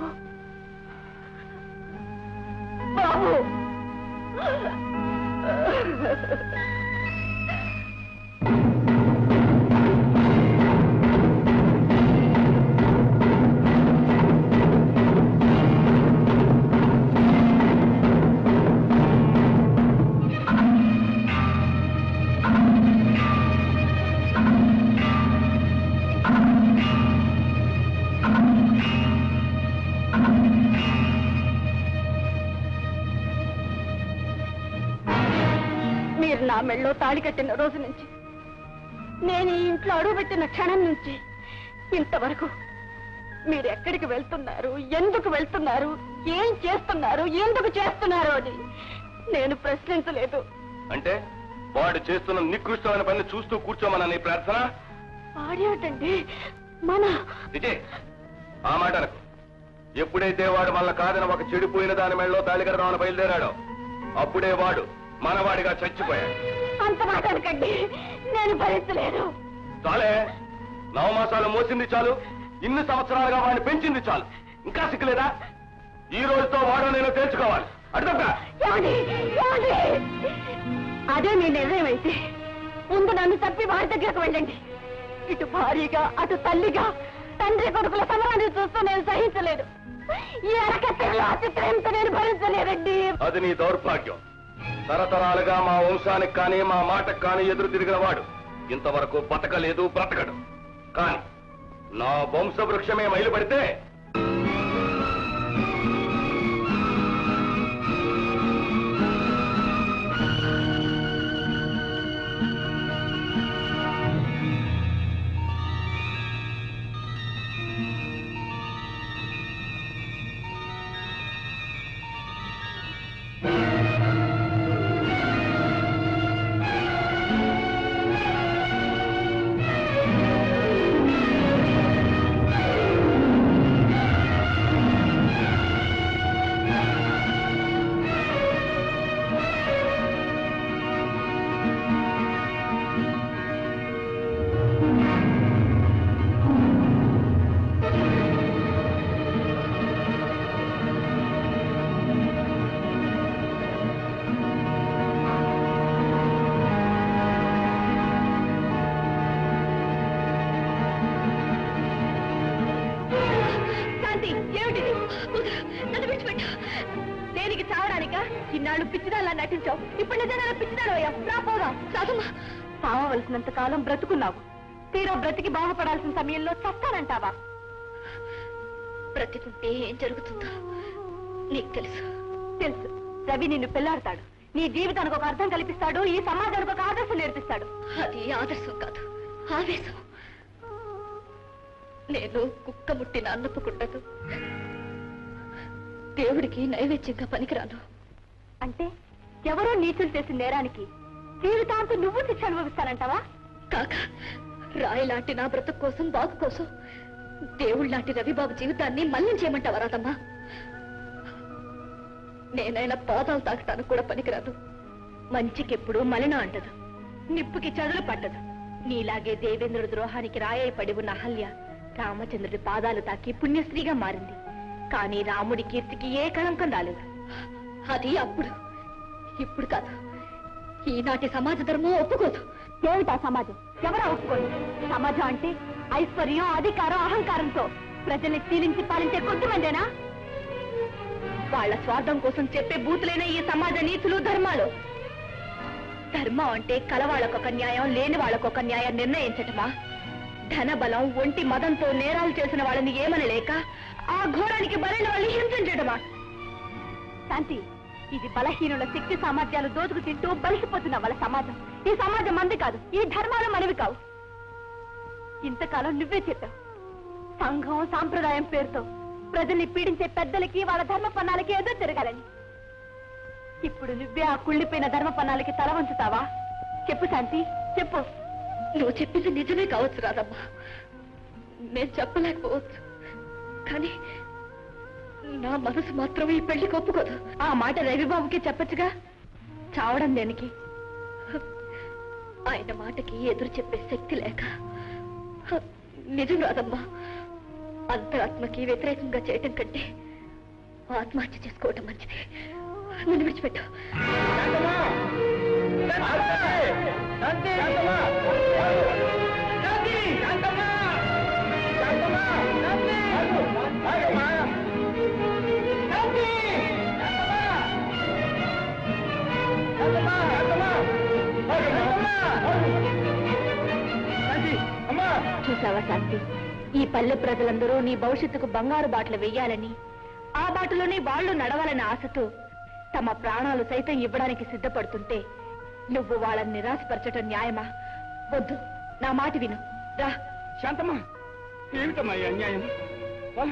బాబు మీరు నా మెళ్ళో తాళి కట్టిన రోజు నుంచి నేను ఈ ఇంట్లో అడుగుపెట్టిన క్షణం నుంచి ఇంతవరకు మీరు ఎక్కడికి వెళ్తున్నారు ఎందుకు వెళ్తున్నారు ఏం చేస్తున్నారు ఎందుకు చేస్తున్నారు అని నేను ప్రశ్నించలేదు అంటే వాడు చేస్తున్న నికృష్టమైన పని చూస్తూ కూర్చోమన్న నీ ప్రార్థన ఆడేటండి మన విజయ్ ఆ మాట అనకు ఎప్పుడైతే వాడు వల్ల కాదని ఒక చెడిపోయిన దాని మెళ్ళలో తాళి కడదామని బయలుదేరాడో అప్పుడే వాడు మనవాడిగా చచ్చిపోయాడు అంత మాట అనకండి నేను భరించలేను చాలే నవమాసాలు మోసింది చాలు ఇన్ని సంవత్సరాలుగా వాడిని పెంచింది చాలు ఇంకా సిక్కులేదా ఈ రోజుతో వాడు నేను తేల్చుకోవాలి అడుగుతా ఏమండి? ఏమండి? అదే మీ నిర్ణయం అయితే ముందు నన్ను తప్పి వారి దగ్గరకు వెళ్ళండి ఇటు భార్యగా అటు తల్లిగా తండ్రి కొడుకుల సమరాన్ని చూస్తూ నేను సహించలేదు ఈ అరకెత్తలో అతి ప్రేమతో నేను భరించలేదండి అది నీ దౌర్భాగ్యం తరతరాలుగా మా వంశానికి కానీ మా మాటకు కానీ ఎదురు తిరిగిన వాడు ఇంతవరకు బతకలేదు బ్రతకడు కానీ నా వంశ వృక్షమే మైలుపడితే శాంతి ఏమిటిది వదలు, నన్ను విడిచిపెట్టు దేనికి చావడానిక ఇన్నాళ్ళు పిచ్చిదాల్లా నటించావు ఇప్పుడు నిజంగా పిచ్చిదాడు రా పోదాం చదువు చావవలసినంత కాలం బ్రతుకున్నావు తీరా బ్రతికి బాగుపడాల్సిన సమయంలో చస్తానంటావా బ్రతికుంటే ఏం జరుగుతుందో నీకు తెలుసు తెలుసు రవి నిన్ను పెళ్లాడతాడు నీ జీవితానికి ఒక అర్థం కల్పిస్తాడు ఈ సమాజానికి ఒక ఆదర్శం నేర్పిస్తాడు అది ఆదర్శం కాదు ఆవేశం నేను కుక్క ముట్టిన అన్నపుకుండదు దేవుడికి నైవేద్యంగా పనికిరాను అంటే ఎవరో నీచులు చేసిన నేరానికి జీవితాంతం నువ్వు శిక్ష అనుభవిస్తానంటావా కాక రాయి లాంటి నా బ్రతుకు కోసం బాగు కోసం దేవుడు లాంటి రవిబాబు జీవితాన్ని మళ్ళీ చేయమంటావా రాదమ్మా నేనైనా పాదాలు తాకటానికి కూడా పనికిరాదు మంచికెప్పుడు మలిన అంటదు నిప్పుకి చదులు పట్టదు నీలాగే దేవేంద్రుడి ద్రోహానికి రాయై పడి ఉన్న అహల్య రామచంద్రుడి పాదాలు తాకి పుణ్యశ్రీగా మారింది కానీ రాముడి కీర్తికి ఏ కళంకం రాలేదు అది అప్పుడు ఇప్పుడు కాదు ఈనాటి సమాజ ధర్మం ఒప్పుకోదు ఏమిటా సమాజం ఎవరా ఒప్పుకోదు సమాజం అంటే ఐశ్వర్యం అధికారం అహంకారంతో ప్రజల్ని శీలించి పాలించే కొద్దిమందేనా వాళ్ళ స్వార్థం కోసం చెప్పే బూతులైన ఈ సమాజ నీతులు ధర్మాలు ధర్మం అంటే కలవాళ్ళకొక న్యాయం లేని వాళ్ళకొక న్యాయం నిర్ణయించటమా ధన బలం ఒంటి మదంతో నేరాలు చేసిన వాళ్ళని ఏమనలేక ఆ ఘోరానికి బలైన వాళ్ళని హింసించటమా శాంతి ఇది బలహీనుల శక్తి సామర్థ్యాలు దోచుకు తింటూ బలిసిపోతున్న వాళ్ళ సమాజం ఈ సమాజం మంది కాదు ఈ ధర్మాలు మనవి కావు ఇంతకాలం నువ్వే చెప్పావు సంఘం సాంప్రదాయం పేరుతో ప్రజల్ని పీడించే పెద్దలకి వాళ్ళ ధర్మ పన్నాలకి ఎదురు తిరగాలని ఇప్పుడు నువ్వే ఆ కుళ్ళిపోయిన ధర్మ పన్నాలకి తల వంచుతావా చెప్పు శాంతి చెప్పు నువ్వు చెప్పింది నిజమే కావచ్చు రాదమ్మా నేను చెప్పలేకపోవచ్చు కానీ నా మనసు మాత్రం ఈ పెళ్లికి ఒప్పుకోదు ఆ మాట రవిబాబుకి చెప్పచ్చుగా చావడం దేనికి ఆయన మాటకి ఎదురు చెప్పే శక్తి లేక నిజం రాదమ్మా అంతరాత్మకి వ్యతిరేకంగా చేయటం కంటే ఆత్మహత్య చేసుకోవటం మంచిది నన్ను విడిచిపెట్టు చూసావా శాంతి ఈ పల్లె ప్రజలందరూ నీ భవిష్యత్తుకు బంగారు బాటలు వెయ్యాలని ఆ బాటలోనే వాళ్ళు నడవాలని ఆశతో తమ ప్రాణాలు సైతం ఇవ్వడానికి సిద్ధపడుతుంటే నువ్వు వాళ్ళని నిరాశపరచటం న్యాయమా వద్దు నా మాట విను రా శాంతమ్మా ఏమిటమ్మా ఈ అన్యాయం ఆ?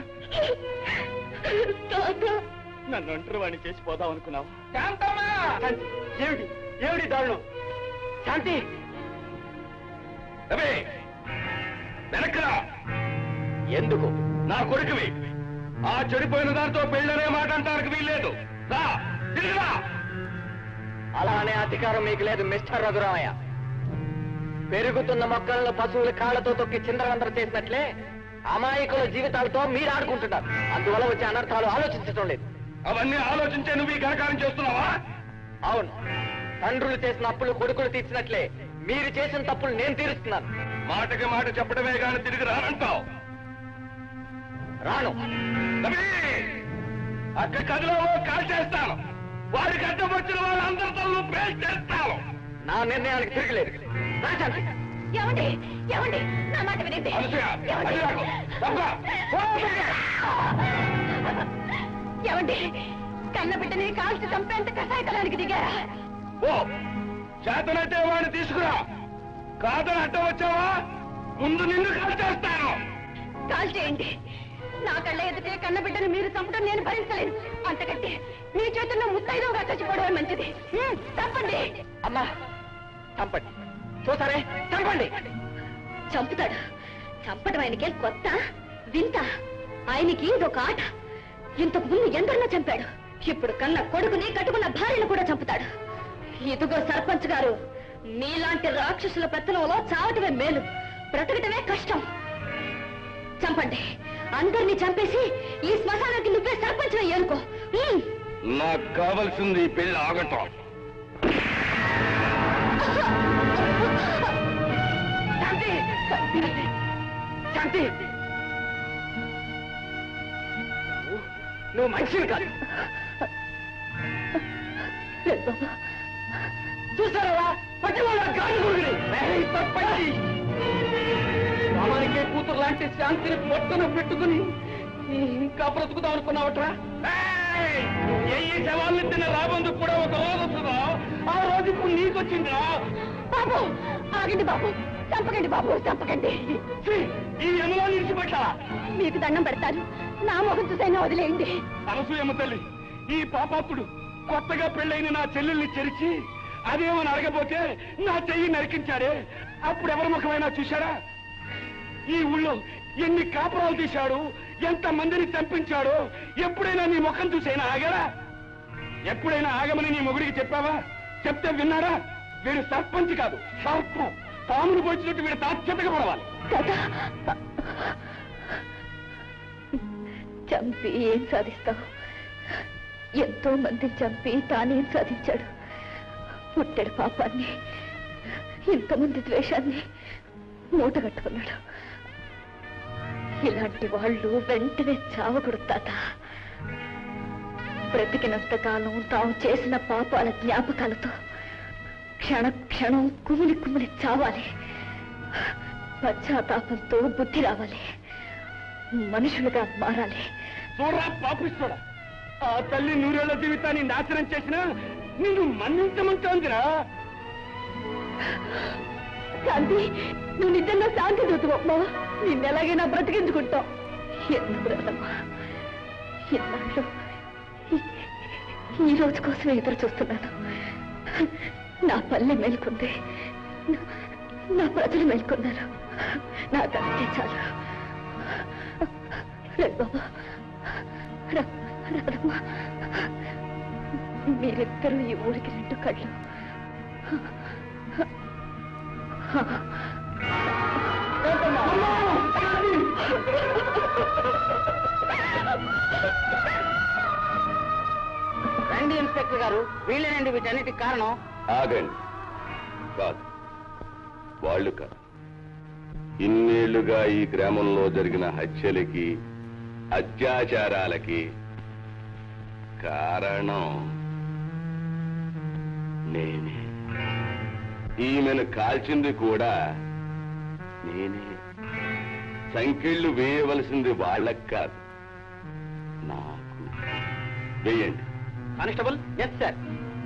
నన్ను ఒంటరి వాడిని చేసి పోదాం అనుకున్నావు శాంతమ్మా శాంతి, ఏమిటి ఏమిటి దారుణం శాంతి రవి వెనక్కిరా ఎందుకు నా కొడుకువి ఆ చెడిపోయిన దానితో పెళ్ళనే మాట అంటానికి వీల్లేదు రా తిరిగిరా అలా అనే అధికారం మీకు లేదు మిస్టర్ రఘురామయ్య పెరుగుతున్న మొక్కలను పశువుల కాళ్లతో తొక్కి చిందరవందర చేసినట్లే అమాయకుల జీవితాలతో మీరు ఆడుకుంటున్నారు అందువల్ల వచ్చే అనర్థాలు ఆలోచించడం లేదు అవన్నీ ఆలోచించే నువ్వు ఈ ఘనకారం చేస్తున్నావా అవును తండ్రులు చేసిన అప్పులు కొడుకులు తీర్చినట్లే మీరు చేసిన తప్పులు నేను తీరుస్తున్నాను మాటకి మాట చెప్పడమే గాని తిరిగి రానంటావు రాను రవి! అక్క కదిలో కాల్ చేస్తాను వారికి అడ్డం వచ్చిన వాళ్ళందరితో నువ్వు పేస్ట్ చేస్తాను నా నిర్ణయానికి తిరగలేదు రా శాంతి. ఏమండి ఏమండి నా మాట వినండి అనసూయ, అది రాకు. తప్ప. ఏమండి కన్న బిడ్డని కాల్చి చంపేంత కషాయతలానికి దిగారా ఓ చేతనైతే వాడిని తీసుకురా కాదని అడ్డం వచ్చావా ముందు నిన్ను కాల్ చేస్తాను కాల్ చేయండి నా కళ్ళ ఎదుటే కన్న బిడ్డను మీరు చంపడం నేను భరించలేను అంతకంటే మీ చేతుల్లో ముత్తైదుగా చచ్చిపోవడమే మంచిది హ్మ్, తప్పండి అమ్మా చంపండి చూసారే చంపండి చంపుతాడు చంపడం ఆయనకే కొత్త వింత ఆయనకి ఇదొక ఆట ఇంతకు ముందు ఎందరినో చంపాడు ఇప్పుడు కన్న కొడుకుని కట్టుకున్న భార్యను కూడా చంపుతాడు ఇదిగో సర్పంచ్ గారు మీలాంటి రాక్షసుల పెత్తనంలో చావటమే మేలు బ్రతకటమే కష్టం చంపండి అందరినీ చంపేసి ఈ శ్మశానానికి నువ్వే సర్పంచ్ ఏనుకో హ్మ్. నాకు కావలసింది ఈ పెళ్లి ఆగటం శాంతి శాంతి నువ్వు మనిషివి కాదు లేదు బాబు. చూసారా పట్టివాళ్ళ గాలి గురిని తప్పండి రామానికే కూతురు లాంటి శాంతిని పొట్టున పెట్టుకుని ఇంకా బ్రతుకుదాం అనుకున్నావట్రా ఎయ్యి శవాల్ని తిన్న రాబందుకు కూడా ఒక రోజు వస్తుందా ఆ రోజు ఇప్పుడు నీకొచ్చిందిరా బాబు ఆగండి బాబు చంపకండి బాబు చంపకండి ఛీ, ఈ యమునా నిలిచిపెట్టాలా మీకు దండం పెడతాను నా ముఖం చూసైనా వదిలేయండి అనసూయమ్మ తల్లి ఈ పాపాత్ముడు కొత్తగా పెళ్ళైన నా చెల్లెల్ని చెరిచి అదేమని అడగబోతే నా చెయ్యి నరికించాడే అప్పుడు ఎవరి ముఖమైనా చూశాడా ఈ ఊళ్ళో ఎన్ని కాపురాలు తీశాడు ఎంత మందిని చంపించాడో ఎప్పుడైనా నీ ముఖం చూసైనా ఆగాడా ఎప్పుడైనా ఆగమని నీ మొగుడికి చెప్పావా చెప్తే విన్నాడా వీడు సర్పంచ్ కాదు సర్పం పామును పోచినట్టు వీడు తాత్యతగా పడవాలి కదా చంపి ఏం సాధిస్తావు ఎంతో మందిని చంపి తానేం సాధించాడు పుట్టెడు పాపాన్ని ఇంతమంది ద్వేషాన్ని మూటగట్టుకున్నాడు ఇలాంటి వాళ్ళు వెంటనే చావకూడదు తాత బ్రతికినంత కాలం తాము చేసిన పాపాల జ్ఞాపకాలతో క్షణ క్షణం కుమిలి కుమిలి చావాలి పశ్చాత్తాపంతో బుద్ధి రావాలి మనుషులుగా మారాలి చూడరా పాపిస్తాడా ఆ తల్లి నూరేళ్ల జీవితాన్ని నాశనం చేసినా నిన్ను మన్నించమంటోందిరా శాంతి నువ్వు నిజంగా శాంతి దూతమమ్మా నిన్ను ఎలాగైనా బ్రతికించుకుంటావు ఎందుకు రాదమ్మా ఎన్నాళ్ళు ఈ- ఈ రోజు కోసమే ఎదురు చూస్తున్నాను నా పల్లె మేల్కొంది నా- నా ప్రజలు మేల్కొన్నారు నా తండ్రి చాలు రండి బాబా రా- రాదమ్మా మీరిద్దరూ ఈ ఊరికి రెండు కళ్ళు రండి ఇన్స్పెక్టర్ గారు వీళ్ళేనండి వీటన్నిటికి కారణం ఆగండి కాదు వాళ్ళు కాదు ఇన్నేళ్లుగా ఈ గ్రామంలో జరిగిన హత్యలకి అత్యాచారాలకి కారణం నేనే ఈమెను కాల్చింది కూడా నేనే సంకెళ్ళు వేయవలసింది వాళ్ళకి కాదు నాకు వేయండి కానిస్టేబుల్ ఎస్ సార్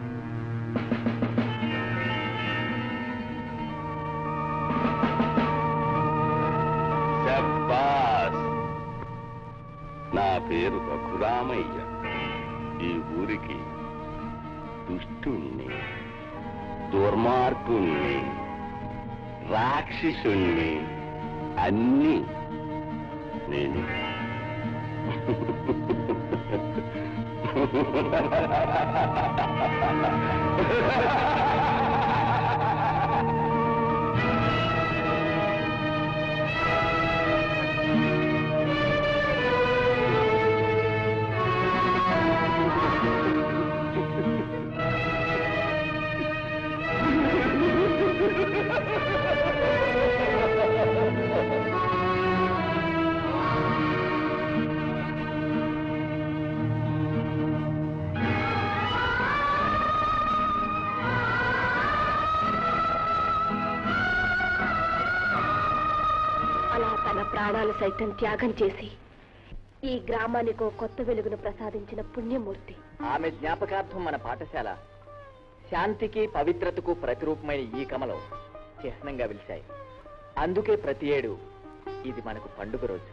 శబ్బాస్ నా పేరు రఘురామయ్య ఈ ఊరికి దుష్టుణ్ణి దుర్మార్గుణ్ణి రాక్షసుణ్ణి అన్ని నేను అలా తన ప్రాణాలు సైతం త్యాగం చేసి ఈ గ్రామానికి ఓ కొత్త వెలుగును ప్రసాదించిన పుణ్యమూర్తి ఆమె జ్ఞాపకార్థం మన పాఠశాల శాంతికి పవిత్రతకు ప్రతిరూపమైన ఈ కమలం చిహ్నంగా వెలిశాయి అందుకే ప్రతి ఏడు ఇది మనకు పండుగ రోజు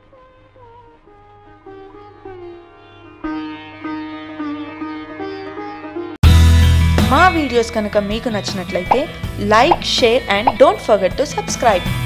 మా వీడియోస్ కనుక మీకు నచ్చినట్లయితే like share and don't forget to subscribe